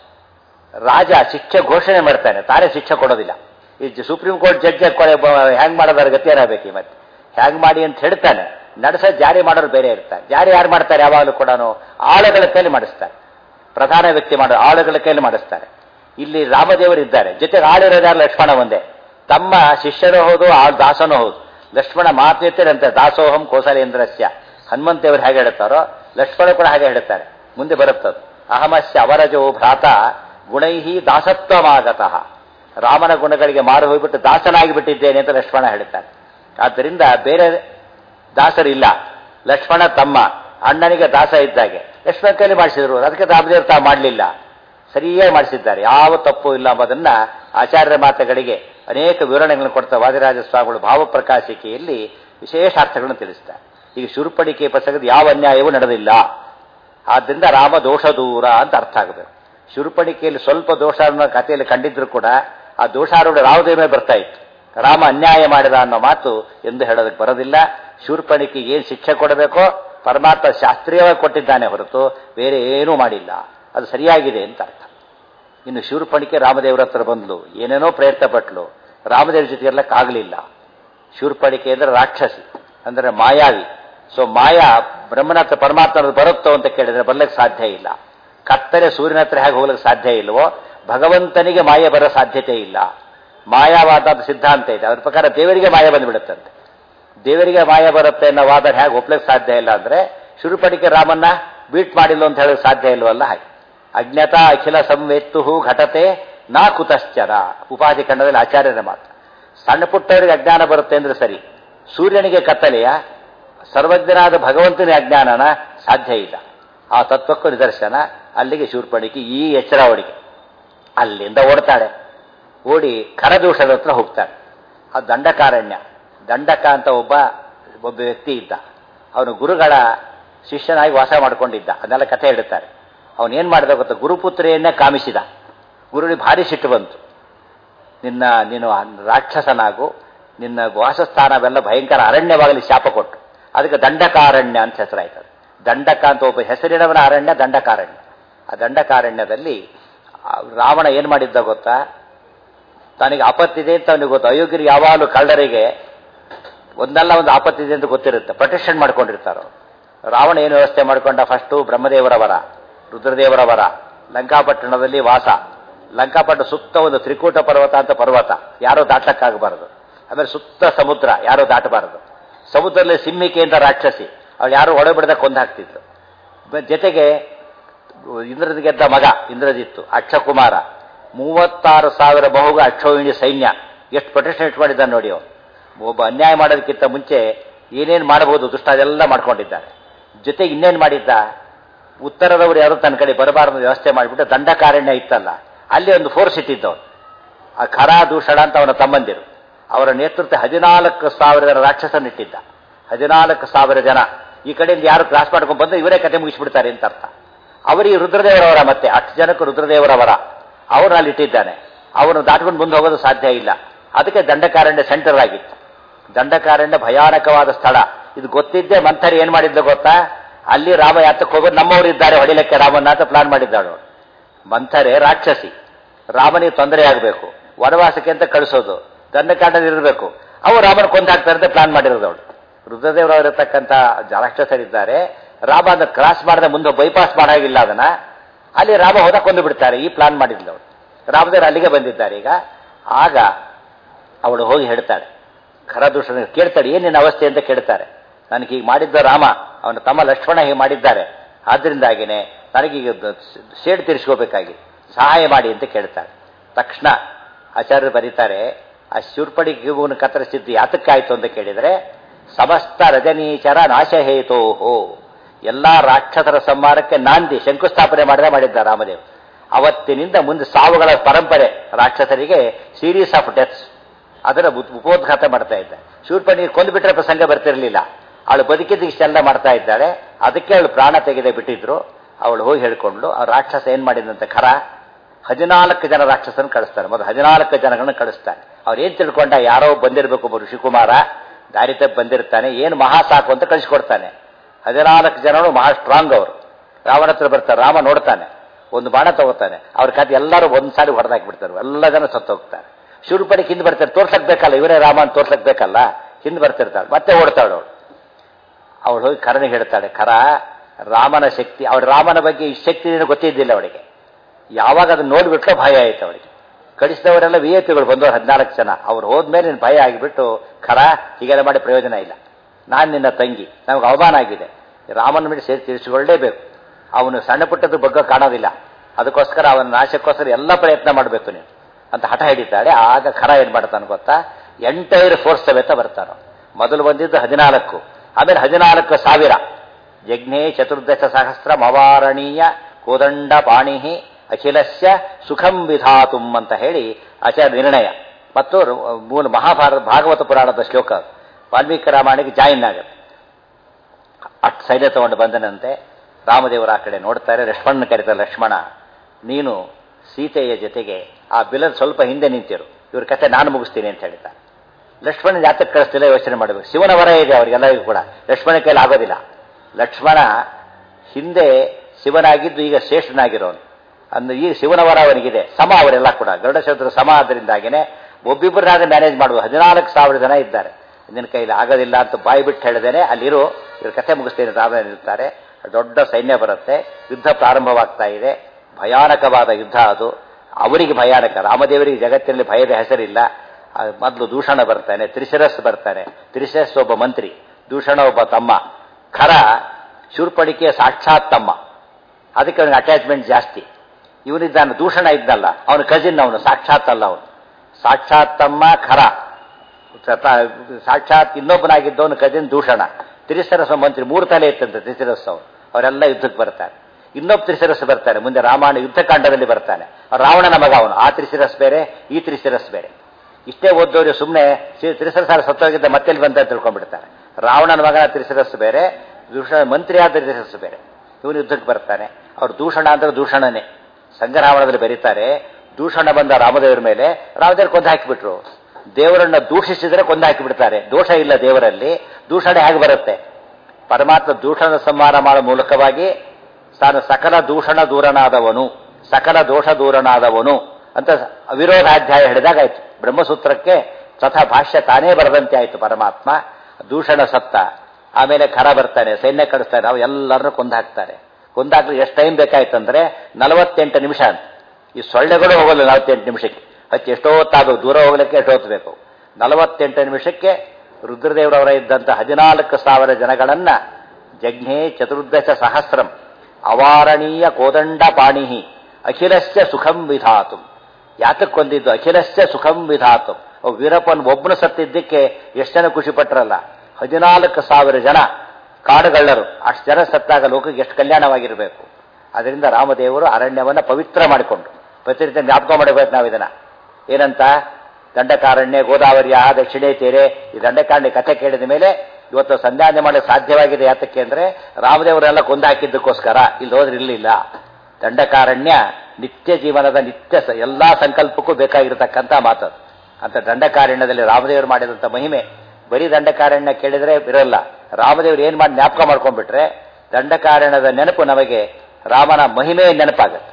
ರಾಜ ಶಿಕ್ಷೆ ಘೋಷಣೆ ಮಾಡ್ತಾನೆ ತಾನೇ ಶಿಕ್ಷೆ ಕೊಡೋದಿಲ್ಲ ಈ ಜ- ಸುಪ್ರೀಂ ಕೋರ್ಟ್ ಜಡ್ಜ್ ಕೊಳೆ ಹ್ಯಾಂಗ್ ಮಾಡೋದ್ರ ಗತಿ ಏನಾಗಬೇಕು ಈ ಮತ್ತೆ ಹ್ಯಾಂಗ್ ಮಾಡಿ ಅಂತ ಹೇಳ್ತಾನೆ ನಡೆಸ ಜಾರಿ ಮಾಡೋರು ಬೇರೆ ಇರ್ತಾರೆ ಜಾರಿ ಯಾರು ಮಾಡ್ತಾರೆ ಯಾವಾಗಲೂ ಕೂಡ ಆಳುಗಳ ಕೈಲಿ ಮಾಡಿಸ್ತಾರೆ ಪ್ರಧಾನ ವ್ಯಕ್ತಿ ಮಾಡೋ ಆಳುಗಳ ಕೈಲಿ ಮಾಡಿಸ್ತಾರೆ ಇಲ್ಲಿ ರಾಮದೇವರು ಇದ್ದಾರೆ ಜೊತೆಗೆ ಆಳಿರೋದಾರ ಲಕ್ಷ್ಮಣ ಒಂದೇ ತಮ್ಮ ಶಿಷ್ಯನೂ ಹೌದು ಆಳ್ ದಾಸನೂ ಹೌದು ಲಕ್ಷ್ಮಣ ಮಾತೇತಿರಂತೆ ದಾಸೋಹಂ ಕೋಸಲೇಂದ್ರಸ್ಯ ಹನುಮಂತೇವರು ಹೇಗೆ ಹೇಳ್ತಾರೋ ಲಕ್ಷ್ಮಣ ಕೂಡ ಹಾಗೆ ಹೇಳ್ತಾರೆ ಮುಂದೆ ಬರುತ್ತದು ಅಹಮಸ್ಯ ಅವರಜೋ ಭ್ರಾತ ಗುಣೈಹಿ ದಾಸತ್ವಮಾಗತಃ ರಾಮನ ಗುಣಗಳಿಗೆ ಮಾರು ಹೋಗ್ಬಿಟ್ಟು ದಾಸನಾಗಿ ಬಿಟ್ಟಿದ್ದೇನೆ ಅಂತ ಲಕ್ಷ್ಮಣ ಹೇಳ್ತಾರೆ ಆದ್ದರಿಂದ ಬೇರೆ ದಾಸರಿಲ್ಲ ಲಕ್ಷ್ಮಣ ತಮ್ಮ ಅಣ್ಣನಿಗೆ ದಾಸ ಇದ್ದಾಗೆ ಲಕ್ಷ್ಮಣ ಕೈಲಿ ಮಾಡಿಸಿದ್ರು ಅದಕ್ಕೆ ರಾಮದೇವರು ತಾವು ಮಾಡಲಿಲ್ಲ ಸರಿಯಾಗಿ ಮಾಡಿಸಿದ್ದಾರೆ ಯಾವ ತಪ್ಪು ಇಲ್ಲ ಎಂಬುದನ್ನ ಆಚಾರ್ಯರ ಮಾತುಗಳಿಗೆ ಅನೇಕ ವಿವರಣೆಗಳನ್ನು ಕೊಡ್ತಾ ವಾದಿರಾಜ ಸ್ವಾಮಿಗಳು ಭಾವಪ್ರಕಾಶಿಕೆಯಲ್ಲಿ ವಿಶೇಷ ಅರ್ಥಗಳನ್ನು ತಿಳಿಸ್ತಾರೆ ಈಗ ಶುರುಪಡಿಕೆ ಪ್ರಸಂಗದ ಯಾವ ಅನ್ಯಾಯವೂ ನಡೆದಿಲ್ಲ ಆದ್ದರಿಂದ ರಾಮ ದೋಷ ದೂರ ಅಂತ ಅರ್ಥ ಆಗಬೇಕು ಶುರುಪಡಿಕೆಯಲ್ಲಿ ಸ್ವಲ್ಪ ದೋಷ ಅನ್ನೋ ಕಥೆಯಲ್ಲಿ ಕಂಡಿದ್ರು ಕೂಡ ಆ ದೋಷಾರೂಢ ರಾಮದೇವನೇ ಬರ್ತಾ ಇತ್ತು ರಾಮ ಅನ್ಯಾಯ ಮಾಡಿದ ಅನ್ನೋ ಮಾತು ಎಂದು ಹೇಳೋದಕ್ಕೆ ಬರೋದಿಲ್ಲ ಶೂರ್ಪಣಿಕೆಗೆ ಏನು ಶಿಕ್ಷೆ ಕೊಡಬೇಕೋ ಪರಮಾತ್ಮ ಶಾಸ್ತ್ರೀಯವಾಗಿ ಕೊಟ್ಟಿದ್ದಾನೆ ಹೊರತು ಬೇರೆ ಏನೂ ಮಾಡಿಲ್ಲ ಅದು ಸರಿಯಾಗಿದೆ ಅಂತ ಅರ್ಥ ಇನ್ನು ಶೂರ್ಪಣಿಕೆ ರಾಮದೇವರ ಹತ್ರ ಬಂದ್ಲು ಏನೇನೋ ಪ್ರಯತ್ನ ಪಟ್ಲು ರಾಮದೇವ್ರ ಜೊತೆ ಇರ್ಲಕ್ಕಾಗಲಿಲ್ಲ ಶೂರ್ಪಣಿಕೆ ಅಂದ್ರೆ ರಾಕ್ಷಸಿ ಅಂದ್ರೆ ಮಾಯಾವಿ ಸೊ ಮಾಯಾ ಬ್ರಹ್ಮನ ಹತ್ರ ಪರಮಾತ್ಮನ ಬರುತ್ತೋ ಅಂತ ಕೇಳಿದ್ರೆ ಬರ್ಲಿಕ್ಕೆ ಸಾಧ್ಯ ಇಲ್ಲ ಕತ್ತಲೆ ಸೂರ್ಯನ ಹತ್ರ ಹೇಗೆ ಹೋಗ್ಲಿಕ್ಕೆ ಸಾಧ್ಯ ಇಲ್ವೋ ಭಗವಂತನಿಗೆ ಮಾಯ ಬರೋ ಸಾಧ್ಯತೆ ಇಲ್ಲ ಮಾಯಾವಾದ ಸಿದ್ಧಾಂತ ಇದೆ ಅದ್ರ ಪ್ರಕಾರ ದೇವರಿಗೆ ಮಾಯ ಬಂದ್ಬಿಡುತ್ತಂತೆ ದೇವರಿಗೆ ಮಾಯ ಬರುತ್ತೆ ಅನ್ನೋ ವಾದ ಹೇಗೆ ಒಪ್ಲಿಕ್ಕೆ ಸಾಧ್ಯ ಇಲ್ಲ ಅಂದ್ರೆ ಶುರುಪಡಿಕೆ ರಾಮನ್ನ ಬೀಟ್ ಮಾಡಿಲ್ಲ ಅಂತ ಹೇಳಕ್ ಸಾಧ್ಯ ಇಲ್ವಲ್ಲ ಹಾಗೆ ಅಜ್ಞತಾ ಅಖಿಲ ಸಂವೇತ್ತು ಘಟತೆ ನಾ ಕುತಶ್ಚರ ಉಪಾಧಿ ಖಂಡದಲ್ಲಿ ಆಚಾರ್ಯರ ಮಾತು ಸಣ್ಣ ಪುಟ್ಟವರಿಗೆ ಅಜ್ಞಾನ ಬರುತ್ತೆ ಅಂದ್ರೆ ಸರಿ ಸೂರ್ಯನಿಗೆ ಕತ್ತಲೆಯ ಸರ್ವಜ್ಞನಾದ ಭಗವಂತನ ಅಜ್ಞಾನನ ಸಾಧ್ಯ ಇಲ್ಲ ಆ ತತ್ವಕ್ಕೂ ನಿದರ್ಶನ ಅಲ್ಲಿಗೆ ಶೂರ್ಪಣಿಕೆ ಈ ಎಚ್ಚರವಡಿಗೆ ಅಲ್ಲಿಂದ ಓಡ್ತಾಳೆ ಓಡಿ ಖರದೂಷದ ಹತ್ರ ಹೋಗ್ತಾಳೆ ಆ ದಂಡಕಾರಣ್ಯ ದಂಡಕ ಅಂತ ಒಬ್ಬ ಒಬ್ಬ ವ್ಯಕ್ತಿ ಇದ್ದ ಅವನು ಗುರುಗಳ ಶಿಷ್ಯನಾಗಿ ವಾಸ ಮಾಡ್ಕೊಂಡಿದ್ದ ಅದನ್ನೆಲ್ಲ ಕಥೆ ಹೇಳ್ತಾರೆ ಅವನೇನ್ ಮಾಡಿದ ಗೊತ್ತಾ ಗುರುಪುತ್ರಿಯನ್ನೇ ಕಾಮಿಸಿದ ಗುರುವಿಗೆ ಭಾರಿ ಸಿಟ್ಟು ಬಂತು ನಿನ್ನ ನೀನು ರಾಕ್ಷಸನಾಗು ನಿನ್ನ ವಾಸಸ್ಥಾನವೆಲ್ಲ ಭಯಂಕರ ಅರಣ್ಯವಾಗಲಿ ಶಾಪ ಕೊಟ್ಟು ಅದಕ್ಕೆ ದಂಡಕಾರಣ್ಯ ಅಂತ ಹೆಸರಾಯ್ತದೆ ದಂಡಕ ಅಂತ ಒಬ್ಬ ಹೆಸರಿನವನ ಅರಣ್ಯ ದಂಡಕಾರಣ್ಯ ಆ ದಂಡಕಾರಣ್ಯದಲ್ಲಿ ಆ ರಾವಣ ಏನ್ ಮಾಡಿದ್ದ ಗೊತ್ತಾ ತನಗೆ ಆಪತ್ತಿದೆ ಅಂತ ಅವನಿಗೆ ಗೊತ್ತು ಅಯೋಗ್ಯರು ಯಾವಾಗಲೂ ಕಳ್ಳರಿಗೆ ಒಂದಲ್ಲ ಒಂದು ಆಪತ್ತಿದೆ ಅಂತ ಗೊತ್ತಿರುತ್ತೆ ಪ್ರೊಟೆಕ್ಷನ್ ಮಾಡ್ಕೊಂಡಿರ್ತಾರೋ ರಾವಣ ಏನು ವ್ಯವಸ್ಥೆ ಮಾಡ್ಕೊಂಡ ಫಸ್ಟು ಬ್ರಹ್ಮದೇವರ ವರ ರುದ್ರದೇವರ ವರ ಲಂಕಾಪಟ್ಟಣದಲ್ಲಿ ವಾಸ ಲಂಕಾಪಟ್ಟಣ ಸುತ್ತ ಒಂದು ತ್ರಿಕೂಟ ಪರ್ವತ ಅಂತ ಪರ್ವತ ಯಾರೋ ದಾಟಕ್ಕಾಗಬಾರದು ಆಮೇಲೆ ಸುತ್ತ ಸಮುದ್ರ ಯಾರೋ ದಾಟಬಾರದು ಸಮುದ್ರದಲ್ಲಿ ಸಿಂಹಿಕೆ ಅಂತ ರಾಕ್ಷಸಿ ಅವಳು ಯಾರು ಒಳಬಿಡದ ಕೊಂದಾಕ್ತಿದ್ಲು ಬ- ಜೊತೆಗೆ ಇಂದ್ರದ ಗೆದ್ದ ಮಗ ಇಂದ್ರಜಿತ್ತು ಅಕ್ಷಕುಮಾರ ಮೂವತ್ತಾರು ಸಾವಿರ ಬಹುಗ ಅಕ್ಷೋಹಿಣಿ ಸೈನ್ಯ ಎಷ್ಟು ಪ್ರೊಟೆಕ್ಷನ್ ಇಟ್ಕೊಂಡಿದ್ದಾನೆ ನೋಡಿ ಅವನು ಒಬ್ಬ ಅನ್ಯಾಯ ಮಾಡೋದಕ್ಕಿಂತ ಮುಂಚೆ ಏನೇನು ಮಾಡಬಹುದು ದುಷ್ಟ ಅದೆಲ್ಲ ಮಾಡ್ಕೊಂಡಿದ್ದಾರೆ ಜೊತೆಗೆ ಇನ್ನೇನು ಮಾಡಿದ್ದ ಉತ್ತರದವರು ಯಾರು ತನ್ನ ಕಡೆ ಬರಬಾರದು ವ್ಯವಸ್ಥೆ ಮಾಡಿಬಿಟ್ಟು ದಂಡಕಾರಣ್ಯ ಇತ್ತಲ್ಲ ಅಲ್ಲಿ ಒಂದು ಫೋರ್ಸ್ ಇಟ್ಟಿದ್ದವನು ಆ ಖರ ದೂಷಣ ಅಂತ ಅವನ ತಮ್ಮಂದಿರು ಅವರ ನೇತೃತ್ವ ಹದಿನಾಲ್ಕು ಸಾವಿರ ರಾಕ್ಷಸನಿಟ್ಟಿದ್ದ ಹದಿನಾಲ್ಕು ಸಾವಿರ ಜನ ಈ ಕಡೆಯಿಂದ ಯಾರು ಕ್ರಾಸ್ ಮಾಡ್ಕೊಂಡು ಬಂದ್ರೆ ಇವರೇ ಕತೆ ಮುಗಿಸ್ಬಿಡ್ತಾರೆ ಅಂತ ಅರ್ಥ ಅವರಿಗೆ ರುದ್ರದೇವರವರ ಮತ್ತೆ ಅಷ್ಟು ಜನಕ್ಕೆ ರುದ್ರದೇವರವರ ಅವ್ರನ್ನ ಅಲ್ಲಿ ಇಟ್ಟಿದ್ದಾನೆ ಅವನು ದಾಟ್ಕೊಂಡು ಮುಂದೆ ಹೋಗೋದು ಸಾಧ್ಯ ಇಲ್ಲ ಅದಕ್ಕೆ ದಂಡಕಾರಣ್ಯ ಸೆಂಟರ್ ಆಗಿತ್ತು ದಂಡಕಾರಣ್ಯ ಭಯಾನಕವಾದ ಸ್ಥಳ ಇದು ಗೊತ್ತಿದ್ದೇ ಮಂಥರಿ ಏನ್ ಮಾಡಿದ್ಲು ಗೊತ್ತಾ ಅಲ್ಲಿ ರಾಮ ಯಾತಕ್ಕೆ ಹೋಗೋದು ನಮ್ಮವರು ಇದ್ದಾರೆ ಹೊಡಿಲಿಕ್ಕೆ ರಾಮನ್ನ ಅಂತ ಪ್ಲಾನ್ ಮಾಡಿದ್ದಾಳು ಮಂಥರೆ ರಾಕ್ಷಸಿ ರಾಮನಿಗೆ ತೊಂದರೆ ಆಗಬೇಕು ವನವಾಸಕ್ಕೆ ಅಂತ ಕಳಿಸೋದು ದಂಡಕಾಂಡದಲ್ಲಿ ಇರಬೇಕು ಅವು ರಾಮನ ಕೊಂದಾಕ್ತಾರೆ ಅಂತ ಪ್ಲಾನ್ ಮಾಡಿರೋದು ಅವಳು ರುದ್ರದೇವರವರಿರ್ತಕ್ಕಂಥ ರಾಕ್ಷಸರಿದ್ದಾರೆ ರಾಮ ಅದನ್ನ ಕ್ರಾಸ್ ಮಾಡದೆ ಮುಂದೆ ಬೈಪಾಸ್ ಮಾಡಾಗಿಲ್ಲ ಅದನ್ನ ಅಲ್ಲಿ ರಾಮ ಹೋದ ಕೊಂದು ಬಿಡ್ತಾರೆ ಈ ಪ್ಲಾನ್ ಮಾಡಿದ್ಲು ಅವಳು ರಾಮದೇವರು ಅಲ್ಲಿಗೆ ಬಂದಿದ್ದಾರೆ ಈಗ ಆಗ ಅವಳು ಹೋಗಿ ಹೇಳ್ತಾಳೆ ಖರದೂಷಣ ಕೇಳ್ತಾಳೆ ಏನೇನು ಅವಸ್ಥೆ ಅಂತ ಕೇಳ್ತಾರೆ ನನಗೆ ಹೀಗೆ ಮಾಡಿದ್ದ ರಾಮ ಅವನ ತಮ್ಮ ಲಕ್ಷ್ಮಣ ಹೀಗೆ ಮಾಡಿದ್ದಾರೆ ಆದ್ರಿಂದಾಗಿನೇ ನನಗೀಗ ಸೇಡು ತೀರಿಸ್ಕೋಬೇಕಾಗಿ ಸಹಾಯ ಮಾಡಿ ಅಂತ ಕೇಳ್ತಾಳೆ ತಕ್ಷಣ ಆಚಾರ್ಯರು ಬರೀತಾರೆ ಆ ಶೂರ್ಪಡಿ ಕಿವುವನ್ನು ಕತ್ತರಿಸಿದ್ದು ಯಾತಕ್ಕಾಯ್ತು ಅಂತ ಕೇಳಿದರೆ ಸಮಸ್ತ ರಜನೀಚರ ನಾಶಹೇತೋಹೋ ಎಲ್ಲಾ ರಾಕ್ಷಸರ ಸಂಹಾರಕ್ಕೆ ನಾಂದಿ ಶಂಕುಸ್ಥಾಪನೆ ಮಾಡದೆ ಮಾಡಿದ್ದ ರಾಮದೇವ್ ಅವತ್ತಿನಿಂದ ಮುಂದೆ ಸಾವುಗಳ ಪರಂಪರೆ ರಾಕ್ಷಸರಿಗೆ ಸೀರೀಸ್ ಆಫ್ ಡೆತ್ಸ್ ಅದರ ಉಪೋದ್ಘಾತ ಮಾಡ್ತಾ ಇದ್ದ ಶೂರ್ಪಣಿ ಕೊಂದುಬಿಟ್ರೆ ಪ್ರಸಂಗ ಬರ್ತಿರ್ಲಿಲ್ಲ ಅವಳು ಬದುಕಿದ್ದು ಇಷ್ಟೆಲ್ಲ ಮಾಡ್ತಾ ಇದ್ದಾಳೆ ಅದಕ್ಕೆ ಅವಳು ಪ್ರಾಣ ತೆಗೆದೇ ಬಿಟ್ಟಿದ್ರು ಅವಳು ಹೋಗಿ ಹೇಳ್ಕೊಂಡ್ಲು ಆ ರಾಕ್ಷಸ ಏನ್ ಮಾಡಿದಂತೆ ಖರ ಹದಿನಾಲ್ಕು ಜನ ರಾಕ್ಷಸನ ಕಳಿಸ್ತಾರೆ ಮೊದಲು ಹದಿನಾಲ್ಕು ಜನಗಳನ್ನ ಕಳಿಸ್ತಾನೆ ಅವ್ರು ಏನ್ ತಿಳ್ಕೊಂಡ ಯಾರೋ ಬಂದಿರಬೇಕು ಒಬ್ಬ ಋಷಿಕುಮಾರ ದಾರಿ ತಪ್ಪಿ ಬಂದಿರ್ತಾನೆ ಏನು ಮಹಾ ಸಾಕು ಅಂತ ಕಳಿಸ್ಕೊಡ್ತಾನೆ ಹದಿನಾಲ್ಕು ಜನರು ಮಹಾ ಸ್ಟ್ರಾಂಗ್ ಅವರು ರಾವಣ ಹತ್ರ ಬರ್ತಾರೆ ರಾಮ ನೋಡ್ತಾನೆ ಒಂದು ಬಾಣ ತಗೋತಾನೆ ಅವ್ರ ಕತೆ ಎಲ್ಲರೂ ಒಂದ್ ಸಾರಿ ಹೊಡೆದಾಕ್ಬಿಡ್ತಾರೆ ಎಲ್ಲ ಜನ ಸತ್ತು ಹೋಗ್ತಾರೆ ಶೂರ್ಪಡಿಗೆ ಹಿಂದೆ ಬರ್ತಾರೆ ತೋರ್ಸಕ್ ಬೇಕಲ್ಲ ಇವರೇ ರಾಮ ಅಂತ ತೋರ್ಸಕ್ ಬೇಕಲ್ಲ ಹಿಂದೆ ಬರ್ತಿರ್ತಾಳೆ ಮತ್ತೆ ಓಡ್ತಾಳು ಅವಳು ಅವಳು ಹೋಗಿ ಕರನಿಗೆ ಹೇಳ್ತಾಳೆ ಖರ ರಾಮನ ಶಕ್ತಿ ಅವಳು ರಾಮನ ಬಗ್ಗೆ ಈ ಶಕ್ತಿ ಗೊತ್ತಿದ್ದಿಲ್ಲ ಅವಳಿಗೆ ಯಾವಾಗ ಅದನ್ನ ನೋಡ್ಬಿಟ್ಲೋ ಭಯ ಆಯ್ತು ಅವಳಿಗೆ ಕಳಿಸಿದವರೆಲ್ಲ ವಿ ಐ ಪಿಗಳು ಬಂದವರು ಹದಿನಾಲ್ಕು ಜನ ಅವ್ರು ಹೋದ್ಮೇಲೆ ನಿನ್ನ ಭಯ ಆಗಿಬಿಟ್ಟು ಖರ ಹೀಗೆಲ್ಲ ಮಾಡಿ ಪ್ರಯೋಜನ ಇಲ್ಲ ನಾನು ನಿನ್ನ ತಂಗಿ ನಮಗೆ ಅವಮಾನ ಆಗಿದೆ ರಾಮನ ಮೇಲೆ ಸೇರಿ ತೀರಿಸಿಕೊಳ್ಳೇಬೇಕು ಅವನು ಸಣ್ಣ ಪುಟ್ಟದ ಬಗ್ಗೆ ಕಾಣೋದಿಲ್ಲ ಅದಕ್ಕೋಸ್ಕರ ಅವನ ನಾಶಕ್ಕೋಸ್ಕರ ಎಲ್ಲ ಪ್ರಯತ್ನ ಮಾಡಬೇಕು ನೀನು ಅಂತ ಹಠ ಹಿಡಿತಾಳೆ ಆಗ ಖರ ಏನ್ ಮಾಡ್ತಾನೆ ಗೊತ್ತಾ ಎಂಟೈರ್ ಫೋರ್ಸ್ ಸಮೇತ ಬರ್ತಾನೆ ಮೊದಲು ಬಂದಿದ್ದು ಹದಿನಾಲ್ಕು ಆಮೇಲೆ ಹದಿನಾಲ್ಕು ಸಾವಿರ ಯಜ್ಞೆ ಚತುರ್ದಶ ಸಹಸ್ರ ಮವಾರಣೀಯ ಕೋದಂಡ ಪಾಣಿಹಿ ಅಖಿಲಸ್ಯ ಸುಖಂ ವಿಧಾತುಂ ಅಂತ ಹೇಳಿ ಆಚಾರ್ಯ ನಿರ್ಣಯ ಮತ್ತು ಮೂಲ ಮಹಾಭಾರತ ಭಾಗವತ ಪುರಾಣದ ಶ್ಲೋಕ ವಾಲ್ಮೀಕಿ ರಾಮಾಯಣಕ್ಕೆ ಜಾಯಿನ್ ಆಗುತ್ತೆ ಅಷ್ಟು ಸೈನ್ಯ ತಗೊಂಡು ಬಂದನಂತೆ ರಾಮದೇವರ ಆ ಕಡೆ ನೋಡ್ತಾರೆ ಲಕ್ಷ್ಮಣನ ಕರೀತಾರೆ ಲಕ್ಷ್ಮಣ ನೀನು ಸೀತೆಯ ಜೊತೆಗೆ ಆ ಬಿಲರ್ ಸ್ವಲ್ಪ ಹಿಂದೆ ನಿಂತಿರು ಇವ್ರ ಕತೆ ನಾನು ಮುಗಿಸ್ತೀನಿ ಅಂತ ಹೇಳ್ತಾರೆ ಲಕ್ಷ್ಮಣ ಜಾತಕ್ಕೆ ಕಳಿಸ್ತಿಲ್ಲ ಯೋಚನೆ ಮಾಡಬೇಕು ಶಿವನ ವರ ಇದೆ ಅವರಿಗೆಲ್ಲರಿಗೂ ಕೂಡ ಲಕ್ಷ್ಮಣ ಕೈಲಿ ಆಗೋದಿಲ್ಲ ಲಕ್ಷ್ಮಣ ಹಿಂದೆ ಶಿವನಾಗಿದ್ದು ಈಗ ಶ್ರೇಷ್ಠನಾಗಿರೋನು ಅಂದ್ರೆ ಈಗ ಶಿವನ ವರ ಅವನಿಗಿದೆ ಸಮ ಅವರೆಲ್ಲ ಕೂಡ ಗರುಡಶತ್ರು ಸಮ ಆದ್ದರಿಂದಾಗಿನೇ ಒಬ್ಬಿಬ್ಬರನ್ನಾಗ ಮ್ಯಾನೇಜ್ ಮಾಡುವ ಹದಿನಾಲ್ಕು ಸಾವಿರ ಜನ ಇದ್ದಾರೆ ನಿನ್ನ ಕೈಲಿ ಆಗೋದಿಲ್ಲ ಅಂತ ಬಾಯಿ ಬಿಟ್ಟು ಹೇಳಿದೇನೆ ಅಲ್ಲಿರು ಇವ್ರ ಕಥೆ ಮುಗಿಸ್ತೀನಿ ರಾಮ ನಿಲ್ತಾರೆ ದೊಡ್ಡ ಸೈನ್ಯ ಬರುತ್ತೆ ಯುದ್ಧ ಪ್ರಾರಂಭವಾಗ್ತಾ ಇದೆ ಭಯಾನಕವಾದ ಯುದ್ಧ ಅದು ಅವರಿಗೆ ಭಯಾನಕ ರಾಮದೇವರಿಗೆ ಜಗತ್ತಿನಲ್ಲಿ ಭಯದ ಹೆಸರಿಲ್ಲ ಮೊದಲು ದೂಷಣ ಬರ್ತಾನೆ ತ್ರಿಶಿರಸ್ ಬರ್ತಾನೆ ತ್ರಿಶಿರಸ್ ಒಬ್ಬ ಮಂತ್ರಿ ದೂಷಣ ಒಬ್ಬ ತಮ್ಮ ಖರ ಶೂರ್ಪಡಿಕೆಯ ಸಾಕ್ಷಾತ್ ತಮ್ಮ ಅದಕ್ಕೆ ಅವನಿಗೆ ಅಟ್ಯಾಚ್ಮೆಂಟ್ ಜಾಸ್ತಿ ಇವನಿದ್ದಾನೆ ದೂಷಣ ಇದ್ನಲ್ಲ ಅವನ ಕಜಿನ್ ಅವನು ಸಾಕ್ಷಾತ್ ಅಲ್ಲ ಅವನು ಸಾಕ್ಷಾತ್ ತಮ್ಮ ಖರ ಸಾಕ್ಷಾತ್ ಇನ್ನೊಬ್ಬನಾಗಿದ್ದವನು ಕಜಿನ್ ದೂಷಣ ತ್ರಿಸರಸ ಮಂತ್ರಿ ಮೂರು ತಲೆ ಇತ್ತಂತೆ ತ್ರಿಸರಸ್ ಅವರು ಅವರೆಲ್ಲ ಯುದ್ಧಕ್ಕೆ ಬರ್ತಾರೆ ಇನ್ನೊಬ್ಬ ತ್ರಿಸರಸ್ ಬರ್ತಾರೆ ಮುಂದೆ ರಾಮಾಯಣ ಯುದ್ಧಕಾಂಡದಲ್ಲಿ ಬರ್ತಾನೆ ರಾವಣನ ಮಗ ಅವನು ಆ ತ್ರಿಸಿರಸ್ ಬೇರೆ ಈ ತ್ರಿಸಿರಸ್ ಬೇರೆ ಇಷ್ಟೇ ಓದ್ದವ್ರು ಸುಮ್ಮನೆ ತ್ರಿಸರಸಾರ ಸತ್ತೋಗಿದ್ದ ಮತ್ತೆ ಬಂದ ತಿಳ್ಕೊಂಡ್ಬಿಡ್ತಾರೆ ರಾವಣನ ಮಗನ ತ್ರಿಸಿರಸ್ ಬೇರೆ ದೂಷಣ ಮಂತ್ರಿ ಆದ ತ್ರಿಸಿರಸ್ ಬೇರೆ ಇವನು ಯುದ್ಧಕ್ಕೆ ಬರ್ತಾನೆ ಅವ್ರು ದೂಷಣ ಅಂದ್ರೆ ದೂಷಣನೇ ಸಂಗ್ರಹಣದಲ್ಲಿ ಬರೀತಾರೆ ದೂಷಣ ಬಂದ ರಾಮದೇವರ ಮೇಲೆ ರಾಮದೇವರು ಕೊಂದು ಹಾಕಿಬಿಟ್ರು ದೇವರನ್ನ ದೂಷಿಸಿದ್ರೆ ಕೊಂದು ಹಾಕಿಬಿಡ್ತಾರೆ ದೋಷ ಇಲ್ಲ ದೇವರಲ್ಲಿ ದೂಷಣೆ ಹೇಗೆ ಬರುತ್ತೆ ಪರಮಾತ್ಮ ದೂಷಣ ಸಂಹಾರ ಮಾಡೋ ಮೂಲಕವಾಗಿ ತಾನು ಸಕಲ ದೂಷಣ ದೂರನಾದವನು ಸಕಲ ದೋಷ ದೂರನಾದವನು ಅಂತ ಅವಿರೋಧಾಧ್ಯಾಯ ಹಿಡಿದಾಗಾಯ್ತು ಬ್ರಹ್ಮಸೂತ್ರಕ್ಕೆ ತಥಾ ಭಾಷ್ಯ ತಾನೇ ಬರದಂತೆ ಆಯ್ತು ಪರಮಾತ್ಮ ದೂಷಣ ಸತ್ತ ಆಮೇಲೆ ಖರ ಬರ್ತಾನೆ ಸೈನ್ಯ ಕಳಿಸ್ತಾನೆ ಅವು ಎಲ್ಲರನ್ನೂ ಕೊಂದಾಕ್ತಾರೆ ಕೊಂದಾಕ್ಲಿ ಎಷ್ಟು ಟೈಮ್ ಬೇಕಾಯ್ತಂದ್ರೆ ನಲವತ್ತೆಂಟು ನಿಮಿಷ ಅಂತ ಈ ಸೊಳ್ಳೆಗಳು ಹೋಗಲ್ಲ ನಲವತ್ತೆಂಟು ನಿಮಿಷಕ್ಕೆ ಹಚ್ಚಿ ಎಷ್ಟೊತ್ತಾಗಬೇಕು ದೂರ ಹೋಗ್ಲಿಕ್ಕೆ ಎಷ್ಟೊತ್ತಬೇಕು ನಲವತ್ತೆಂಟು ನಿಮಿಷಕ್ಕೆ ರುದ್ರದೇವರವರ ಇದ್ದಂಥ ಹದಿನಾಲ್ಕು ಸಾವಿರ ಜನಗಳನ್ನ ಜಜ್ಞೆ ಚತುರ್ದಶ ಸಹಸ್ರಂ ಅವಾರಣೀಯ ಕೋದಂಡ ಪಾಣಿಹಿ ಅಖಿಲಸ್ಯ ಸುಖಂ ವಿಧಾತು ಯಾತಕ್ಕೊಂದಿದ್ದು ಅಖಿಲಸ್ಯ ಸುಖಂ ವಿಧಾತು ವೀರಪ್ಪನ್ ಒಬ್ಬನು ಸತ್ತಿದ್ದಕ್ಕೆ ಎಷ್ಟು ಜನ ಖುಷಿ ಪಟ್ರಲ್ಲ ಹದಿನಾಲ್ಕು ಸಾವಿರ ಜನ ಕಾಡುಗಳ್ಳರು ಅಷ್ಟು ಜನ ಸತ್ತಾಗ ಲೋಕಕ್ಕೆ ಎಷ್ಟು ಕಲ್ಯಾಣವಾಗಿರಬೇಕು ಅದರಿಂದ ರಾಮದೇವರು ಅರಣ್ಯವನ್ನ ಪವಿತ್ರ ಮಾಡಿಕೊಂಡು ಪ್ರತಿನಿತ್ಯ ಜ್ಞಾಪಕ ಮಾಡಬೇಕು ನಾವು ಇದನ್ನ ಏನಂತ ದಂಡಕಾರಣ್ಯ ಗೋದಾವರಿಯ ದಕ್ಷಿಣೆ ತೀರೆ ಈ ದಂಡಕಾರಣ್ಯ ಕಥೆ ಕೇಳಿದ ಮೇಲೆ ಇವತ್ತು ಸಂಧ್ಯಾನೆ ಮಾಡಕ್ಕೆ ಸಾಧ್ಯವಾಗಿದೆ ಯಾತಕ್ಕೆ ಅಂದ್ರೆ ರಾಮದೇವರೆಲ್ಲ ಕೊಂದು ಹಾಕಿದ್ದಕ್ಕೋಸ್ಕರ ಇಲ್ಲಿ ಹೋದ್ರೆ ಇರಲಿಲ್ಲ ದಂಡಕಾರಣ್ಯ ನಿತ್ಯ ಜೀವನದ ನಿತ್ಯ ಸ- ಎಲ್ಲಾ ಸಂಕಲ್ಪಕ್ಕೂ ಬೇಕಾಗಿರತಕ್ಕಂಥ ಮಾತದು ಅಂತ ದಂಡಕಾರಣ್ಯದಲ್ಲಿ ರಾಮದೇವರು ಮಾಡಿದಂಥ ಮಹಿಮೆ ಬರೀ ದಂಡಕಾರಣ್ಯ ಕೇಳಿದ್ರೆ ಇರಲ್ಲ ರಾಮದೇವರು ಏನ್ ಮಾಡಿ ಜ್ಞಾಪಕ ಮಾಡ್ಕೊಂಡ್ಬಿಟ್ರೆ ದಂಡಕಾರಣ್ಯದ ನೆನಪು ನಮಗೆ ರಾಮನ ಮಹಿಮೆ ನೆನಪಾಗುತ್ತೆ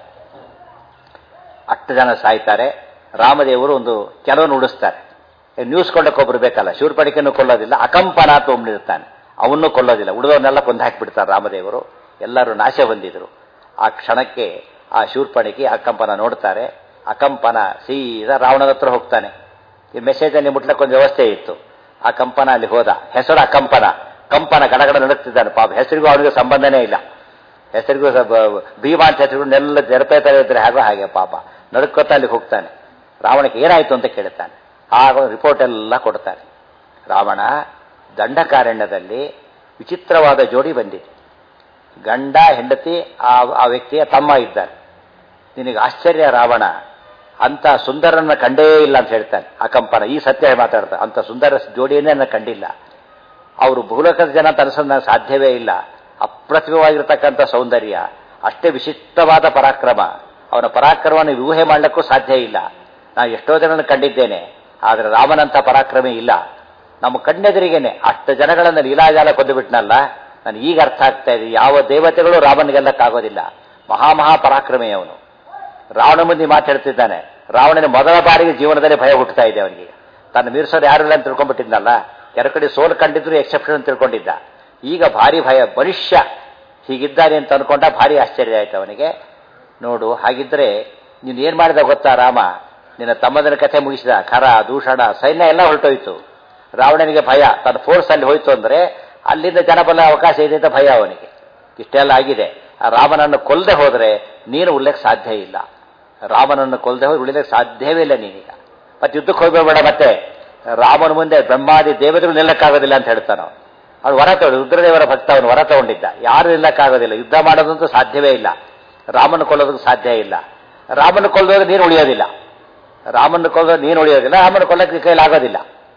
ಅಷ್ಟು ಜನ ಸಾಯ್ತಾರೆ ರಾಮದೇವರು ಒಂದು ಕೆಲವನ್ನು ಉಡಿಸ್ತಾರೆ ಏ, ನ್ಯೂಸ್ ಕೊಂಡಕ್ಕೆ ಒಬ್ರು ಬೇಕಲ್ಲ ಶೂರ್ಪಡಿಕೆಯನ್ನು ಕೊಲ್ಲೋದಿಲ್ಲ ಅಕಂಪನ ಅಂತ ಒಬ್ಬನಿರ್ತಾನೆ ಅವನ್ನೂ ಕೊಲ್ಲೋದಿಲ್ಲ ಉಳಿದವನ್ನೆಲ್ಲ ಕೊಂದು ಹಾಕಿಬಿಡ್ತಾರೆ ರಾಮದೇವರು ಎಲ್ಲರೂ ನಾಶ ಹೊಂದಿದ್ರು ಆ ಕ್ಷಣಕ್ಕೆ ಆ ಶೂರ್ಪಣಿಕೆ ಅಕಂಪನ ನೋಡ್ತಾರೆ ಅಕಂಪನ ಸೀದಾ ರಾವಣನ ಹತ್ರ ಹೋಗ್ತಾನೆ ಈ ಮೆಸೇಜ್ ಅಲ್ಲಿ ಮುಟ್ಲಕ್ಕೆ ಒಂದು ವ್ಯವಸ್ಥೆ ಇತ್ತು ಆ ಕಂಪನ ಅಲ್ಲಿ ಹೋದ ಹೆಸರು ಅಕಂಪನ ಕಂಪನ ಗಡಗಡ ನಡುಕ್ತಿದ್ದಾನೆ ಪಾಪ ಹೆಸರಿಗೂ ಅವನಿಗೆ ಸಂಬಂಧನೇ ಇಲ್ಲ ಹೆಸರಿಗೂ ಸ- ಬ- ಭೀಮ ಅಂತ ಹೆಸರು ನೆಲ್ಲ ತೆರಪೆ ತರ ಇದ್ರೆ ಹಾಗೋ ಹಾಗೆ ಪಾಪ ನಡುಕೋತ ಅಲ್ಲಿ ಹೋಗ್ತಾನೆ ರಾವಣಕ್ಕೆ ಏನಾಯ್ತು ಅಂತ ಕೇಳ್ತಾನೆ ಆಗ ರಿಪೋರ್ಟ್ ಎಲ್ಲ ಕೊಡ್ತಾನೆ ರಾವಣ ದಂಡಕಾರಣ್ಯದಲ್ಲಿ ವಿಚಿತ್ರವಾದ ಜೋಡಿ ಬಂದಿದೆ ಗಂಡ ಹೆಂಡತಿ ಆ ಆ ವ್ಯಕ್ತಿಯ ತಮ್ಮ ಇದ್ದಾರೆ ನಿನಗೆ ಆಶ್ಚರ್ಯ ರಾವಣ ಅಂತ ಸುಂದರನ ಕಂಡೇ ಇಲ್ಲ ಅಂತ ಹೇಳ್ತಾನೆ ಅಕಂಪನ ಈ ಸತ್ಯ ಮಾತಾಡ್ತಾನೆ ಅಂತ ಸುಂದರ ಜೋಡಿಯನ್ನೇ ನಾನು ಕಂಡಿಲ್ಲ ಅವರು ಭೂಲೋಕದ ಜನ ಅಂತ ಅನ್ಸೋದು ನನಗೆ ಸಾಧ್ಯವೇ ಇಲ್ಲ ಅಪ್ರತಿಮವಾಗಿರ್ತಕ್ಕಂಥ ಸೌಂದರ್ಯ ಅಷ್ಟೇ ವಿಶಿಷ್ಟವಾದ ಪರಾಕ್ರಮ ಅವನ ಪರಾಕ್ರಮವನ್ನು ಊಹೆ ಮಾಡಲಿಕ್ಕೂ ಸಾಧ್ಯ ಇಲ್ಲ ನಾನು ಎಷ್ಟೋ ಜನರನ್ನು ಕಂಡಿದ್ದೇನೆ ಆದರೆ ರಾಮನಂತ ಪರಾಕ್ರಮೆ ಇಲ್ಲ ನಮ್ಮ ಕಣ್ಣೆದುರಿಗೇನೆ ಅಷ್ಟು ಜನಗಳನ್ನು ಲೀಲಾಜಾಲ ಕೊಂದುಬಿಟ್ನಲ್ಲ ನಾನು ಈಗ ಅರ್ಥ ಆಗ್ತಾ ಇದೆ ಯಾವ ದೇವತೆಗಳು ರಾಮನಿಗೆಲ್ಲಕ್ಕಾಗೋದಿಲ್ಲ ಮಹಾಮಹಾ ಪರಾಕ್ರಮೆ ಅವನು ರಾವಣ ಮುಂದೆ ಮಾತಾಡ್ತಿದ್ದಾನೆ ರಾವಣನ ಮೊದಲ ಬಾರಿಗೆ ಜೀವನದಲ್ಲಿ ಭಯ ಹುಟ್ಟುತ್ತಾ ಇದೆ ಅವನಿಗೆ ತನ್ನ ಮೀರ್ಸೋರು ಯಾರು ಇಲ್ಲ ಅಂತ ತಿಳ್ಕೊಂಡ್ಬಿಟ್ಟಿದ್ನಲ್ಲ ಕೆಲ ಕಡೆ ಸೋಲು ಕಂಡಿದ್ರು ಎಕ್ಸೆಪ್ಷನ್ ಅಂತ ತಿಳ್ಕೊಂಡಿದ್ದ ಈಗ ಭಾರಿ ಭಯ ಮನುಷ್ಯ ಹೀಗಿದ್ದಾನೆ ಅಂತ ಅನ್ಕೊಂಡ ಭಾರಿ ಆಶ್ಚರ್ಯ ಆಯ್ತು ಅವನಿಗೆ ನೋಡು ಹಾಗಿದ್ರೆ ನೀನು ಏನ್ ಮಾಡಿದ ಗೊತ್ತಾ ರಾಮ ನಿನ್ನ ತಮ್ಮದನ ಕಥೆ ಮುಗಿಸಿದ ಖರ ದೂಷಣ ಸೈನ್ಯ ಎಲ್ಲ ಹೊರಟೋಯ್ತು ರಾವಣನಿಗೆ ಭಯ ತನ್ನ ಫೋರ್ಸ್ ಅಲ್ಲಿ ಹೋಯ್ತು ಅಂದ್ರೆ ಅಲ್ಲಿಂದ ಜನಬಲ ಅವಕಾಶ ಇದೆ ಅಂತ ಭಯ ಅವನಿಗೆ ಇಷ್ಟೆಲ್ಲ ಆಗಿದೆ ಆ ರಾಮನನ್ನು ಕೊಲ್ಲದೆ ಹೋದ್ರೆ ನೀನು ಉಳ್ಳೆಕ್ ಸಾಧ್ಯ ಇಲ್ಲ ರಾಮನನ್ನು ಕೊಲ್ಲದೆ ಹೋದ್ರೆ ಉಳಿಲಿಕ್ಕೆ ಸಾಧ್ಯವೇ ಇಲ್ಲ ನೀನೀಗ ಮತ್ತೆ ಯುದ್ಧಕ್ಕೆ ಹೋಗ್ಬೇಡ ಮತ್ತೆ ರಾಮನ ಮುಂದೆ ಬ್ರಹ್ಮಾದಿ ದೇವತೆಗಳು ನಿಲ್ಲಕ್ಕಾಗೋದಿಲ್ಲ ಅಂತ ಹೇಳ್ತಾನ ಅವನು ವರ ತಗೊಂಡು ರುದ್ರದೇವರ ಭಕ್ತ ಅವನು ವರ ತಗೊಂಡಿದ್ದ ಯಾರು ನಿಲ್ಲಕ್ಕಾಗೋದಿಲ್ಲ ಯುದ್ಧ ಮಾಡೋದಂತೂ ಸಾಧ್ಯವೇ ಇಲ್ಲ ರಾಮನ ಕೊಲ್ಲೋದಕ್ಕೆ ಸಾಧ್ಯ ಇಲ್ಲ ರಾಮನ ಕೊಲ್ಲೋದ್ರೆ ನೀನು ಉಳಿಯೋದಿಲ್ಲ ರಾಮನ ಕೊಲ್ಲೋದು ನೀನು ಉಳಿಯೋದಿಲ್ಲ ರಾಮನ ಕೊಲ್ಲಕ್ಕೆ ಕೈಲಿ ಆಗೋದಿಲ್ಲ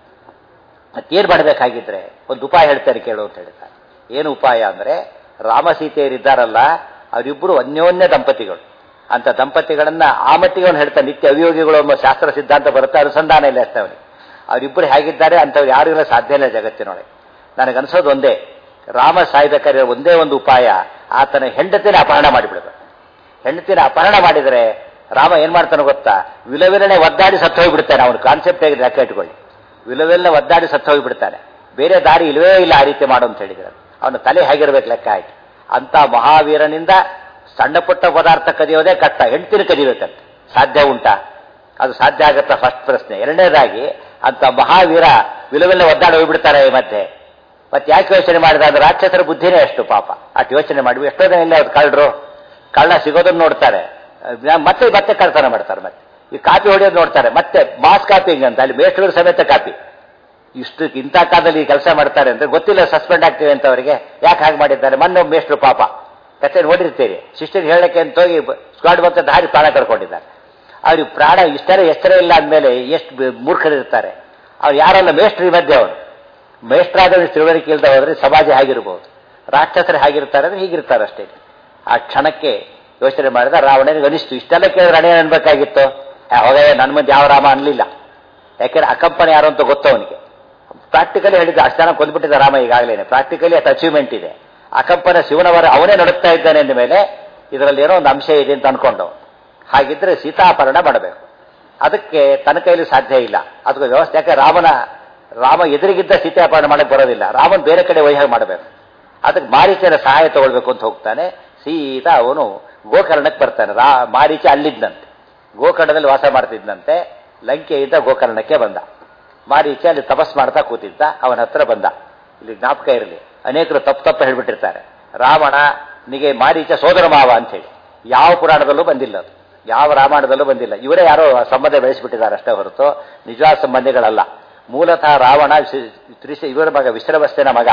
ಮತ್ತೇನು ಮಾಡಬೇಕಾಗಿದ್ರೆ ಒಂದು ಉಪಾಯ ಹೇಳ್ತಾರೆ ಕೇಳು ಅಂತ ಹೇಳ್ತಾರೆ ಏನು ಉಪಾಯ ಅಂದ್ರೆ ರಾಮ ಸೀತೆಯರಿದ್ದಾರಲ್ಲ ಅವರಿಬ್ಬರು ಅನ್ಯೋನ್ಯ ದಂಪತಿಗಳು ಅಂತ ದಂಪತಿಗಳನ್ನ ಆ ಮಟ್ಟಿಗೆ ಅವನು ಹೇಳ್ತಾನೆ ನಿತ್ಯ ಅವಿಯೋಗಿಗಳು ಎಂಬ ಶಾಸ್ತ್ರ ಸಿದ್ಧಾಂತ ಬರುತ್ತೆ ಅನುಸಂಧಾನ ಇಲ್ಲ ಅಷ್ಟೇ ಅವನಿಗೆ ಅವರಿಬ್ಬರು ಹೇಗಿದ್ದಾರೆ ಅಂಥವ್ರು ಯಾರು ಇಲ್ಲ ಸಾಧ್ಯ ಇಲ್ಲ ಜಗತ್ತಿನೊಳಗೆ ನನಗನ್ಸೋದು ಒಂದೇ ರಾಮ ಸಾಯ್ಬೇಕಾದ್ರೆ ಒಂದೇ ಒಂದು ಉಪಾಯ ಆತನ ಹೆಂಡತಿನ ಅಪಹರಣ ಮಾಡಿಬಿಡ್ಬೇಕು ಹೆಂಡತಿನ ಅಪಹರಣ ಮಾಡಿದರೆ ರಾಮ ಏನ್ ಮಾಡ್ತಾನೆ ಗೊತ್ತಾ ವಿಲವಿಲನೆ ಒದ್ದಾಡಿ ಸತ್ತು ಹೋಗ್ಬಿಡ್ತಾನೆ ಅವನು ಕಾನ್ಸೆಪ್ಟ್ ಹೇಗಿದೆ ಲೆಕ್ಕ ಇಟ್ಕೊಳ್ಳಿ ವಿಲವಿಲನೆ ಒದ್ದಾಡಿ ಸತ್ತು ಹೋಗ್ಬಿಡ್ತಾನೆ ಬೇರೆ ದಾರಿ ಇಲ್ವೇ ಇಲ್ಲ ಆ ರೀತಿ ಮಾಡು ಅಂತ ಹೇಳಿದ್ರೆ ಅವನ ತಲೆ ಹೇಗಿರ್ಬೇಕು ಲೆಕ್ಕ ಆಯ್ತು ಅಂತ ಮಹಾವೀರನಿಂದ ಸಣ್ಣ ಪುಟ್ಟ ಪದಾರ್ಥ ಕದಿಯೋದೇ ಕಷ್ಟ ಹೆಂಡತಿನ ಕದಿಬೇಕಂತ ಸಾಧ್ಯ ಉಂಟಾ ಅದು ಸಾಧ್ಯ ಆಗತ್ತಾ ಫಸ್ಟ್ ಪ್ರಶ್ನೆ ಎರಡನೇದಾಗಿ ಅಂತ ಮಹಾವೀರ ವಿಲವಿಲ್ಲ ಒದ್ದಾಡಿ ಹೋಗ್ಬಿಡ್ತಾರೆ ಈ ಮಧ್ಯೆ ಮತ್ತೆ ಯಾಕೆ ಯೋಚನೆ ಮಾಡಿದ ಅಂದ್ರೆ ರಾಕ್ಷಸರ ಬುದ್ಧಿನೇ ಅಷ್ಟು ಪಾಪ ಅಷ್ಟು ಯೋಚನೆ ಮಾಡಿ ಎಷ್ಟೋ ಜನ ಇಲ್ಲ ಅವ್ರು ಕಳ್ಳರು ಕಳ್ಳ ಸಿಗೋದನ್ನ ನೋಡ್ತಾರೆ ಅಹ್ ಮತ್ತೆ ಮತ್ತೆ ಕಳ್ತನ ಮಾಡ್ತಾರೆ ಮತ್ತೆ ಈ ಕಾಪಿ ಹೊಡೆಯೋದು ನೋಡ್ತಾರೆ ಮತ್ತೆ ಮಾಸ್ ಕಾಪಿಂಗ್ ಅಂತ ಅಲ್ಲಿ ಮೇಸ್ಟ್ರು ಸಮೇತ ಕಾಪಿ ಇಷ್ಟು ಇಂಥ ಕಾಲದಲ್ಲಿ ಈ ಕೆಲಸ ಮಾಡ್ತಾರೆ ಅಂದ್ರೆ ಗೊತ್ತಿಲ್ಲ ಸಸ್ಪೆಂಡ್ ಆಗ್ತೀವಿ ಅಂತ ಅವರಿಗೆ ಯಾಕೆ ಹಾಗೆ ಮಾಡಿದ್ದಾರೆ ಮೊನ್ನೆ ಒಬ್ಬ ಮೇಷ್ಟ್ರು ಪಾಪ ಕತೆ ನೋಡಿರ್ತೀರಿ ಸಿಸ್ಟರ್ ಹೇಳಕ್ಕೆ ಅಂತ ಹೋಗಿ ಸ್ಕ್ವಾಡ್ ಬಂತ ದಾರಿ ಪ್ರಾಣ ಕಳ್ಕೊಂಡಿದ್ದಾರೆ ಅವ್ರಿಗೆ ಪ್ರಾಣ ಇಷ್ಟರೇ ಎಷ್ಟರೇ ಇಲ್ಲ ಅಂದಮೇಲೆ ಎಷ್ಟು ಬ- ಮೂರ್ಖರಿರ್ತಾರೆ ಅವ್ರು ಯಾರಲ್ಲ ಮೇಷ್ಟ್ರು ಈ ಮಧ್ಯೆ ಅವರು ಮೇಷ್ಟ್ರಾದವ್ರು ತಿಳುವಳಿಕೆ ಇಲ್ಲದೆ ಹೋದ್ರೆ ಸಮಾಜ ಹೇಗಿರ್ಬೋದು ರಾಕ್ಷಸರು ಹೇಗಿರ್ತಾರೆ ಅಂದ್ರೆ ಹೀಗಿರ್ತಾರೆ ಅಷ್ಟೇ ಆ ಕ್ಷಣಕ್ಕೆ ಯೋಚನೆ ಮಾಡಿದ ರಾವಣನಿಗೆ ಅನಿಸ್ತು ಇಷ್ಟೆಲ್ಲ ಕೇಳಿದ್ರೆ ಅಣೇನು ಅನ್ಬೇಕಾಗಿತ್ತು ಹೋಗೇ ನನ್ನ ಮುಂದೆ ಯಾವ ರಾಮ ಅನ್ಲಿಲ್ಲ ಯಾಕೆಂದ್ರೆ ಅಕಂಪನಿ ಯಾರು ಅಂತ ಗೊತ್ತು ಅವನಿಗೆ ಪ್ರಾಕ್ಟಿಕಲಿ ಹೇಳಿದ್ದ ಅಷ್ಟು ಜನ ಕೊಂದ್ಬಿಟ್ಟಿದ್ದ ರಾಮ ಈಗಾಗಲೇ ಪ್ರಾಕ್ಟಿಕಲಿ ಅಷ್ಟು ಅಚೀವ್ಮೆಂಟ್ ಇದೆ ಅಕಂಪನ ಶಿವನವರ ಅವನೇ ನಡುತ್ತಾ ಇದ್ದಾನೆ ಅಂದ ಮೇಲೆ ಇದರಲ್ಲಿ ಏನೋ ಒಂದು ಅಂಶ ಇದೆ ಅಂತ ಅನ್ಕೊಂಡು ಹಾಗಿದ್ರೆ ಸೀತಾಪರಣ ಮಾಡಬೇಕು ಅದಕ್ಕೆ ತನ್ನ ಕೈಲಿ ಸಾಧ್ಯ ಇಲ್ಲ ಅದಕ್ಕೆ ವ್ಯವಸ್ಥೆ ಯಾಕೆ ರಾಮನ ರಾಮ ಎದುರಿಗಿದ್ದ ಸೀತಾಪರಣ ಮಾಡಕ್ಕೆ ಬರೋದಿಲ್ಲ ರಾಮನ್ ಬೇರೆ ಕಡೆ ವೈಹ ಮಾಡಬೇಕು ಅದಕ್ಕೆ ಮಾರೀಚನ ಸಹಾಯ ತಗೊಳ್ಬೇಕು ಅಂತ ಹೋಗ್ತಾನೆ ಸೀತಾ ಅವನು ಗೋಕರ್ಣಕ್ಕೆ ಬರ್ತಾನೆ ರಾ ಮಾರೀಚ ಅಲ್ಲಿದ್ದಂತೆ ಗೋಕರ್ಣದಲ್ಲಿ ವಾಸ ಮಾಡ್ತಿದ್ದಂತೆ ಲಂಕೆಯಿಂದ ಗೋಕರ್ಣಕ್ಕೆ ಬಂದ ಮಾರೀಚ ಅಲ್ಲಿ ತಪಸ್ ಮಾಡ್ತಾ ಕೂತಿದ್ದ ಅವನ ಹತ್ರ ಬಂದ ಇಲ್ಲಿ ಜ್ಞಾಪಕ ಇರಲಿ ಅನೇಕರು ತಪ್ಪು ತಪ್ಪು ಹೇಳ್ಬಿಟ್ಟಿರ್ತಾರೆ ರಾವಣ ನಿಗೆ ಮಾರೀಚ ಸೋದರ ಮಾವ ಅಂತ ಹೇಳಿ ಯಾವ ಪುರಾಣದಲ್ಲೂ ಬಂದಿಲ್ಲ ಅದು ಯಾವ ರಾಮಾಯಣದಲ್ಲೂ ಬಂದಿಲ್ಲ ಇವರೇ ಯಾರೋ ಸಂಬಂಧ ಬೆಳೆಸಿಬಿಟ್ಟಿದ್ದಾರೆ ಅಷ್ಟೇ ಹೊರತು ನಿಜವಾದ ಸಂಬಂಧಿಗಳಲ್ಲ ಮೂಲತಃ ರಾವಣ ಸಿ- ತ್ರಿಶ- ಇವರ ಮಗ ವಿಶ್ರವಸ್ತನ ಮಗ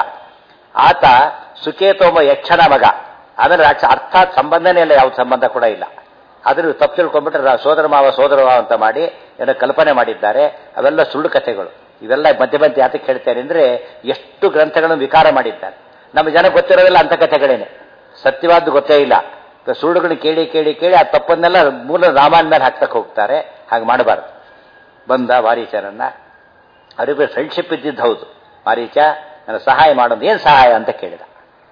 ಆತ ಸುಕೇತೋಮ ಯಕ್ಷನ ಮಗ ಆಮೇಲೆ ರಾಕ್ಷ ಅರ್ಥಾತ್ ಸಂಬಂಧನೇ ಇಲ್ಲ ಯಾವ ಸಂಬಂಧ ಕೂಡ ಇಲ್ಲ ಆದ್ರೂ ತಪ್ಪು ತಿಳ್ಕೊಂಡ್ಬಿಟ್ರೆ ರಾ- ಸೋದರ ಮಾವ ಸೋದರ ಮಾವ ಅಂತ ಮಾಡಿ ಏನೋ ಕಲ್ಪನೆ ಮಾಡಿದ್ದಾರೆ ಅವೆಲ್ಲ ಸುಳ್ಳು ಕಥೆಗಳು ಇವೆಲ್ಲ ಮಧ್ಯ ಮಧ್ಯೆ ಯಾತಕ್ಕೆ ಹೇಳ್ತೇನೆ ಅಂದ್ರೆ ಎಷ್ಟು ಗ್ರಂಥಗಳನ್ನು ವಿಕಾರ ಮಾಡಿದ್ದಾರೆ ನಮ್ಮ ಜನ ಗೊತ್ತಿರೋದಿಲ್ಲ ಅಂತ ಕಥೆಗಳೇನೆ ಸತ್ಯವಾದ್ದು ಗೊತ್ತೇ ಇಲ್ಲ ಸುಳ್ಳುಗಳನ್ನ ಕೇಳಿ ಕೇಳಿ ಕೇಳಿ ಆ ತಪ್ಪನ್ನೆಲ್ಲ ಮೂಲ ರಾಮಾಯಣ ಮೇಲೆ ಹಾಕ್ತಕ್ಕೆ ಹೋಗ್ತಾರೆ ಹಾಗೆ ಮಾಡಬಾರ್ದು ಬಂದ ಮಾರೀಚನನ್ನ ಅವರಿಗೂ ಫ್ರೆಂಡ್ಶಿಪ್ ಇದ್ದಿದ್ದು ಹೌದು ಮಾರೀಚ ನನ್ನ ಸಹಾಯ ಮಾಡೋದು ಏನು ಸಹಾಯ ಅಂತ ಕೇಳಿದ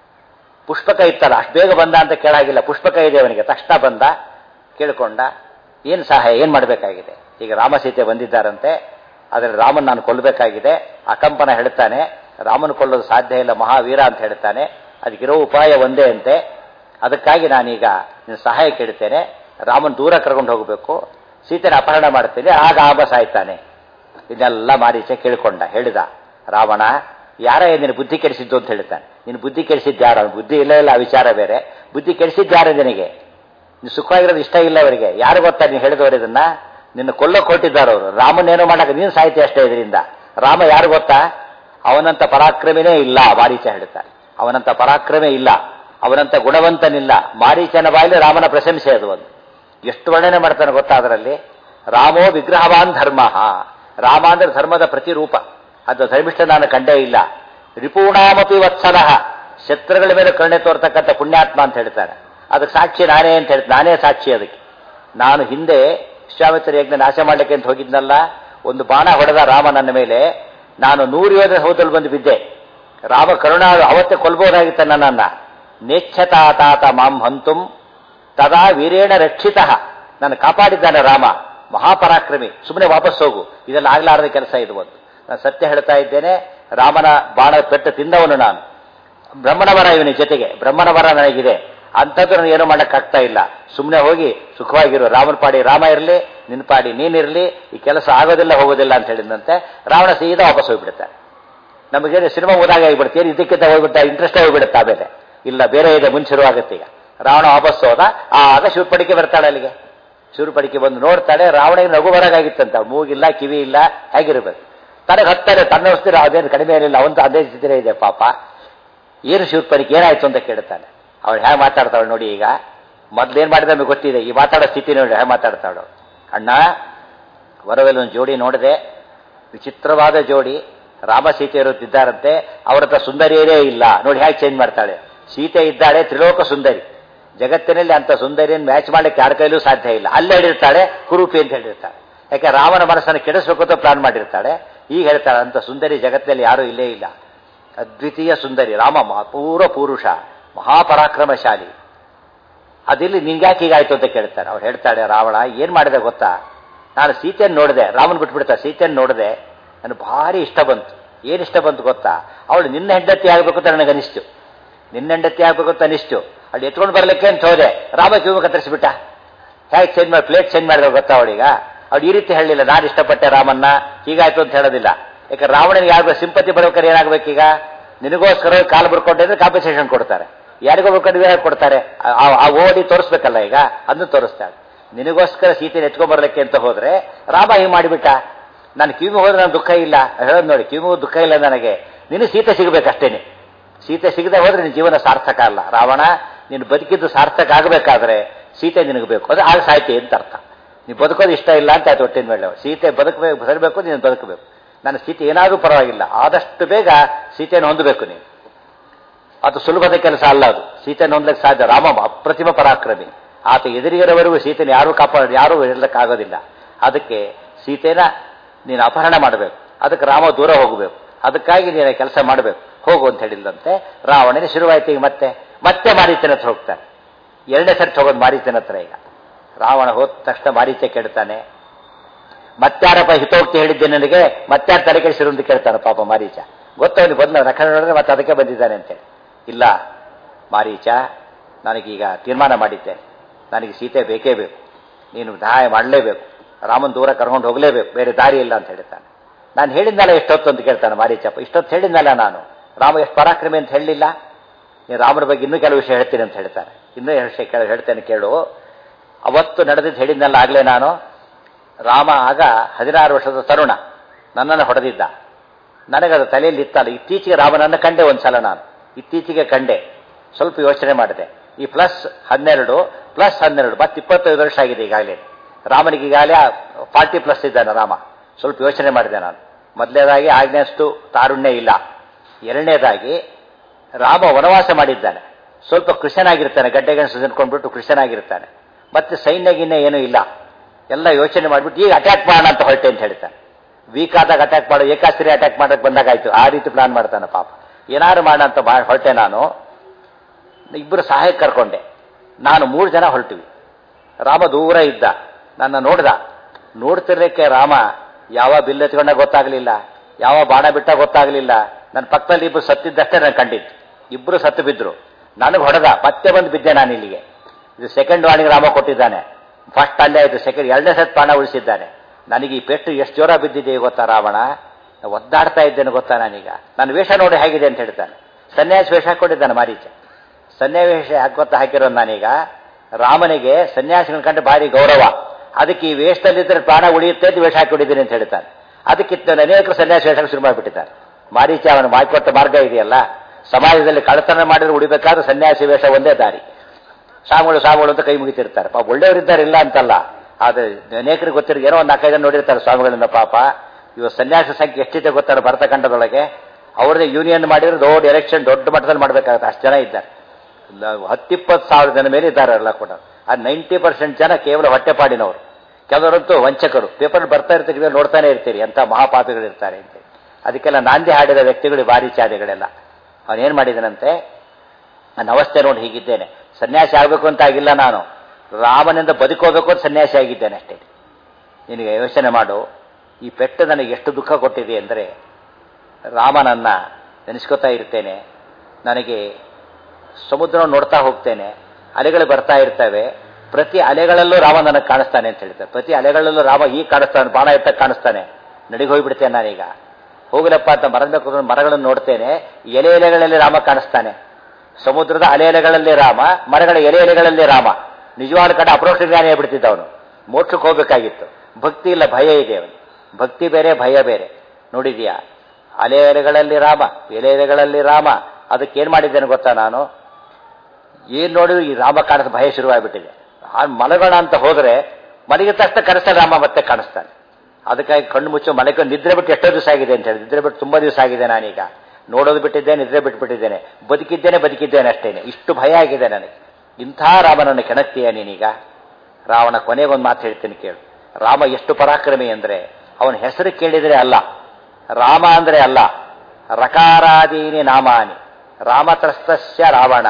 ಪುಷ್ಪಕ ಇತ್ತಲ್ಲ ಅಷ್ಟು ಬೇಗ ಬಂದ ಅಂತ ಕೇಳಾಗಿಲ್ಲ ಪುಷ್ಪಕ ಇದೆ ಅವನಿಗೆ ತಕ್ಷಣ ಬಂದ ಕೇಳಿಕೊಂಡ ಏನು ಸಹಾಯ ಏನು ಮಾಡಬೇಕಾಗಿದೆ ಈಗ ರಾಮಸೀತೆ ಬಂದಿದ್ದಾರಂತೆ ಅದರಲ್ಲಿ ರಾಮನ್ ನಾನು ಕೊಲ್ಲಬೇಕಾಗಿದೆ ಅಕಂಪನ ಹೇಳ್ತಾನೆ ರಾಮನ ಕೊಲ್ಲೋದು ಸಾಧ್ಯ ಇಲ್ಲ ಮಹಾವೀರ ಅಂತ ಹೇಳ್ತಾನೆ ಅದಕ್ಕಿರೋ ಉಪಾಯ ಒಂದೇ ಅಂತೆ ಅದಕ್ಕಾಗಿ ನಾನೀಗ ನಿನ್ನ ಸಹಾಯ ಕೇಳ್ತೇನೆ ರಾಮನ್ ದೂರ ಕರ್ಕೊಂಡು ಹೋಗಬೇಕು ಸೀತೆನ ಅಪಹರಣ ಮಾಡ್ತೇನೆ ಆಗ ಆಬ ಸಾಯ್ತಾನೆ ಇದೆಲ್ಲ ಮಾರೀಚ ಕೇಳಿಕೊಂಡ ಹೇಳಿದ ರಾವಣ ಯಾರ ನಿನ್ನ ಬುದ್ಧಿ ಕೆಡಿಸಿದ್ದು ಅಂತ ಹೇಳ್ತಾನೆ ನಿನ್ನ ಬುದ್ಧಿ ಕೆಡಿಸಿದ್ದು ಯಾರು ಅವ್ನ ಬುದ್ಧಿ ಇಲ್ಲ ಇಲ್ಲ ಆ ವಿಚಾರ ಬೇರೆ ಬುದ್ಧಿ ಕೆಡಿಸಿದ್ದು ಯಾರು ನಿನಗೆ ನೀನು ಸುಖವಾಗಿರೋದು ಇಷ್ಟ ಇಲ್ಲ ಅವರಿಗೆ ಯಾರು ಗೊತ್ತಾ ನೀನು ಹೇಳಿದವರು ಇದನ್ನ ನಿನ್ನ ಕೊಲ್ಲ ಕೊಟ್ಟಿದ್ದಾರೆ ಅವರು ರಾಮನೇನೋ ಮಾಡಕ್ಕೆ ನೀನು ಸಾಹಿತ್ಯ ಅಷ್ಟೇ ಇದರಿಂದ ರಾಮ ಯಾರು ಗೊತ್ತಾ ಅವನಂತ ಪರಾಕ್ರಮಿನೇ ಇಲ್ಲ ಮಾರೀಚ ಹೇಳ್ತಾನೆ ಅವನಂತ ಪರಾಕ್ರಮೇ ಇಲ್ಲ ಅವನಂತ ಗುಣವಂತನಿಲ್ಲ ಮಾರೀಚನ ಬಾಯಲ್ಲಿ ರಾಮನ ಪ್ರಶಂಸೆ ಅದು ಒಂದು ಎಷ್ಟು ವರ್ಣನೆ ಮಾಡ್ತಾನೆ ಗೊತ್ತಾ ಅದರಲ್ಲಿ ರಾಮೋ ವಿಗ್ರಹವಾನ್ ಧರ್ಮ ರಾಮ ಅಂದ್ರೆ ಧರ್ಮದ ಪ್ರತಿರೂಪ ಅದು ಧರ್ಮಿಷ್ಠ ನಾನು ಕಂಡೇ ಇಲ್ಲ ರಿಪೂಣಾಮಪಿ ವತ್ಸಲಃ ಶತ್ರುಗಳ ಮೇಲೆ ಕರುಣೆ ತೋರ್ತಕ್ಕಂಥ ಪುಣ್ಯಾತ್ಮ ಅಂತ ಹೇಳ್ತಾರೆ ಅದಕ್ಕೆ ಸಾಕ್ಷಿ ನಾನೇ ಅಂತ ಹೇಳ್ತಾರೆ ನಾನೇ ಸಾಕ್ಷಿ ಅದಕ್ಕೆ ನಾನು ಹಿಂದೆ ವಿಶ್ವಾಮಿತ್ರ ಯಜ್ಞ ನಾಶ ಮಾಡ್ಲಿಕ್ಕೆ ಅಂತ ಹೋಗಿದ್ನಲ್ಲ ಒಂದು ಬಾಣ ಹೊಡೆದ ರಾಮ ನನ್ನ ಮೇಲೆ ನಾನು ನೂರು ಯೋಧನ ಹೋದಲ್ಲಿ ಬಂದು ಬಿದ್ದೆ ರಾಮ ಕರುಣಾ ಅವತ್ತೇ ಕೊಲ್ಬೋದಾಗಿತ್ತ ನನ್ನನ್ನ ನೇಚ್ಛತಾ ತಾತ ಮಾಂ ಹಂತುಂ ತದಾ ವೀರೇಣ ರಕ್ಷಿತ ನನ್ನ ಕಾಪಾಡಿದ್ದಾನೆ ರಾಮ ಮಹಾಪರಾಕ್ರಮಿ ಸುಮ್ಮನೆ ವಾಪಸ್ ಹೋಗು ಇದೆಲ್ಲ ಆಗ್ಲಾರದ ಕೆಲಸ ಇದು ಒಂದು ನಾನು ಸತ್ಯ ಹೇಳ್ತಾ ಇದ್ದೇನೆ ರಾಮನ ಬಾಣ ಪೆಟ್ಟು ತಿಂದವನು ನಾನು ಬ್ರಹ್ಮನ ವರ ಇವನ ಜೊತೆಗೆ ಬ್ರಹ್ಮನ ವರ ನನಗಿದೆ ಅಂಥದ್ದು ನಾನು ಏನು ಮಾಡೋಕ್ಕಾಗ್ತಾ ಇಲ್ಲ ಸುಮ್ಮನೆ ಹೋಗಿ ಸುಖವಾಗಿರು ರಾಮನ ಪಾಡಿ ರಾಮ ಇರಲಿ ನಿನ್ನ ಪಾಡಿ ನೀನಿರಲಿ ಈ ಕೆಲಸ ಆಗೋದಿಲ್ಲ ಹೋಗೋದಿಲ್ಲ ಅಂತ ಹೇಳಿದಂತೆ ರಾವಣ ಸೀದಾ ವಾಪಸ್ ಹೋಗ್ಬಿಡುತ್ತೆ ನಮಗೇನು ಸಿನಿಮಾ ಓದಾಗ ಆಗಿಬಿಡುತ್ತೆ ಏನು ಇದಕ್ಕಿಂತ ಹೋಗ್ಬಿಟ್ಟ ಇಂಟ್ರೆಸ್ಟ್ ಹೋಗ್ಬಿಡುತ್ತೆ ಆಮೇಲೆ ಇಲ್ಲ ಬೇರೆ ಇದೆ ಮುಂಚಿರುವಾಗತ್ತೆ ಈಗ ರಾವಣ ವಾಪಸ್ ಹೋದ ಆಗ ಶೂರ್ಪಡಿಕೆ ಬರ್ತಾಳೆ ಅಲ್ಲಿಗೆ ಶೂರ್ಪಡಿಕೆ ಬಂದು ನೋಡ್ತಾಳೆ ರಾವಣಿಗೆ ನಗು ಬರಾಗಿತ್ತಂತ ಮೂಗಿಲ್ಲ ಕಿವಿ ಇಲ್ಲ ಹೇಗಿರ್ಬೇಕು ತನಗೆ ಹತ್ತಾರೆ ತನ್ನ ವಸ್ತಿರ ಅದೇನು ಕಡಿಮೆ ಏನಿಲ್ಲ ಅವಂತ ಅದೇ ಸ್ಥಿತಿನೇ ಇದೆ ಪಾಪ ಏನು ಶೂರ್ಪಡಿಕೆ ಏನಾಯ್ತು ಅಂತ ಕೇಳ್ತಾನೆ ಅವಳು ಹೇಗೆ ಮಾತಾಡ್ತಾವಳು ನೋಡಿ ಈಗ ಮೊದ್ಲೇನ್ ಮಾಡಿದ ನಮಗೆ ಗೊತ್ತಿದೆ ಈ ಮಾತಾಡೋ ಸ್ಥಿತಿ ನೋಡಿ ಹೇಗೆ ಮಾತಾಡ್ತಾಳು ಅಣ್ಣ ವರವೆಲ್ಲ ಒಂದು ಜೋಡಿ ನೋಡಿದೆ ವಿಚಿತ್ರವಾದ ಜೋಡಿ ರಾಮ ಸೀತೆ ಇರುತ್ತಿದ್ದಾರಂತೆ ಅವ್ರ ಹತ್ರ ಸುಂದರಿಯರೇ ಇಲ್ಲ ನೋಡಿ ಹೇಗೆ ಚೇಂಜ್ ಮಾಡ್ತಾಳೆ ಸೀತೆ ಇದ್ದಾಳೆ ತ್ರಿಲೋಕ ಸುಂದರಿ ಜಗತ್ತಿನಲ್ಲಿ ಅಂತ ಸುಂದರಿಯನ್ನು ಮ್ಯಾಚ್ ಮಾಡ್ಲಿಕ್ಕೆ ಯಾರ ಕೈಲೂ ಸಾಧ್ಯ ಇಲ್ಲ ಅಲ್ಲೇ ಹೇಳಿರ್ತಾಳೆ ಕುರೂಪಿ ಅಂತ ಹೇಳಿರ್ತಾಳೆ ಯಾಕೆ ರಾಮನ ಮನಸ್ಸನ್ನು ಕೆಡಿಸ್ಬೇಕು ಅಂತ ಪ್ಲಾನ್ ಮಾಡಿರ್ತಾಳೆ ಈಗ ಹೇಳ್ತಾಳೆ ಅಂತ ಸುಂದರಿ ಜಗತ್ತಿನಲ್ಲಿ ಯಾರೂ ಇಲ್ಲೇ ಇಲ್ಲ ಅದ್ವಿತೀಯ ಸುಂದರಿ ರಾಮ ಪೂರ್ವ ಪುರುಷ ಮಹಾಪರಾಕ್ರಮಶಾಲಿ ಅದಿಲ್ಲಿ ನಿನ್ಗ್ಯಾಕೆ ಹೀಗಾಯ್ತು ಅಂತ ಕೇಳ್ತಾರೆ ಅವ್ರು ಹೇಳ್ತಾಳೆ ರಾವಣ ಏನ್ ಮಾಡಿದೆ ಗೊತ್ತಾ ನಾನು ಸೀತೆಯನ್ನು ನೋಡಿದೆ ರಾಮನ್ ಬಿಟ್ಬಿಡ್ತಾ ಸೀತೆಯನ್ನು ನೋಡಿದೆ ನನಗೆ ಭಾರಿ ಇಷ್ಟ ಬಂತು ಏನ್ ಇಷ್ಟ ಬಂತು ಗೊತ್ತಾ ಅವಳು ನಿನ್ನ ಹೆಂಡತಿ ಆಗ್ಬೇಕು ಅಂತ ನನಗೆ ಅನಿಸ್ತು ನಿನ್ನ ಹೆಂಡತಿ ಆಗ್ಬೇಕು ಅಂತ ಅನಿಸ್ತು ಅಲ್ಲಿ ಎತ್ಕೊಂಡು ಬರ್ಲಿಕ್ಕೆ ಅಂತ ಹೋದೆ ರಾಮ ಕಿವಿ ಕತ್ತರಿಸ್ಬಿಟ್ಟ ಹೇಗೆ ಚೇಂಜ್ ಮಾಡಿ ಪ್ಲೇಟ್ ಚೇಂಜ್ ಮಾಡಿದ್ರೆ ಗೊತ್ತಾ ಅವಳೀಗ ಅವ್ಳು ಈ ರೀತಿ ಹೇಳಲಿಲ್ಲ ನಾನು ಇಷ್ಟಪಟ್ಟೆ ರಾಮನ್ನ ಹೀಗಾಯ್ತು ಅಂತ ಹೇಳೋದಿಲ್ಲ ಯಾಕೆ ರಾವಣನಿಗೆ ಯಾರಿಗೂ ಸಿಂಪತಿ ಬರ್ಬೇಕಾದ್ರೆ ಏನಾಗಬೇಕೀಗ ನಿನಗೋಸ್ಕರ ಕಾಲು ಬರ್ಕೊಂಡಿದ್ರೆ ಕಾಂಪನ್ಸೇಷನ್ ಕೊಡ್ತಾರೆ ಯಾರಿಗೋ ಬರ್ಕೊಂಡು ಹೇಗೆ ಕೊಡ್ತಾರೆ ಆ ಓಡಿ ತೋರಿಸ್ಬೇಕಲ್ಲ ಈಗ ಅದನ್ನು ತೋರಿಸ್ತಾಳೆ ನಿನಗೋಸ್ಕರ ಸೀತೆನ ಎತ್ಕೊಂಡ್ ಬರ್ಲಿಕ್ಕೆ ಅಂತ ಹೋದ್ರೆ ರಾಮ ಹೀಗೆ ಮಾಡಿಬಿಟ್ಟ ನಾನು ಕಿವಿ ಹೋದ್ರೆ ನಾನು ದುಃಖ ಇಲ್ಲ ಹೇಳೋದು ನೋಡಿ ಕಿವಿ ದುಃಖ ಇಲ್ಲ ನನಗೆ ನಿನಗೆ ಸೀತೆ ಸಿಗಬೇಕಷ್ಟೇನೆ ಸೀತೆ ಸಿಗದೆ ಹೋದ್ರೆ ನಿನ್ನ ಜೀವನ ಸಾರ್ಥಕ ಅಲ್ಲ ರಾವಣ ನೀನು ಬದುಕಿದ್ದು ಸಾರ್ಥಕ ಆಗಬೇಕಾದ್ರೆ ಸೀತೆ ನಿನಗೆ ಬೇಕು ಅದು ಆಗ ಸಾಯ್ತಿ ಅಂತ ಅರ್ಥ ನೀವು ಬದುಕೋದು ಇಷ್ಟ ಇಲ್ಲ ಅಂತ ಆಯ್ತು ಹೊಟ್ಟಿನ ಮೇಲೆ ಸೀತೆ ಬದುಕಬೇಕು ಸರಿಬೇಕು ನೀನು ಬದುಕಬೇಕು ನನ್ನ ಸ್ಥಿತಿ ಏನಾದರೂ ಪರವಾಗಿಲ್ಲ ಆದಷ್ಟು ಬೇಗ ಸೀತೆಯನ್ನು ಹೊಂದಬೇಕು ನೀನು ಅದು ಸುಲಭದ ಕೆಲಸ ಅಲ್ಲ ಅದು ಸೀತೆಯನ್ನು ಹೊಂದಲಿಕ್ಕೆ ಸಾಧ್ಯ ರಾಮ ಅಪ್ರತಿಮ ಪರಾಕ್ರಮಿ ಆತ ಎದುರಿಗಿರೋವರೆಗೂ ಸೀತೆನ ಯಾರೂ ಕಾಪಾಡ ಯಾರೂ ಇರಲಿಕ್ಕಾಗೋದಿಲ್ಲ ಅದಕ್ಕೆ ಸೀತೆನ ನೀನು ಅಪಹರಣ ಮಾಡಬೇಕು ಅದಕ್ಕೆ ರಾಮ ದೂರ ಹೋಗಬೇಕು ಅದಕ್ಕಾಗಿ ನೀನು ಕೆಲಸ ಮಾಡಬೇಕು ಹೋಗು ಅಂತ ಹೇಳಿದಂತೆ ರಾವಣನ ಶುರುವಾಯ್ತು ಈಗ ಮತ್ತೆ ಮತ್ತೆ ಮಾರೀಚನ ಹತ್ರ ಹೋಗ್ತಾನೆ ಎರಡನೇ ಸರ್ತಿ ಹೋಗೋದು ಮಾರೀಚನ ಹತ್ರ ಈಗ ರಾವಣ ಹೋದ ತಕ್ಷಣ ಮಾರೀಚ ಕೆಡ್ತಾನೆ ಮತ್ತಾರಪ್ಪ ಹಿತೋಕ್ತಿ ಹೇಳಿದ್ದೆ ನನಗೆ ಮತ್ತಾರ ತಲೆ ಕೆಡಿಸಿರು ಅಂತ ಕೇಳ್ತಾನೆ ಪಾಪ ಮಾರೀಚ ಗೊತ್ತವನು ಬಂದ ನಖ ನೋಡಿದ್ರೆ ಮತ್ತೆ ಅದಕ್ಕೆ ಬಂದಿದ್ದಾನೆ ಅಂತೇಳಿ ಇಲ್ಲ ಮಾರೀಚ ನನಗೀಗ ತೀರ್ಮಾನ ಮಾಡಿದ್ದೆ ನನಗೆ ಸೀತೆ ಬೇಕೇ ಬೇಕು ನೀನು ಸಹಾಯ ಮಾಡಲೇಬೇಕು ರಾಮನ್ ದೂರ ಕರ್ಕೊಂಡು ಹೋಗಲೇಬೇಕು ಬೇರೆ ದಾರಿ ಇಲ್ಲ ಅಂತ ಹೇಳ್ತಾನೆ ನಾನು ಹೇಳಿದ್ನಲ್ಲ ಎಷ್ಟೊತ್ತು ಅಂತ ಕೇಳ್ತಾನೆ ಮಾರೀಚಪ್ಪ ಇಷ್ಟೊತ್ತು ಹೇಳಿದ್ನಲ್ಲ ನಾನು ರಾಮ ಎಷ್ಟು ಪರಾಕ್ರಮಿ ಅಂತ ಹೇಳಲಿಲ್ಲ ನೀನು ರಾಮನ ಬಗ್ಗೆ ಇನ್ನೂ ಕೆಲವು ವಿಷಯ ಹೇಳ್ತೀನಿ ಅಂತ ಹೇಳ್ತಾರೆ ಇನ್ನೂ ವಿಷಯ ಕೇಳ ಹೇಳ್ತೇನೆ ಕೇಳು ಅವತ್ತು ನಡೆದಿದ್ದು ಹೇಳಿದ್ನಲ್ಲ ಆಗಲೇ ನಾನು ರಾಮ ಆಗ ಹದಿನಾರು ವರ್ಷದ ತರುಣ ನನ್ನನ್ನು ಹೊಡೆದಿದ್ದ ನನಗದು ತಲೆಯಲ್ಲಿ ಇತ್ತಲ್ಲ ಇತ್ತೀಚೆಗೆ ರಾಮನನ್ನು ಕಂಡೆ ಒಂದ್ಸಲ ನಾನು ಇತ್ತೀಚೆಗೆ ಕಂಡೆ ಸ್ವಲ್ಪ ಯೋಚನೆ ಮಾಡಿದೆ ಈ ಪ್ಲಸ್ ಹನ್ನೆರಡು ಪ್ಲಸ್ ಹನ್ನೆರಡು ಮತ್ತೆ ಇಪ್ಪತ್ತೈದು ವರ್ಷ ಆಗಿದೆ ಈಗಾಗಲೇ ರಾಮನಿಗೆ ಈಗಾಗಲೇ ಫಾರ್ಟಿ ಪ್ಲಸ್ ಇದ್ದಾನೆ ರಾಮ ಸ್ವಲ್ಪ ಯೋಚನೆ ಮಾಡಿದೆ ನಾನು ಮೊದಲನೇದಾಗಿ ಆಗ್ನೇಷ್ಟು ತಾರುಣ್ಯ ಇಲ್ಲ ಎರಡನೇದಾಗಿ ರಾಮ ವನವಾಸ ಮಾಡಿದ್ದಾನೆ ಸ್ವಲ್ಪ ಕೃಷ್ಣನಾಗಿರ್ತಾನೆ ಗಡ್ಡೆಗಣಸು ತಿನ್ಕೊಂಡ್ಬಿಟ್ಟು ಕೃಷ್ಣನಾಗಿರ್ತಾನೆ ಮತ್ತೆ ಸೈನ್ಯ ಗಿನ್ಯ ಏನೂ ಇಲ್ಲ ಎಲ್ಲ ಯೋಚನೆ ಮಾಡಿಬಿಟ್ಟು ಈಗ ಅಟ್ಯಾಕ್ ಮಾಡೋಣ ಅಂತ ಹೊರಟೆ ಅಂತ ಹೇಳ್ತಾನೆ ವೀಕ್ ಆದಾಗ ಅಟ್ಯಾಕ್ ಮಾಡು ಏಕಾಸ್ತ್ರಿ ಅಟ್ಯಾಕ್ ಮಾಡಕ್ಕೆ ಬಂದಾಗಾಯ್ತು ಆ ರೀತಿ ಪ್ಲಾನ್ ಮಾಡ್ತಾನೆ ಪಾಪ ಏನಾರು ಮಾಡೋಣ ಅಂತ ಮಾ- ಹೊರಟೆ ನಾನು ಇಬ್ಬರು ಸಹಾಯಕ್ಕೆ ಕರ್ಕೊಂಡೆ ನಾನು ಮೂರು ಜನ ಹೊರಟಿವಿ ರಾಮ ದೂರ ಇದ್ದ ನನ್ನ ನೋಡ್ದ ನೋಡ್ತಿರ್ಲಿಕ್ಕೆ ರಾಮ ಯಾವ ಬಿಲ್ ಎತ್ಕೊಂಡ ಗೊತ್ತಾಗ್ಲಿಲ್ಲ ಯಾವ ಬಾಣ ಬಿಟ್ಟ ಗೊತ್ತಾಗ್ಲಿಲ್ಲ ನನ್ನ ಪಕ್ಕದಲ್ಲಿ ಇಬ್ಬರು ಸತ್ತಿದ್ದಷ್ಟೇ ನಾನು ಕಂಡಿದ್ದು ಇಬ್ಬರು ಸತ್ತು ಬಿದ್ರು ನನಗೆ ಹೊಡೆದ ಮತ್ತೆ ಬಂದು ಬಿದ್ದೆ ನಾನು ಇಲ್ಲಿಗೆ ಇದು ಸೆಕೆಂಡ್ ವಾರ್ನಿಂಗ್ ರಾಮ ಕೊಟ್ಟಿದ್ದಾನೆ ಫಸ್ಟ್ ಅಲ್ಲೇ ಆಯ್ತು ಸೆಕೆಂಡ್ ಎರಡನೇ ಸತ್ ಪ್ರಾಣ ಉಳಿಸಿದ್ದಾನೆ ನನಗೆ ಈ ಪೆಟ್ಟು ಎಷ್ಟು ಜೋರ ಬಿದ್ದಿದೆ ಗೊತ್ತಾ ರಾವಣ ನಾನು ಒದ್ದಾಡ್ತಾ ಇದ್ದೇನೆ ಗೊತ್ತಾ ನಾನೀಗ ನನ್ನ ವೇಷ ನೋಡಿ ಹೇಗಿದೆ ಅಂತ ಹೇಳ್ತಾನೆ ಸನ್ಯಾಸಿ ವೇಷ ಹಾಕೊಂಡಿದ್ದಾನೆ ಮಾರೀಚ ಸನ್ಯಾವೇಶ ಹಾಕೋತ ಹಾಕಿರೋ ನಾನೀಗ ರಾಮನಿಗೆ ಸನ್ಯಾಸಿಗಳ ಕಂಡು ಭಾರಿ ಗೌರವ ಅದಕ್ಕೆ ಈ ವೇಷದಲ್ಲಿದ್ದರೆ ಪ್ರಾಣ ಉಳಿಯುತ್ತೆ ಅಂತ ವೇಷ ಹಾಕೊಂಡಿದ್ದೀನಿ ಅಂತ ಹೇಳ್ತಾನೆ ಅದಕ್ಕಿಂತ ಅನೇಕರು ಸನ್ಯಾಸ ವೇಷ ಶುರು ಮಾಡಿಬಿಟ್ಟಿದ್ದಾರೆ ಮಾರೀಚ ಅವನು ಮಾಡಿಕೊಟ್ಟ ಮಾರ್ಗ ಇದೆಯಲ್ಲ ಸಮಾಜದಲ್ಲಿ ಕಳತನ ಮಾಡಿದ್ರೆ ಉಳಿಬೇಕಾದ್ರೆ ಸನ್ಯಾಸಿ ವೇಷ ಒಂದೇ ದಾರಿ ಸಾಮುಗಳು ಸಾಮುಗಳು ಅಂತ ಕೈ ಮುಗಿತಿರ್ತಾರೆ ಪಾಪ ಒಳ್ಳೆಯವರಿದ್ದಾರೆ ಇಲ್ಲ ಅಂತಲ್ಲ ಆದರೆ ಅನೇಕರಿಗೆ ಗೊತ್ತಿರೋ ಏನೋ ಒಂದು ನಾಲ್ಕೈದು ಜನ ನೋಡಿರ್ತಾರೆ ಸ್ವಾಮಿಗಳನ್ನ ಪಾಪ ಇವಾಗ ಸನ್ಯಾಸ ಸಂಖ್ಯೆ ಎಷ್ಟಿದೆ ಗೊತ್ತಾರೆ ಭರತಖಂಡದೊಳಗೆ ಅವ್ರದ್ದೇ ಯೂನಿಯನ್ ಮಾಡಿದ್ರೆ ದೊಡ್ಡ ಎಲೆಕ್ಷನ್ ದೊಡ್ಡ ಮಟ್ಟದಲ್ಲಿ ಮಾಡಬೇಕಾಗುತ್ತೆ ಅಷ್ಟು ಜನ ಇದ್ದಾರೆ ಲ- ಹತ್ತಿಪ್ಪತ್ತು ಸಾವಿರ ಜನ ಮೇಲೆ ಇದ್ದಾರೆ ಎಲ್ಲ ಕೂಡ ಆ ನೈಂಟಿ ಪರ್ಸೆಂಟ್ ಜನ ಕೇವಲ ಹೊಟ್ಟೆಪಾಡಿನವರು ಕೆಲವರಂತೂ ವಂಚಕರು ಪೇಪರ್ ಬರ್ತಾ ಇರ್ತೀರಿ ನೀವು ನೋಡ್ತಾನೆ ಇರ್ತೀರಿ ಅಂತ ಮಹಾಪಾಪಿಗಳು ಇರ್ತಾರೆ ಅಂತ ಅದಕ್ಕೆಲ್ಲ ನಾಂದಿ ಹಾಡಿದ ವ್ಯಕ್ತಿಗಳು ಭಾರಿ ಚಾದಿಗಳೆಲ್ಲ ಅವನೇನ್ ಮಾಡಿದನಂತೆ ನನ್ನ ಅವಸ್ಥೆ ನೋಡಿ ಹೀಗಿದ್ದೇನೆ ಸನ್ಯಾಸಿ ಆಗಬೇಕು ಅಂತ ಆಗಿಲ್ಲ ನಾನು ರಾಮನಿಂದ ಬದುಕೋಬೇಕು ಅಂತ ಸನ್ಯಾಸಿ ಆಗಿದ್ದೇನೆ ಅಷ್ಟೇ ನಿನಗೆ ಯೋಚನೆ ಮಾಡು ಈ ಪೆಟ್ಟು ನನಗೆ ಎಷ್ಟು ದುಃಖ ಕೊಟ್ಟಿದೆ ಅಂದರೆ ರಾಮನನ್ನ ನೆನೆಸ್ಕೋತಾ ಇರ್ತೇನೆ ನನಗೆ ಸಮುದ್ರ ನೋಡ್ತಾ ಹೋಗ್ತೇನೆ ಅಲೆಗಳು ಬರ್ತಾ ಇರ್ತವೆ ಪ್ರತಿ ಅಲೆಗಳಲ್ಲೂ ರಾಮ ನನಗೆ ಕಾಣಿಸ್ತಾನೆ ಅಂತ ಹೇಳ್ತಾರೆ ಪ್ರತಿ ಅಲೆಗಳಲ್ಲೂ ರಾಮ ಈಗ ಕಾಣಿಸ್ತಾನೆ ಬಾಣ ಎತ್ತ ಕಾಣಿಸ್ತಾನೆ ನಡಿಗೆ ಹೋಗ್ಬಿಡ್ತೇನೆ ನಾನೀಗ ಹೋಗಲಪ್ಪ ಅಂತ ಮರದ ಮೇಲೆ ಮರಗಳನ್ನು ನೋಡ್ತೇನೆ ಎಲೆ ಎಲೆಗಳಲ್ಲಿ ರಾಮ ಕಾಣಿಸ್ತಾನೆ ಸಮುದ್ರದ ಅಲೆ ಎಲೆಗಳಲ್ಲಿ ರಾಮ ಮರಗಳ ಎಲೆ ಎಲೆಗಳಲ್ಲಿ ರಾಮ ನಿಜವಾದ ಕಡೆ ಅಪ್ರೋಕ್ಷ ಜ್ಞಾನಿ ಆಗ್ಬಿಡ್ತಿದ್ದ ಅವನು ಮೋಕ್ಷಕ್ಕೆ ಹೋಗ್ಬೇಕಾಗಿತ್ತು ಭಕ್ತಿ ಇಲ್ಲ ಭಯ ಇದೆ ಅವನು ಭಕ್ತಿ ಬೇರೆ ಭಯ ಬೇರೆ ನೋಡಿದ್ಯಾ ಅಲೆ ಎಲೆಗಳಲ್ಲಿ ರಾಮ ಎಲೆ ಎಲೆಗಳಲ್ಲಿ ರಾಮ ಅದಕ್ಕೇನ್ ಮಾಡಿದ್ದೇನೆ ಗೊತ್ತಾ ನಾನು ಏನ್ ನೋಡಿದ್ರು ಈ ರಾಮ ಕಾಣಿಸ್ ಭಯ ಶುರುವಾಗ್ಬಿಟ್ಟಿದೆ ಆ ಮಲಗೋಣ ಅಂತ ಹೋದ್ರೆ ಮಲಗಿದ ತಕ್ಷಣ ಕನಸಲ್ಲಿ ರಾಮ ಮತ್ತೆ ಕಾಣಿಸ್ತಾನೆ ಅದಕ್ಕಾಗಿ ಕಣ್ಣು ಮುಚ್ಚೋ ಮಲಗ ನಿದ್ರೆ ಬಿಟ್ಟು ಎಷ್ಟೋ ದಿವಸ ಆಗಿದೆ ಅಂತ ಹೇಳಿ ನಿದ್ರೆ ಬಿಟ್ಟು ತುಂಬಾ ದಿವಸ ಆಗಿದೆ ನಾನೀಗ ನೋಡೋದು ಬಿಟ್ಟಿದ್ದೇನೆ ನಿದ್ರೆ ಬಿಟ್ಬಿಟ್ಟಿದ್ದೇನೆ ಬದುಕಿದ್ದೇನೆ ಬದುಕಿದ್ದೇನೆ ಅಷ್ಟೇನೆ ಇಷ್ಟು ಭಯ ಆಗಿದೆ ನನಗೆ ಇಂಥ ರಾಮನನ್ನು ಕೆಣಕ್ತೀಯ ನೀನೀಗ ರಾವಣ ಕೊನೆಗೊಂದು ಮಾತು ಹೇಳ್ತೀನಿ ಕೇಳು ರಾಮ ಎಷ್ಟು ಪರಾಕ್ರಮಿ ಅಂದ್ರೆ ಅವನ ಹೆಸರು ಕೇಳಿದರೆ ಅಲ್ಲ ರಾಮ ಅಂದ್ರೆ ಅಲ್ಲ ರಕಾರಾದೀನಿ ನಾಮಾನಿ ರಾಮತ್ರಸ್ತಸ್ಯ ರಾವಣ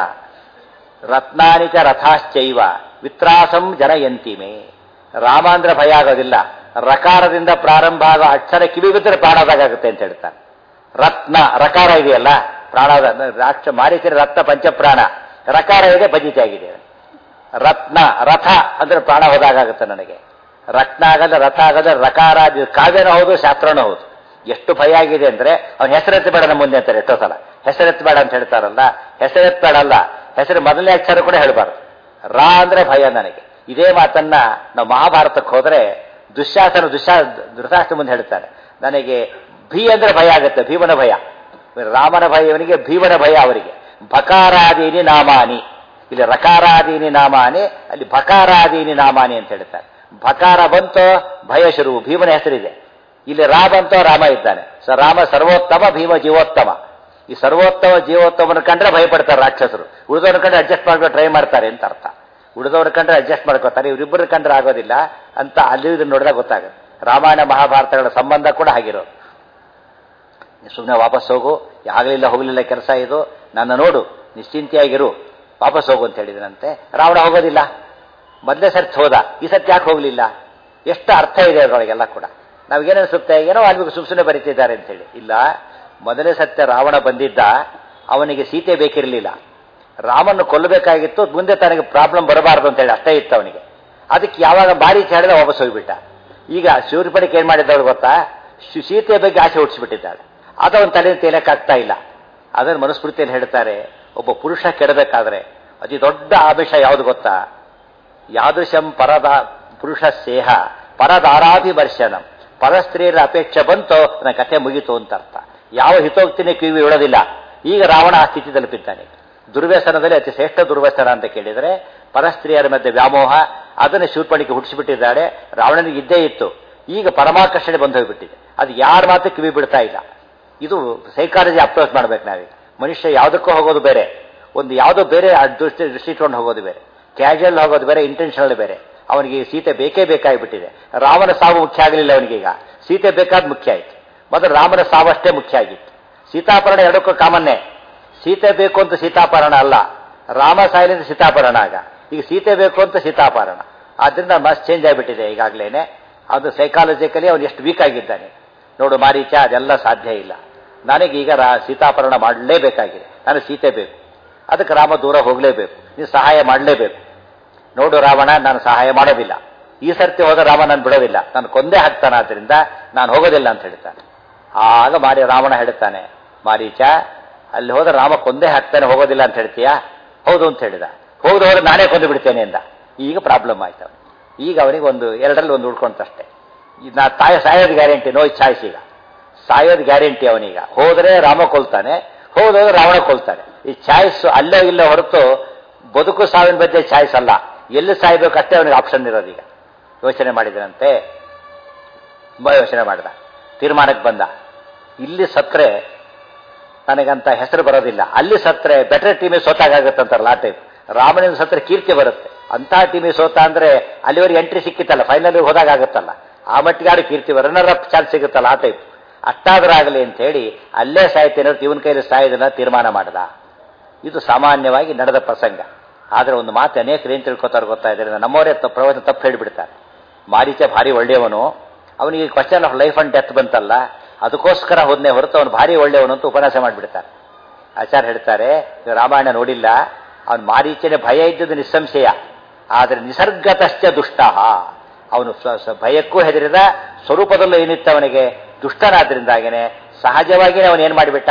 ರತ್ನಾನಿ ಚ ರಥಾಶ್ಚೈವ ವಿತ್ರಾಸಂ ಜನಯಂತಿಮೆ ರಾಮ ಅಂದ್ರೆ ಭಯ ಆಗೋದಿಲ್ಲ ರಕಾರದಿಂದ ಪ್ರಾರಂಭ ಆಗೋ ಅಕ್ಷರ ಕಿವಿ ಬಿದ್ದರೆ ಪ್ರಾಣದಾಗುತ್ತೆ ಅಂತ ಹೇಳ್ತಾನೆ ರತ್ನ ರಕಾರ ಇದೆಯಲ್ಲ ಪ್ರಾಣದ ರಾಕ್ಷ ಮಾರೀಚರ ರತ್ನ ಪಂಚಪ್ರಾಣ ರಕಾರ ಇದೆ ಭಜಿತ ಆಗಿದೆ ರತ್ನ ರಥ ಅಂದ್ರೆ ಪ್ರಾಣ ಹೋದಾಗುತ್ತೆ ನನಗೆ ರತ್ನ ಆಗದ ರಥ ಆಗದ ರಕಾರ ಅದು ಕಾವ್ಯನೂ ಹೌದು ಶಾಸ್ತ್ರನೂ ಹೌದು ಎಷ್ಟು ಭಯ ಆಗಿದೆ ಅಂದ್ರೆ ಅವ್ನ ಹೆಸರೆತ್ತು ಬೇಡ ನಮ್ಮ ಮುಂದೆ ಅಂತಾರೆ ಎಷ್ಟೋ ಸಲ ಹೆಸರೆತ್ತು ಬೇಡ ಅಂತ ಹೇಳ್ತಾರಲ್ಲ ಹೆಸರೆತ್ತು ಬೇಡ ಅಲ್ಲ ಹೆಸರು ಮೊದಲನೇ ಅಕ್ಷರ ಕೂಡ ಹೇಳ್ಬಾರ್ದು ರಾ ಅಂದ್ರೆ ಭಯ ನನಗೆ ಇದೇ ಮಾತನ್ನ ನಾವು ಮಹಾಭಾರತಕ್ಕೆ ಹೋದ್ರೆ ದುಶ್ಯಾಸನ ದುಶ್ಯಾ ಧೃತರಾಷ್ಟ್ರ ಮುಂದೆ ಹೇಳ್ತಾರೆ ನನಗೆ ಭೀ ಅಂದ್ರೆ ಭಯ ಆಗುತ್ತೆ ಭೀಮನ ಭಯ ರಾಮನ ಭಯ ಇವನಿಗೆ ಭೀಮನ ಭಯ ಅವರಿಗೆ ಭಕಾರಾದೀನಿ ನಾಮಾನಿ ಇಲ್ಲಿ ರಕಾರಾದೀನಿ ನಾಮಾನಿ ಅಲ್ಲಿ ಭಕಾರಾದೀನಿ ನಾಮಾನಿ ಅಂತ ಹೇಳ್ತಾರೆ ಭಕಾರ ಬಂತೋ ಭಯ ಶುರು ಭೀಮನ ಹೆಸರಿದೆ ಇಲ್ಲಿ ರಾ ಬಂತೋ ರಾಮ ಇದ್ದಾನೆ ಸ ರಾಮ ಸರ್ವೋತ್ತಮ ಭೀಮ ಜೀವೋತ್ತಮ ಈ ಸರ್ವೋತ್ತಮ ಜೀವೋತ್ತಮನ ಕಂಡ್ರೆ ಭಯಪಡ್ತಾರೆ ರಾಕ್ಷಸರು ಉಳಿದವ್ರ ಕಂಡ್ರೆ ಅಡ್ಜಸ್ಟ್ ಮಾಡ್ಕೊಂಡು ಟ್ರೈ ಮಾಡ್ತಾರೆ ಅಂತ ಅರ್ಥ ಉಳಿದವ್ರ ಕಂಡ್ರೆ ಅಡ್ಜಸ್ಟ್ ಮಾಡ್ಕೋತಾರೆ ಇವರಿಬ್ಬರ ಕಂಡ್ರೆ ಆಗೋದಿಲ್ಲ ಅಂತ ಅಲ್ಲಿ ಇದನ್ನ ನೋಡಿದಾಗ ಗೊತ್ತಾಗುತ್ತೆ ರಾಮಾಯಣ ಮಹಾಭಾರತಗಳ ಸಂಬಂಧ ಕೂಡ ಆಗಿರೋದು ಸುಮ್ಮನೆ ವಾಪಸ್ ಹೋಗು ಆಗಲಿಲ್ಲ ಹೋಗಲಿಲ್ಲ ಕೆಲಸ ಇದು ನನ್ನ ನೋಡು ನಿಶ್ಚಿಂತೆಯಾಗಿರು ವಾಪಸ್ ಹೋಗು ಅಂತ ಹೇಳಿದನಂತೆ ರಾವಣ ಹೋಗೋದಿಲ್ಲ ಮೊದಲೇ ಸರ್ತಿ ಹೋದ ಈ ಸರ್ತಿ ಯಾಕೆ ಹೋಗಲಿಲ್ಲ ಎಷ್ಟು ಅರ್ಥ ಇದೆ ಅದರೊಳಗೆಲ್ಲ ಕೂಡ ನಾವೇನು ಅನಿಸುತ್ತೆ ಏನೋ ಅಲ್ಲಿ ಸುಮ್ ಸುಮ್ಮನೆ ಬರೀತಿದ್ದಾರೆ ಅಂತೇಳಿ ಇಲ್ಲ ಮೊದಲೇ ಸತ್ಯ ರಾವಣ ಬಂದಿದ್ದ ಅವನಿಗೆ ಸೀತೆ ಬೇಕಿರಲಿಲ್ಲ ರಾಮನ್ನು ಕೊಲ್ಲಬೇಕಾಗಿತ್ತು ಮುಂದೆ ತನಗೆ ಪ್ರಾಬ್ಲಮ್ ಬರಬಾರದು ಅಂತ ಹೇಳಿ ಅಷ್ಟೇ ಇತ್ತು ಅವನಿಗೆ ಅದಕ್ಕೆ ಯಾವಾಗ ಬಾರಿ ಹೇಳಿದ ವಾಪಸ್ ಹೋಗಿಬಿಟ್ಟ ಈಗ ಶಿವರಿಪಡಿಕೆ ಏನ್ ಮಾಡಿದ್ದವಳು ಗೊತ್ತಾ ಶಿ- ಸೀತೆಯ ಬಗ್ಗೆ ಆಸೆ ಹುಟ್ಟಿಸ್ಬಿಟ್ಟಿದ್ದಾಳೆ ಅದು ಅವನ ತಲೆ ತೇಲಕ್ಕಾಗ್ತಾ ಇಲ್ಲ ಅದನ್ನು ಮನುಸ್ಮೃತಿಯಲ್ಲಿ ಹೇಳ್ತಾರೆ ಒಬ್ಬ ಪುರುಷ ಕೆಡಬೇಕಾದ್ರೆ ಅತಿ ದೊಡ್ಡ ಆಮಿಷ ಯಾವುದು ಗೊತ್ತಾ ಯಾದೃಶಂ ಪರದ ಪುರುಷ ಸೇಹ ಪರದಾರಾಭಿವರ್ಶನಂ ಪರಸ್ತ್ರೀಯರ ಅಪೇಕ್ಷೆ ಬಂತೋ ನನ್ನ ಕಥೆ ಮುಗೀತು ಅಂತ ಅರ್ಥ ಯಾವ ಹಿತೋಕ್ತಿನೇ ಕಿವಿ ಇಳೋದಿಲ್ಲ ಈಗ ರಾವಣ ಆ ಸ್ಥಿತಿ ತಲುಪಿದ್ದಾನೆ ದುರ್ವ್ಯಸನದಲ್ಲಿ ಅತಿ ಶ್ರೇಷ್ಠ ದುರ್ವ್ಯಸನ ಅಂತ ಕೇಳಿದರೆ ಪರಸ್ತ್ರೀಯರ ಮಧ್ಯೆ ವ್ಯಾಮೋಹ ಅದನ್ನು ಶೂರ್ಪಣಿಕೆ ಹುಟ್ಟಿಸಿಬಿಟ್ಟಿದ್ದಾಳೆ ರಾವಣನಿಗೆ ಇದ್ದೇ ಇತ್ತು ಈಗ ಪರಮಾಕರ್ಷಣೆ ಬಂದು ಹೋಗ್ಬಿಟ್ಟಿದೆ ಅದು ಯಾರ ಮಾತು ಕಿವಿ ಬಿಡ್ತಾ ಇಲ್ಲ ಇದು ಸೈಕಾಲಜಿ ಅಪ್ರೋಚ್ ಮಾಡ್ಬೇಕು ನಾವೀಗ ಮನುಷ್ಯ ಯಾವುದಕ್ಕೂ ಹೋಗೋದು ಬೇರೆ ಒಂದು ಯಾವುದೋ ಬೇರೆ ದೃಷ್ಟಿ ದೃಷ್ಟಿ ಇಟ್ಕೊಂಡು ಹೋಗೋದು ಬೇರೆ ಕ್ಯಾಶುವಲ್ ಹೋಗೋದು ಬೇರೆ ಇಂಟೆನ್ಷನಲ್ ಬೇರೆ ಅವನಿಗೆ ಸೀತೆ ಬೇಕೇ ಬೇಕಾಗಿಬಿಟ್ಟಿದೆ ರಾಮನ ಸಾವು ಮುಖ್ಯ ಆಗಲಿಲ್ಲ ಅವನಿಗೀಗ ಸೀತೆ ಬೇಕಾದ ಮುಖ್ಯ ಆಯ್ತು ಮೊದಲು ರಾಮನ ಸಾವು ಅಷ್ಟೇ ಮುಖ್ಯ ಆಗಿತ್ತು ಸೀತಾಪರಣ ಎರಡಕ್ಕೂ ಕಾಮನ್ನೇ ಸೀತೆ ಬೇಕು ಅಂತ ಸೀತಾಪರಣ ಅಲ್ಲ ರಾಮ ಸಾಯಲಿಂದ ಸೀತಾಪರಣ ಆಗ ಈಗ ಸೀತೆ ಬೇಕು ಅಂತ ಸೀತಾಪರಣ ಆದ್ರಿಂದ ಮಸ್ ಚೇಂಜ್ ಆಗಿಬಿಟ್ಟಿದೆ ಈಗಾಗಲೇ ಅದು ಸೈಕಾಲಜಿಕಲಿ ಅವನು ಎಷ್ಟು ವೀಕ್ ಆಗಿದ್ದಾನೆ ನೋಡು ಮಾರೀಚ ಅದೆಲ್ಲ ಸಾಧ್ಯ ಇಲ್ಲ ನನಗೀಗ ರಾ ಸೀತಾಪರಣ ಮಾಡಲೇಬೇಕಾಗಿದೆ ನಾನು ಸೀತೆ ಬೇಕು ಅದಕ್ಕೆ ರಾಮ ದೂರ ಹೋಗಲೇಬೇಕು ನೀನು ಸಹಾಯ ಮಾಡಲೇಬೇಕು ನೋಡು ರಾವಣ ನಾನು ಸಹಾಯ ಮಾಡೋದಿಲ್ಲ ಈ ಸರ್ತಿ ಹೋದ ರಾಮ ನಾನು ಬಿಡೋದಿಲ್ಲ ನಾನು ಕೊಂದೇ ಹಾಕ್ತಾನೆ ಆದ್ರಿಂದ ನಾನು ಹೋಗೋದಿಲ್ಲ ಅಂತ ಹೇಳ್ತಾನೆ ಆಗ ಮಾರಿ ರಾವಣ ಹೇಳ್ತಾನೆ ಮಾರೀಚ ಅಲ್ಲಿ ಹೋದ ರಾಮ ಕೊಂದೇ ಹಾಕ್ತಾನೆ ಹೋಗೋದಿಲ್ಲ ಅಂತ ಹೇಳ್ತೀಯಾ ಹೌದು ಅಂತ ಹೇಳಿದ ಹೋಗದ ಹೋದ್ರೆ ನಾನೇ ಕೊಂದು ಬಿಡ್ತೇನೆ ಅಂದ ಈಗ ಪ್ರಾಬ್ಲಮ್ ಆಯ್ತು ಅವ್ನು. ಈಗ ಅವನಿಗೆ ಒಂದು ಎರಡರಲ್ಲಿ ಒಂದು ಉಳ್ಕೊಂತಷ್ಟೇ ಈಗ ನಾ ತಾಯ ಸಾಯೋದು ಗ್ಯಾರಂಟಿ ನೋ ಚಾಯ್ಸ್ ಈಗ ಸಾಯೋದು ಗ್ಯಾರಂಟಿ ಅವನೀಗ ಹೋದ್ರೆ ರಾಮ ಕೊಲ್ತಾನೆ ಹೋದ್ರೆ ರಾವಣ ಕೊಲ್ತಾನೆ ಈ ಚಾಯ್ಸ್ ಅಲ್ಲೇ ಇಲ್ಲೇ ಹೊರತು ಬದುಕು ಸಾವಿನ ಬಗ್ಗೆ ಚಾಯ್ಸ್ ಅಲ್ಲ ಎಲ್ಲಿ ಸಾಯ್ಬೇಕು ಅಷ್ಟೇ ಅವನಿಗೆ ಆಪ್ಷನ್ ಇರೋದೀಗ ಯೋಚನೆ ಮಾಡಿದನಂತೆ ತುಂಬಾ ಯೋಚನೆ ಮಾಡಿದ ತೀರ್ಮಾನಕ್ಕೆ ಬಂದ ಇಲ್ಲಿ ಸತ್ರೆ ನನಗಂತ ಹೆಸರು ಬರೋದಿಲ್ಲ ಅಲ್ಲಿ ಸತ್ರೆ ಬೆಟರ್ ಟೀಮಿಗೆ ಸೋತಾಗತ್ತಂತಾರಲ್ಲ ಆ ಟೈಪ್ ರಾಮನಿಂದ ಸತ್ರೆ ಕೀರ್ತಿ ಬರುತ್ತೆ ಅಂತ ಟೀಮಿಗೆ ಸೋತ ಅಂದ್ರೆ ಅಲ್ಲಿವರೆಗೆ ಎಂಟ್ರಿ ಸಿಕ್ಕಿತ್ತಲ್ಲ ಫೈನಲ್ ಹೋದಾಗ ಆಗುತ್ತಲ್ಲ ಆ ಮಟ್ಟಿಗೆ ಆಡು ಕೀರ್ತಿ ರನ್ನರ್ ಅಪ್ ಚಾನ್ಸ್ ಸಿಗುತ್ತಲ್ಲ ಆ ಟೈಪ್ ಅಷ್ಟಾದ್ರಾಗಲಿ ಅಂತ ಹೇಳಿ ಅಲ್ಲೇ ಸಾಯ್ತೇನೆ ಇವನ್ ಕೈಲಿ ಸಾಯೋದನ್ನ ತೀರ್ಮಾನ ಮಾಡ್ದ ಇದು ಸಾಮಾನ್ಯವಾಗಿ ನಡೆದ ಪ್ರಸಂಗ ಆದ್ರೆ ಒಂದು ಮಾತು ಅನೇಕರು ಏನ್ ತಿಳ್ಕೊತಾರೆ ಗೊತ್ತಾಯಿದ್ರೆ ನಮ್ಮವರೇ ತಪ್ಪು ಪ್ರವಚನ ತಪ್ಪು ಹೇಳಿಬಿಡ್ತಾರೆ ಮಾರೀಚ ಭಾರಿ ಒಳ್ಳೆಯವನು ಅವನಿಗೆ question of life and death ಬಂತಲ್ಲ ಅದಕ್ಕೋಸ್ಕರ ಹೋದ್ನೆ ಹೊರತು ಅವನು ಭಾರಿ ಒಳ್ಳೆಯವನು ಅಂತ ಉಪನ್ಯಾಸ ಮಾಡಿಬಿಡ್ತಾರೆ ಆಚಾರ್ಯ ಹೇಳ್ತಾರೆ ಇವ್ರು ರಾಮಾಯಣ ನೋಡಿಲ್ಲ ಅವನು ಮಾರೀಚನೆ ಭಯ ಇದ್ದದ್ದು ನಿಸ್ಸಂಶಯ ಆದರೆ ನಿಸರ್ಗತಶ್ಚ ದುಷ್ಟ ಅವನು ಸ್ವ- ಸ್ವ- ಭಯಕ್ಕೂ ಹೆದರಿದ ಸ್ವರೂಪದಲ್ಲೂ ಏನಿತ್ತು ಅವನಿಗೆ ದುಷ್ಟನಾದ್ರಿಂದಾಗೇನೆ ಸಹಜವಾಗಿಯೇ ಅವನು ಏನ್ ಮಾಡಿಬಿಟ್ಟ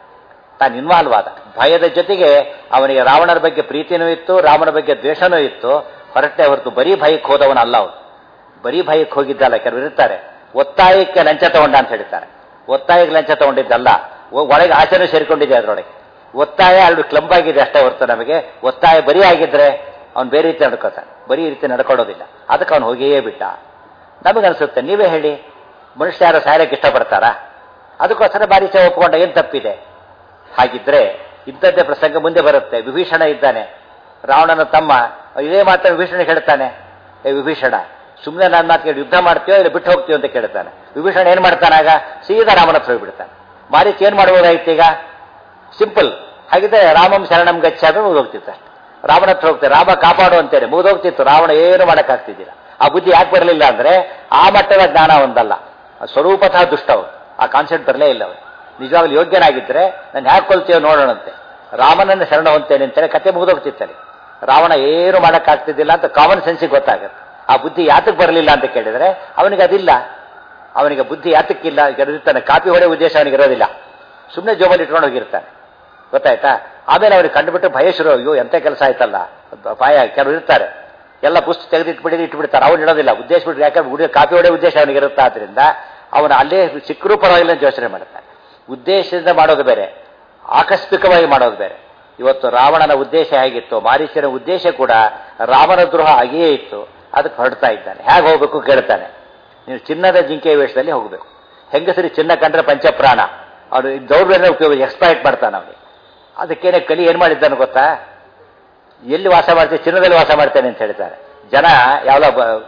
ತಾನು ಇನ್ವಾಲ್ವ್ ಆದ ಭಯದ ಜೊತೆಗೆ ಅವನಿಗೆ ರಾವಣರ ಬಗ್ಗೆ ಪ್ರೀತಿನೂ ಇತ್ತು ರಾಮನ ಬಗ್ಗೆ ದ್ವೇಷನೂ ಇತ್ತು ಹೊರಟೆ ಹೊರತು ಬರೀ ಭಯಕ್ಕೆ ಹೋದವನಲ್ಲ ಅವನು ಬರೀ ಭಯಕ್ಕೆ ಹೋಗಿದ್ದಲ್ಲ ಕೆಲವರು ಇರ್ತಾರೆ ಒತ್ತಾಯಕ್ಕೆ ಲಂಚ ತಗೊಂಡ ಅಂತ ಹೇಳ್ತಾರೆ ಒತ್ತಾಯಕ್ಕೆ ಲಂಚ ತಗೊಂಡಿದ್ದಲ್ಲ ಒ- ಒಳಗೆ ಆಚರಣೆ ಸೇರಿಕೊಂಡಿದೆ ಅದರೊಳಗೆ ಒತ್ತಾಯ ಎರಡು ಕ್ಲಂಬ್ ಆಗಿದೆ ಅಷ್ಟೇ ಹೊರತು ನಮಗೆ ಒತ್ತಾಯ ಬರೀ ಆಗಿದ್ರೆ ಅವ್ನು ಬೇರೆ ರೀತಿ ನಡ್ಕೋತಾನೆ ಬರೀ ರೀತಿ ನಡ್ಕೊಳ್ಳೋದಿಲ್ಲ ಅದಕ್ಕೆ ಅವನು ಹೋಗಿಯೇ ಬಿಟ್ಟ ನಮಗನ್ಸುತ್ತೆ ನೀವೇ ಹೇಳಿ ಮನುಷ್ಯ ಯಾರು ಸಾಯಕ್ಕೆ ಇಷ್ಟಪಡ್ತಾರಾ ಅದಕ್ಕೋಸ್ಕರ ಬಾರಿಸ ಒಪ್ಕೊಂಡ ಏನ್ ತಪ್ಪಿದೆ ಹಾಗಿದ್ರೆ ಇಂಥದ್ದೇ ಪ್ರಸಂಗ ಮುಂದೆ ಬರುತ್ತೆ ವಿಭೀಷಣ ಇದ್ದಾನೆ ರಾವಣನ ತಮ್ಮ ಇದೇ ಮಾತನ್ನು ವಿಭೀಷಣ ಹೇಳ್ತಾನೆ ಏ ವಿಭೀಷಣ ಸುಮ್ಮನೆ ನನ್ನ ಮಾತು ಕೇಳಿ ಯುದ್ಧ ಮಾಡ್ತೀಯೋ ಇಲ್ಲ ಬಿಟ್ಟು ಹೋಗ್ತೀಯೋ ಅಂತ ಕೇಳ್ತಾನೆ ವಿಭೀಷಣ ಏನ್ ಮಾಡ್ತಾನಾಗ ಸೀದಾ ರಾಮನ ಹತ್ರ ಹೋಗ್ಬಿಡ್ತಾನೆ ಮಾರೀಚ್ ಏನ್ ಮಾಡ್ಬೋದಾಯ್ತು ಈಗ ಸಿಂಪಲ್ ಹಾಗಿದ್ರೆ ರಾಮಂ ಶರಣಂ ಗಚ್ಚಾಮಿ ಮುಗಿದೋಗ್ತಿತ್ತು ಅಷ್ಟೆ ರಾಮನ ಹತ್ರ ಹೋಗ್ತಾರೆ ರಾಮ ಕಾಪಾಡು ಅಂತೇನೆ ಮುಗಿದೋಗ್ತಿತ್ತು ರಾವಣ ಏನು ಮಾಡಕ್ಕಾಗ್ತಿದ್ದಿಲ್ಲ ಆ ಬುದ್ಧಿ ಯಾಕೆ ಬರಲಿಲ್ಲ ಅಂದ್ರೆ ಆ ಮಟ್ಟದ ಜ್ಞಾನ ಒಂದಲ್ಲ ಆ ಸ್ವರೂಪತಃ ದುಷ್ಟವು ಆ ಕಾನ್ಸೆಪ್ಟ್ ಬರಲೇ ಇಲ್ಲ ಅವನು ನಿಜವಾಗ್ಲೂ ಯೋಗ್ಯನಾಗಿದ್ರೆ ನಾನು ಹ್ಯಾಕ್ ಕೊಲ್ತೀಯೋ ನೋಡೋಣಂತೆ ರಾಮನನ್ನು ಶರಣ ಹೊಂತೇನೆ ಅಂತೇಳಿ ಕತೆ ಮುಗಿದೋಗ್ತಿತ್ತಲ್ಲಿ ರಾವಣ ಏನು ಮಾಡಕ್ಕಾಗ್ತಿದ್ದಿಲ್ಲ ಅಂತ ಕಾಮನ್ ಸೆನ್ಸಿಗೆ ಗೊತ್ತಾಗುತ್ತೆ ಆ ಬುದ್ಧಿ ಯಾತಕ್ಕೆ ಬರಲಿಲ್ಲ ಅಂತ ಕೇಳಿದ್ರೆ ಅವನಿಗೆ ಅದಿಲ್ಲ ಅವನಿಗೆ ಬುದ್ಧಿ ಯಾತಕ್ಕಿಲ್ಲ ಇರ್ತಾನೆ ಕಾಪಿ ಹೊಡೆ ಉದ್ದೇಶ ಅವನಿಗೆ ಇರೋದಿಲ್ಲ ಸುಮ್ಮನೆ ಜೋಬಲ್ಲಿ ಇಟ್ಕೊಂಡು ಹೋಗಿರ್ತಾನೆ ಗೊತ್ತಾಯ್ತಾ ಆಮೇಲೆ ಅವನಿಗೆ ಕಂಡುಬಿಟ್ಟು ಭಯ ಶುರು ಅಯ್ಯೋ ಎಂತ ಕೆಲಸ ಆಯ್ತಲ್ಲ ಭಯ ಕೆಲವರು ಇರ್ತಾರೆ ಎಲ್ಲ ಪುಸ್ತಕ ತೆಗೆದಿಟ್ಬಿಡಿ ಇಟ್ಬಿಡ್ತಾರೆ ಅವ್ನು ಇಡೋದಿಲ್ಲ ಉದ್ದೇಶ ಬಿಟ್ಟು ಯಾಕಂದ್ರೆ ಹುಡುಗ ಕಾಪಿ ಹೊಡೆ ಉದ್ದೇಶ ಅವನಿಗೆ ಇರುತ್ತೆ ಆದ್ರಿಂದ ಅವನು ಅಲ್ಲೇ ಸಿಕ್ಕರೂ ಪರವಾಗಿಲ್ಲ ಅಂತ ಯೋಚನೆ ಮಾಡ್ತಾನೆ ಉದ್ದೇಶದಿಂದ ಮಾಡೋದು ಬೇರೆ ಆಕಸ್ಮಿಕವಾಗಿ ಮಾಡೋದು ಬೇರೆ ಇವತ್ತು ರಾವಣನ ಉದ್ದೇಶ ಹೇಗಿತ್ತು ಮಾರೀಚನ ಉದ್ದೇಶ ಕೂಡ ರಾಮನ ದ್ರೋಹ ಹಾಗೆಯೇ ಇತ್ತು ಅದಕ್ಕೆ ಹೊರಡ್ತಾ ಇದ್ದಾನೆ ಹೇಗೆ ಹೋಗ್ಬೇಕು ಕೇಳ್ತಾನೆ ನೀನು ಚಿನ್ನದ ಜಿಂಕೆಯ ವೇಷದಲ್ಲಿ ಹೋಗಬೇಕು ಹೆಂಗಸರಿ ಚಿನ್ನ ಕಂಡ್ರೆ ಪಂಚಪ್ರಾಣ ಅವನು ದೌರ್ಬಲ್ಯ ಉಪಯೋಗ ಎಕ್ಸ್ಪ್ಲಾಯ್ಟ್ ಮಾಡ್ತಾನೆ ಅವನಿಗೆ ಅದಕ್ಕೇನೆ ಕಲಿ ಏನ್ ಮಾಡಿದ್ದಾನೆ ಗೊತ್ತಾ ಎಲ್ಲಿ ವಾಸ ಮಾಡ್ತೇನೆ ಚಿನ್ನದಲ್ಲಿ ವಾಸ ಮಾಡ್ತೇನೆ ಅಂತ ಹೇಳ್ತಾರೆ ಜನ ಯಾವ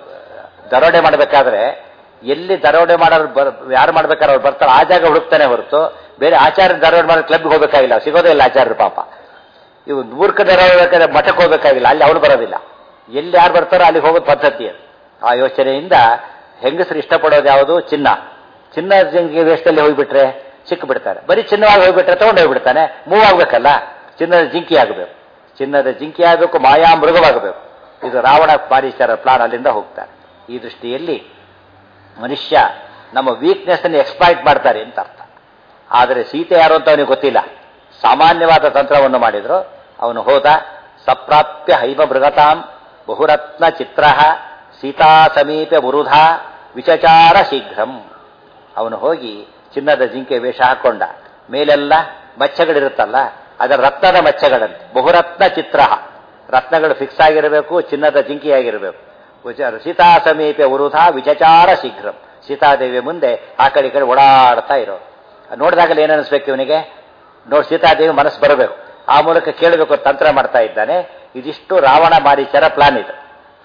ದರೋಡೆ ಮಾಡಬೇಕಾದ್ರೆ ಎಲ್ಲಿ ದರೋಡೆ ಮಾಡೋರು ಬರ್ ಯಾರು ಮಾಡ್ಬೇಕಾದ್ರೆ ಅವ್ರು ಬರ್ತಾರೆ ಆ ಜಾಗ ಹುಡುಕ್ತಾನೆ ಹೊರತು ಬೇರೆ ಆಚಾರ್ಯ ದರೋಡೆ ಮಾಡೋ ಕ್ಲಬ್ಗೆ ಹೋಗಬೇಕಾಗಿಲ್ಲ ಸಿಗೋದೇ ಇಲ್ಲ ಆಚಾರ್ಯರು ಪಾಪ ಇವು ಮೂರ್ಖ ದರೋಡೆ ಬೇಕಾದ್ರೆ ಮಠಕ್ಕೆ ಹೋಗಬೇಕಾಗಿಲ್ಲ ಅಲ್ಲಿ ಅವನು ಬರೋದಿಲ್ಲ ಎಲ್ಲಿ ಯಾರು ಬರ್ತಾರೋ ಅಲ್ಲಿಗೆ ಹೋಗೋದು ಪದ್ಧತಿ ಅದು ಆ ಯೋಚನೆಯಿಂದ ಹೆಂಗಸರು ಇಷ್ಟಪಡೋದು ಯಾವುದು ಚಿನ್ನ ಚಿನ್ನ ಜಿಂಕೆ ವೇಷದಲ್ಲಿ ಹೋಗ್ಬಿಟ್ರೆ ಸಿಕ್ಕು ಬಿಡ್ತಾರೆ ಬರೀ ಚಿನ್ನವಾಗಿ ಹೋಗ್ಬಿಟ್ರೆ ತಗೊಂಡು ಹೋಗ್ಬಿಡ್ತಾನೆ ಮೂವ್ ಆಗ್ಬೇಕಲ್ಲ ಚಿನ್ನದ ಜಿಂಕಿ ಆಗಬೇಕು ಚಿನ್ನದ ಜಿಂಕಿ ಆಗಬೇಕು ಮಾಯಾ ಮೃಗವಾಗಬೇಕು ಇದು ರಾವಣ ಪಾರೀಶ್ವರ ಪ್ಲಾನ್ ಅಲ್ಲಿಂದ ಹೋಗ್ತಾರೆ ಈ ದೃಷ್ಟಿಯಲ್ಲಿ ಮನುಷ್ಯ ನಮ್ಮ ವೀಕ್ನೆಸ್ ಅನ್ನು ಎಕ್ಸ್ಪ್ಲಾಯ್ಟ್ ಮಾಡ್ತಾರೆ ಅಂತ ಅರ್ಥ ಆದರೆ ಸೀತೆ ಯಾರು ಅಂತ ಅವನಿಗೆ ಗೊತ್ತಿಲ್ಲ ಸಾಮಾನ್ಯವಾದ ತಂತ್ರವನ್ನು ಮಾಡಿದ್ರು ಅವನು ಹೋದ ಸಪ್ರಾಪ್ಯ ಹೈಮ ಮೃಗತಾಂ ಬಹುರತ್ನ ಚಿತ್ರ ಸೀತಾ ಸಮೀಪ ಬುರುಧ ವಿಚಚಾರ ಶೀಘ್ರಂ ಅವನು ಹೋಗಿ ಚಿನ್ನದ ಜಿಂಕೆ ವೇಷ ಹಾಕೊಂಡ ಮೇಲೆಲ್ಲ ಮಚ್ಚಗಳಿರುತ್ತಲ್ಲ ಅದರ ರತ್ನದ ಮಚ್ಚಗಳಂತೆ ಬಹುರತ್ನ ಚಿತ್ರ ರತ್ನಗಳು ಫಿಕ್ಸ್ ಆಗಿರಬೇಕು ಚಿನ್ನದ ಜಿಂಕೆಯಾಗಿರಬೇಕು ವಿಚ- ಸೀತಾ ಸಮೀಪ ಉರುಧ ವಿಚಚಾರ ಶೀಘ್ರಂ ಸೀತಾದೇವಿಯ ಮುಂದೆ ಆ ಕಡೆ ಈ ಕಡೆ ಓಡಾಡ್ತಾ ಇರೋ ನೋಡಿದಾಗಲೇ ಏನು ಅನಿಸ್ಬೇಕು ಇವನಿಗೆ ನೋಡಿ ಸೀತಾದೇವಿ ಮನಸ್ಸು ಬರಬೇಕು ಆ ಮೂಲಕ ಕೇಳಬೇಕು ತಂತ್ರ ಮಾಡ್ತಾ ಇದ್ದಾನೆ ಇದಿಷ್ಟು ರಾವಣ ಮಾರೀಚರ ಪ್ಲಾನ್ ಇದು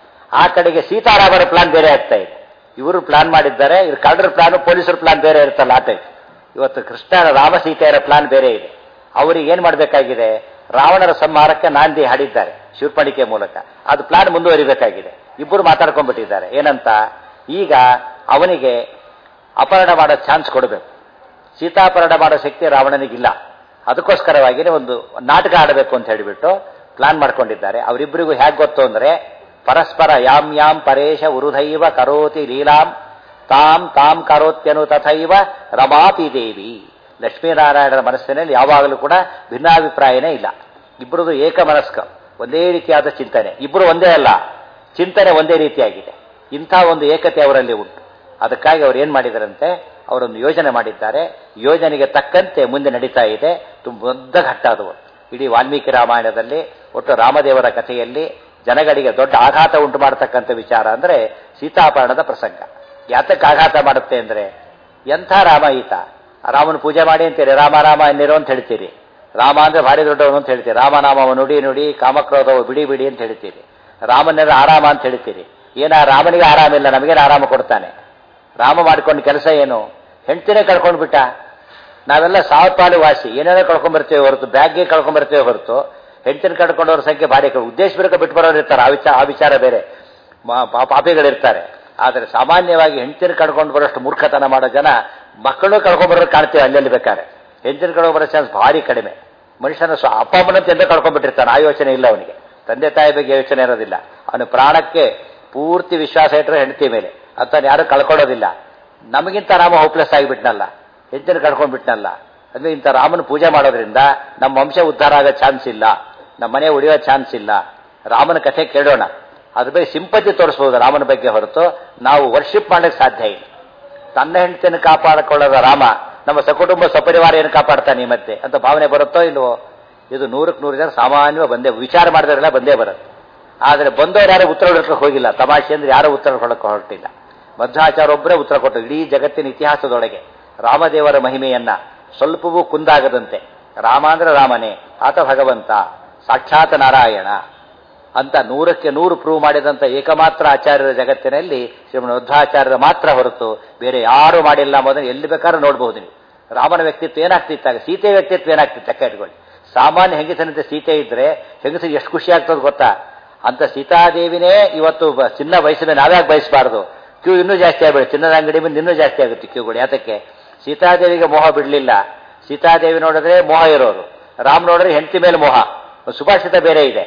ಆ ಕಡೆಗೆ ಸೀತಾರಾಮರ ಪ್ಲಾನ್ ಬೇರೆ ಆಗ್ತಾ ಇದೆ ಇವರು ಪ್ಲಾನ್ ಮಾಡಿದ್ದಾರೆ ಇವ್ರು ಕಳ್ಳರ ಪ್ಲಾನ್ ಪೊಲೀಸರ ಪ್ಲಾನ್ ಬೇರೆ ಇರುತ್ತಲ್ಲ ಆ ಟೈಪ್ ಇವತ್ತು ಕೃಷ್ಣನ ರಾಮ ಸೀತೆಯರ ಪ್ಲಾನ್ ಬೇರೆ ಇದೆ ಅವರಿಗೆ ಏನ್ ಮಾಡಬೇಕಾಗಿದೆ ರಾವಣರ ಸಂಹಾರಕ್ಕೆ ನಾಂದಿ ಹಾಡಿದ್ದಾರೆ ಶಿವಪಣಿಕೆ ಮೂಲಕ ಅದು ಪ್ಲಾನ್ ಮುಂದುವರಿಬೇಕಾಗಿದೆ ಇಬ್ಬರು ಮಾತಾಡ್ಕೊಂಡ್ಬಿಟ್ಟಿದ್ದಾರೆ ಏನಂತ ಈಗ ಅವನಿಗೆ ಅಪಹರಣ ಮಾಡೋ ಚಾನ್ಸ್ ಕೊಡಬೇಕು ಸೀತಾಪಹರಣ ಮಾಡೋ ಶಕ್ತಿ ರಾವಣನಿಗಿಲ್ಲ ಅದಕ್ಕೋಸ್ಕರವಾಗಿನೇ ಒಂದು ನಾಟಕ ಆಡಬೇಕು ಅಂತ ಹೇಳಿಬಿಟ್ಟು ಪ್ಲಾನ್ ಮಾಡ್ಕೊಂಡಿದ್ದಾರೆ ಅವರಿಬ್ಬರಿಗೂ ಹೇಗೆ ಗೊತ್ತು ಅಂದ್ರೆ ಪರಸ್ಪರ ಯಾಮ್ ಯಾಮ್ ಪರೇಶ ಉರುಧೈವ ಕರೋತಿ ಲೀಲಾಂ ತಾಂ ತಾಂ ಕರೋತ್ಯನು ತಥೈವ ರಮಾಪಿ ದೇವಿ ಲಕ್ಷ್ಮೀನಾರಾಯಣರ ಮನಸ್ಸಿನಲ್ಲಿ ಯಾವಾಗಲೂ ಕೂಡ ಭಿನ್ನಾಭಿಪ್ರಾಯನೇ ಇಲ್ಲ ಇಬ್ಬರದು ಏಕ ಮನಸ್ಕ ಒಂದೇ ರೀತಿಯಾದ ಚಿಂತನೆ ಇಬ್ಬರು ಒಂದೇ ಅಲ್ಲ ಚಿಂತನೆ ಒಂದೇ ರೀತಿಯಾಗಿದೆ ಇಂಥ ಒಂದು ಏಕತೆ ಅವರಲ್ಲಿ ಉಂಟು ಅದಕ್ಕಾಗಿ ಅವ್ರು ಏನ್ ಮಾಡಿದರಂತೆ ಅವರೊಂದು ಯೋಜನೆ ಮಾಡಿದ್ದಾರೆ ಯೋಜನೆಗೆ ತಕ್ಕಂತೆ ಮುಂದೆ ನಡೀತಾ ಇದೆ ತುಂಬ ದೊಡ್ಡ ಘಟ್ಟ ಅದು ಇಡೀ ವಾಲ್ಮೀಕಿ ರಾಮಾಯಣದಲ್ಲಿ ಒಟ್ಟು ರಾಮದೇವರ ಕಥೆಯಲ್ಲಿ ಜನಗಳಿಗೆ ದೊಡ್ಡ ಆಘಾತ ಉಂಟು ಮಾಡತಕ್ಕಂಥ ವಿಚಾರ ಅಂದ್ರೆ ಸೀತಾಪಹರಣದ ಪ್ರಸಂಗ ಯಾತಕ್ಕೆ ಆಘಾತ ಮಾಡುತ್ತೆ ಅಂದ್ರೆ ಎಂಥ ರಾಮ ಈತ ರಾಮನ ಪೂಜೆ ಮಾಡಿ ಅಂತೀರಿ ರಾಮ ರಾಮ ಎನ್ನಿರೋ ಅಂತ ಹೇಳ್ತೀರಿ ರಾಮ ಅಂದ್ರೆ ಭಾರಿ ದೊಡ್ಡವನು ಅಂತ ಹೇಳ್ತೀರಿ ರಾಮನಾಮವ ನುಡಿ ನುಡಿ ಕಾಮಕ್ರೋಧವು ಬಿಡಿ ಬಿಡಿ ಅಂತ ಹೇಳ್ತೀರಿ ರಾಮನೆಲ್ಲ ಆರಾಮ ಅಂತ ಹೇಳ್ತೀರಿ ಏನ ರಾಮನಿಗೆ ಆರಾಮಿಲ್ಲ ನಮಗೇನು ಆರಾಮ ಕೊಡ್ತಾನೆ ರಾಮ ಮಾಡ್ಕೊಂಡು ಕೆಲಸ ಏನು ಹೆಂಡ್ತಿನೇ ಕಳ್ಕೊಂಡು ಬಿಟ್ಟ ನಾವೆಲ್ಲ ಸಾವಿರ ಪಾಲು ವಾಸಿ ಏನೇನೋ ಕಳ್ಕೊಂಡ್ಬರ್ತೇವೆ ಹೊರತು ಬ್ಯಾಗ್ಗೆ ಕಳ್ಕೊಂಡ್ಬರ್ತೇವೆ ಹೊರತು ಹೆಂಡತಿನ ಕಳ್ಕೊಂಡವ್ರ ಸಂಖ್ಯೆ ಭಾರಿ ಕಡಿಮೆ. ಉದ್ದೇಶ ಬೇರೆ ಬಿಟ್ಟು ಬರೋರು ಇರ್ತಾರೆ ಆ ವಿಚಾರ ಆ ವಿಚಾರ ಬೇರೆ ಮಾ- ಪಾ- ಪಾಪಿಗಳಿರ್ತಾರೆ ಆದರೆ ಸಾಮಾನ್ಯವಾಗಿ ಹೆಂಡತಿನ ಕಳ್ಕೊಂಡು ಬರೋಷ್ಟು ಮೂರ್ಖತನ ಮಾಡೋ ಜನ ಮಕ್ಕಳು ಕಳ್ಕೊಂಡ್ಬರೋರು ಕಾಣ್ತೇವೆ ಅಲ್ಲಲ್ಲಿ ಬೇಕಾದ್ರೆ ಹೆಂಡತಿನ ಕಳ್ಕೊಂಡು ಬರೋ ಚಾನ್ಸ್ ಭಾರಿ ಕಡಿಮೆ ಮನುಷ್ಯನ ಸ್ವ ಅಪ್ಪ ಅಮ್ಮನಂತ ಎಂದ ಕಳ್ಕೊಂಡ್ಬಿಟ್ಟಿರ್ತಾನೆ ಆ ಯೋಚನೆ ಇಲ್ಲ ಅವನಿಗೆ ತಂದೆ ತಾಯಿ ಬಗ್ಗೆ ಯೋಚನೆ ಇರೋದಿಲ್ಲ ಅವನು ಪ್ರಾಣಕ್ಕೆ ಪೂರ್ತಿ ವಿಶ್ವಾಸ ಇಟ್ಟರೆ ಹೆಂಡತಿ ಮೇಲೆ ಅಂತ ಯಾರು ಕಳ್ಕೊಳ್ಳೋದಿಲ್ಲ ನಮಗಿಂತ ರಾಮ ಹೋಪ್ಲೆಸ್ ಆಗಿಬಿಟ್ನಲ್ಲ ಹೆಂಡತಿನ ಕಳ್ಕೊಂಡ್ಬಿಟ್ನಲ್ಲ ಅಂದ್ರೆ ಇಂಥ ರಾಮನ ಪೂಜೆ ಮಾಡೋದ್ರಿಂದ ನಮ್ಮ ವಂಶ ಉದ್ಧಾರ ಆಗೋ ಚಾನ್ಸ್ ಇಲ್ಲ ನಮ್ಮ ಮನೆ ಉಳಿಯೋ ಚಾನ್ಸ್ ಇಲ್ಲ ರಾಮನ ಕಥೆ ಕೇಳೋಣ ಅದ್ರ ಬಗ್ಗೆ ಸಿಂಪತಿ ತೋರಿಸಬಹುದು ರಾಮನ ಬಗ್ಗೆ ಹೊರತು ನಾವು ವರ್ಷಿಪ್ ಮಾಡಕ್ಕೆ ಸಾಧ್ಯ ಇಲ್ಲ ತನ್ನ ಹೆಂಡತಿಯನ್ನು ಕಾಪಾಡಿಕೊಳ್ಳೋದ ರಾಮ ನಮ್ಮ ಸಕುಟುಂಬ ಸಪರಿವಾರ ಏನು ಕಾಪಾಡ್ತಾನೆ ಈ ಮಧ್ಯೆ ಅಂತ ಭಾವನೆ ಬರುತ್ತೋ ಇಲ್ವೋ ಇದು ನೂರಕ್ಕೆ ನೂರು ಜನ ಸಾಮಾನ್ಯವಾಗಿ ಬಂದೇ ವಿಚಾರ ಮಾಡಿದವರೆಲ್ಲ ಬಂದೇ ಬರುತ್ತೆ ಆದರೆ ಬಂದವರು ಯಾರು ಉತ್ತರ ಕೊಡಕ್ಕೆ ಹೋಗಿಲ್ಲ ತಮಾಷೆ ಅಂದ್ರೆ ಯಾರು ಉತ್ತರ ಕೊಡಕ್ಕೆ ಹೊರಟಿಲ್ಲ ಮಧ್ವಾಚಾರ ಒಬ್ಬರೇ ಉತ್ತರ ಕೊಟ್ಟು ಇಡೀ ಜಗತ್ತಿನ ಇತಿಹಾಸದೊಳಗೆ ರಾಮದೇವರ ಮಹಿಮೆಯನ್ನ ಸ್ವಲ್ಪವೂ ಕುಂದಾಗದಂತೆ ರಾಮ ಅಂದ್ರೆ ರಾಮನೇ ಆತ ಭಗವಂತ ಸಾಕ್ಷಾತ್ ನಾರಾಯಣ ಅಂತ ನೂರಕ್ಕೆ ನೂರು ಪ್ರೂವ್ ಮಾಡಿದಂತ ಏಕಮಾತ್ರ ಆಚಾರ್ಯರ ಜಗತ್ತಿನಲ್ಲಿ ಶ್ರೀಮನ್ ಮಧ್ವಾಚಾರ್ಯರ ಮಾತ್ರ ಹೊರತು ಬೇರೆ ಯಾರು ಮಾಡಿಲ್ಲ ಮೊದಲು ಎಲ್ಲಿ ಬೇಕಾದ್ರೂ ನೋಡಬಹುದು ನೀವು ರಾಮನ ವ್ಯಕ್ತಿತ್ವ ಏನಾಗ್ತಿತ್ತಾಗ ಸೀತೆ ವ್ಯಕ್ತಿತ್ವ ಏನಾಗ್ತಿತ್ತು ಲೆಕ್ಕ ಇಟ್ಕೊಳ್ಳಿ ಸಾಮಾನ್ಯ ಹೆಂಗಸನಂತೆ ಸೀತೆ ಇದ್ರೆ ಹೆಂಗಸಿಗೆ ಎಷ್ಟು ಖುಷಿ ಆಗ್ತದೆ ಗೊತ್ತಾ ಅಂತ ಸೀತಾದೇವಿನೇ ಇವತ್ತು ಬ- ಚಿನ್ನ ವಯಸ್ಸಿನ ನಾವ್ಯಾಕೆ ಬಯಸಬಾರದು ಕ್ಯೂ ಇನ್ನೂ ಜಾಸ್ತಿ ಆಗ್ಬೇಡಿ ಚಿನ್ನದ ಅಂಗಡಿ ಬಂದು ಇನ್ನೂ ಜಾಸ್ತಿ ಆಗುತ್ತೆ ಕ್ಯೂಗಳು ಯಾತಕ್ಕೆ ಸೀತಾದೇವಿಗೆ ಮೋಹ ಬಿಡಲಿಲ್ಲ ಸೀತಾದೇವಿ ನೋಡಿದ್ರೆ ಮೋಹ ಇರೋರು ರಾಮ್ ನೋಡಿದ್ರೆ ಹೆಂಡತಿ ಮೇಲೆ ಮೋಹ ಸುಭಾಷಿತ ಬೇರೆ ಇದೆ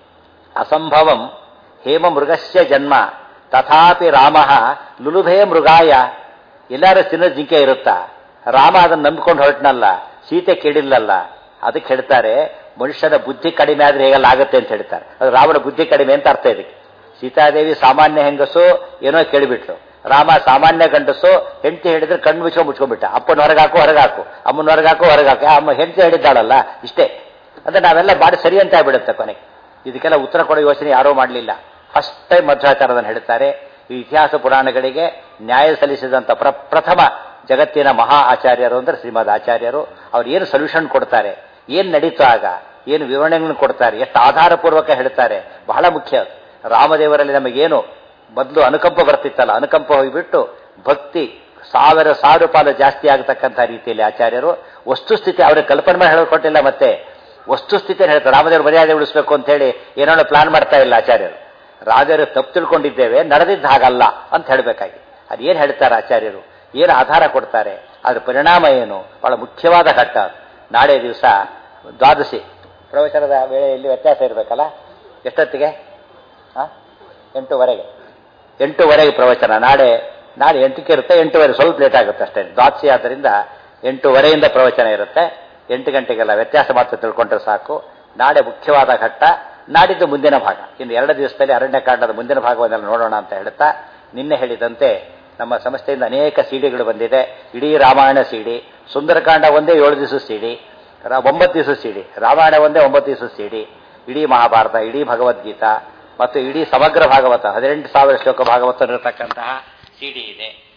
ಅಸಂಭವಂ ಹೇಮ ಮೃಗಸ್ಯ ಜನ್ಮ ತಥಾಪಿ ರಾಮ ಲುಲುಭೇ ಮೃಗಾಯ ಎಲ್ಲಾರು ಚಿನ್ನದ ಜಿಂಕೆ ಇರುತ್ತಾ ರಾಮ ಅದನ್ನು ನಂಬಿಕೊಂಡು ಹೊರಟ್ನಲ್ಲ ಸೀತೆ ಕೇಳಿಲ್ಲಲ್ಲ ಅದಕ್ಕೆ ಹೇಳ್ತಾರೆ ಮನುಷ್ಯನ ಬುದ್ಧಿ ಕಡಿಮೆ ಆದ್ರೆ ಹೇಗೆಲ್ಲ ಆಗುತ್ತೆ ಅಂತ ಹೇಳ್ತಾರೆ ಅದು ರಾಮನ ಬುದ್ಧಿ ಕಡಿಮೆ ಅಂತ ಅರ್ಥ ಇದಕ್ಕೆ ಸೀತಾದೇವಿ ಸಾಮಾನ್ಯ ಹೆಂಗಸು ಏನೋ ಕೇಳಿಬಿಟ್ಲು ರಾಮ ಸಾಮಾನ್ಯ ಗಂಡಸು ಹೆಂಡತಿ ಹೇಳಿದ್ರೆ ಕಣ್ಣು ಮುಚ್ಕೊಂಡು ಮುಚ್ಕೊಂಡ್ಬಿಟ್ಟ ಅಪ್ಪನ ಹೊರಗಾಕು ಹೊರಗಾಕು ಅಮ್ಮನ ಹೊರಗಾಕು ಹೊರಗಾಕು ಅಮ್ಮ ಹೆಂಡತಿ ಹೇಳಿದ್ದಾಳಲ್ಲ ಇಷ್ಟೇ ಅಂದ್ರೆ ನಾವೆಲ್ಲ ಬಾಡಿ ಸರಿ ಅಂತ ಆಗ್ಬಿಡುತ್ತೆ ಕೊನೆಗೆ ಇದಕ್ಕೆಲ್ಲ ಉತ್ತರ ಕೊಡೋ ಯೋಚನೆ ಯಾರೂ ಮಾಡಲಿಲ್ಲ ಫಸ್ಟ್ ಟೈಮ್ ಮಧ್ವಾಚಾರ್ಯದನ್ನು ಹೇಳ್ತಾರೆ ಈ ಇತಿಹಾಸ ಪುರಾಣಗಳಿಗೆ ನ್ಯಾಯ ಸಲ್ಲಿಸಿದಂಥ ಪ್ರ ಪ್ರಥಮ ಜಗತ್ತಿನ ಮಹಾ ಆಚಾರ್ಯರು ಅಂದ್ರೆ ಶ್ರೀಮದ್ ಆಚಾರ್ಯರು ಅವ್ರು ಏನು ಸೊಲ್ಯೂಷನ್ ಕೊಡ್ತಾರೆ ಏನು ನಡೀತು ಆಗ ಏನು ವಿವರಣೆಗಳನ್ನು ಕೊಡ್ತಾರೆ ಎಷ್ಟು ಆಧಾರಪೂರ್ವಕ ಹೇಳ್ತಾರೆ ಬಹಳ ಮುಖ್ಯ ಅದು. ರಾಮದೇವರಲ್ಲಿ ನಮಗೇನು ಮೊದಲು ಅನುಕಂಪ ಬರ್ತಿತ್ತಲ್ಲ ಅನುಕಂಪ ಹೋಗಿಬಿಟ್ಟು ಭಕ್ತಿ ಸಾವಿರ ಸಾವಿರ ಪಾಲು ಜಾಸ್ತಿ ಆಗತಕ್ಕಂಥ ರೀತಿಯಲ್ಲಿ ಆಚಾರ್ಯರು ವಸ್ತುಸ್ಥಿತಿ ಅವ್ರಿಗೆ ಕಲ್ಪನೆ ಮಾಡಿ ಹೇಳ್ಕೊಟ್ಟಿಲ್ಲ ಮತ್ತೆ ವಸ್ತುಸ್ಥಿತಿಯನ್ನು ಹೇಳ್ತಾರೆ ರಾಮದೇವರು ಮರ್ಯಾದೆ ಉಳಿಸ್ಬೇಕು ಅಂತ ಹೇಳಿ ಏನೋ ಪ್ಲಾನ್ ಮಾಡ್ತಾ ಇಲ್ಲ ಆಚಾರ್ಯರು ರಾಜರು ತಪ್ಪು ತಿಳ್ಕೊಂಡಿದ್ದೇವೆ ನಡೆದಿದ್ದ ಹಾಗಲ್ಲ ಅಂತ ಹೇಳಬೇಕಾಗಿ ಅದು ಏನು ಹೇಳ್ತಾರೆ ಆಚಾರ್ಯರು ಏನು ಆಧಾರ ಕೊಡ್ತಾರೆ ಅದ್ರ ಪರಿಣಾಮ ಏನು ಬಹಳ ಮುಖ್ಯವಾದ ಘಟ್ಟ ಅದು. ನಾಳೆ ದಿವಸ ದ್ವಾದಶಿ ಪ್ರವಚನದ ವೇಳೆಯಲ್ಲಿ ವ್ಯತ್ಯಾಸ ಇರಬೇಕಲ್ಲ ಎಷ್ಟೊತ್ತಿಗೆ ಆ? ಎಂಟೂವರೆಗೆ ಎಂಟೂವರೆಗೆ ಪ್ರವಚನ ನಾಳೆ ನಾಳೆ ಎಂಟಕ್ಕೆ ಇರುತ್ತೆ ಎಂಟೂವರೆ ಸ್ವಲ್ಪ ಲೇಟ್ ಆಗುತ್ತೆ ಅಷ್ಟೇ ದ್ವಾದಶಿ ಆದ್ದರಿಂದ ಎಂಟೂವರೆಯಿಂದ ಪ್ರವಚನ ಇರುತ್ತೆ ಎಂಟು ಗಂಟೆಗೆಲ್ಲ ವ್ಯತ್ಯಾಸ ಮಾತ್ರ ತಿಳ್ಕೊಂಡ್ರೆ ಸಾಕು ನಾಳೆ ಮುಖ್ಯವಾದ ಘಟ್ಟ ನಾಡಿದ್ದು ಮುಂದಿನ ಭಾಗ ಇನ್ನು ಎರಡು ದಿವಸದಲ್ಲಿ ಅರಣ್ಯಕಾಂಡದ ಮುಂದಿನ ಭಾಗವನ್ನೆಲ್ಲ ನೋಡೋಣ ಅಂತ ಹೇಳ್ತಾ ನಿನ್ನೆ ಹೇಳಿದಂತೆ ನಮ್ಮ ಸಂಸ್ಥೆಯಿಂದ ಅನೇಕ ಸಿಡಿಗಳು ಬಂದಿದೆ ಇಡೀ ರಾಮಾಯಣ ಸಿಡಿ ಸುಂದರಕಾಂಡ ಒಂದೇ ಏಳು ದಿವಸ ಸಿಡಿ ರಾ- ಒಂಬತ್ತು ದಿವಸ ಸಿಡಿ ರಾಮಾಯಣ ಒಂದೇ ಒಂಬತ್ತು ದಿವಸ ಸಿಡಿ ಇಡೀ ಮಹಾಭಾರತ ಇಡೀ ಭಗವದ್ಗೀತಾ ಮತ್ತು ಇಡೀ ಸಮಗ್ರ ಭಾಗವತ ಹದಿನೆಂಟು ಸಾವಿರ ಶ್ಲೋಕ ಭಾಗವತ ಇರತಕ್ಕಂತಹ ಸಿಡಿ ಇದೆ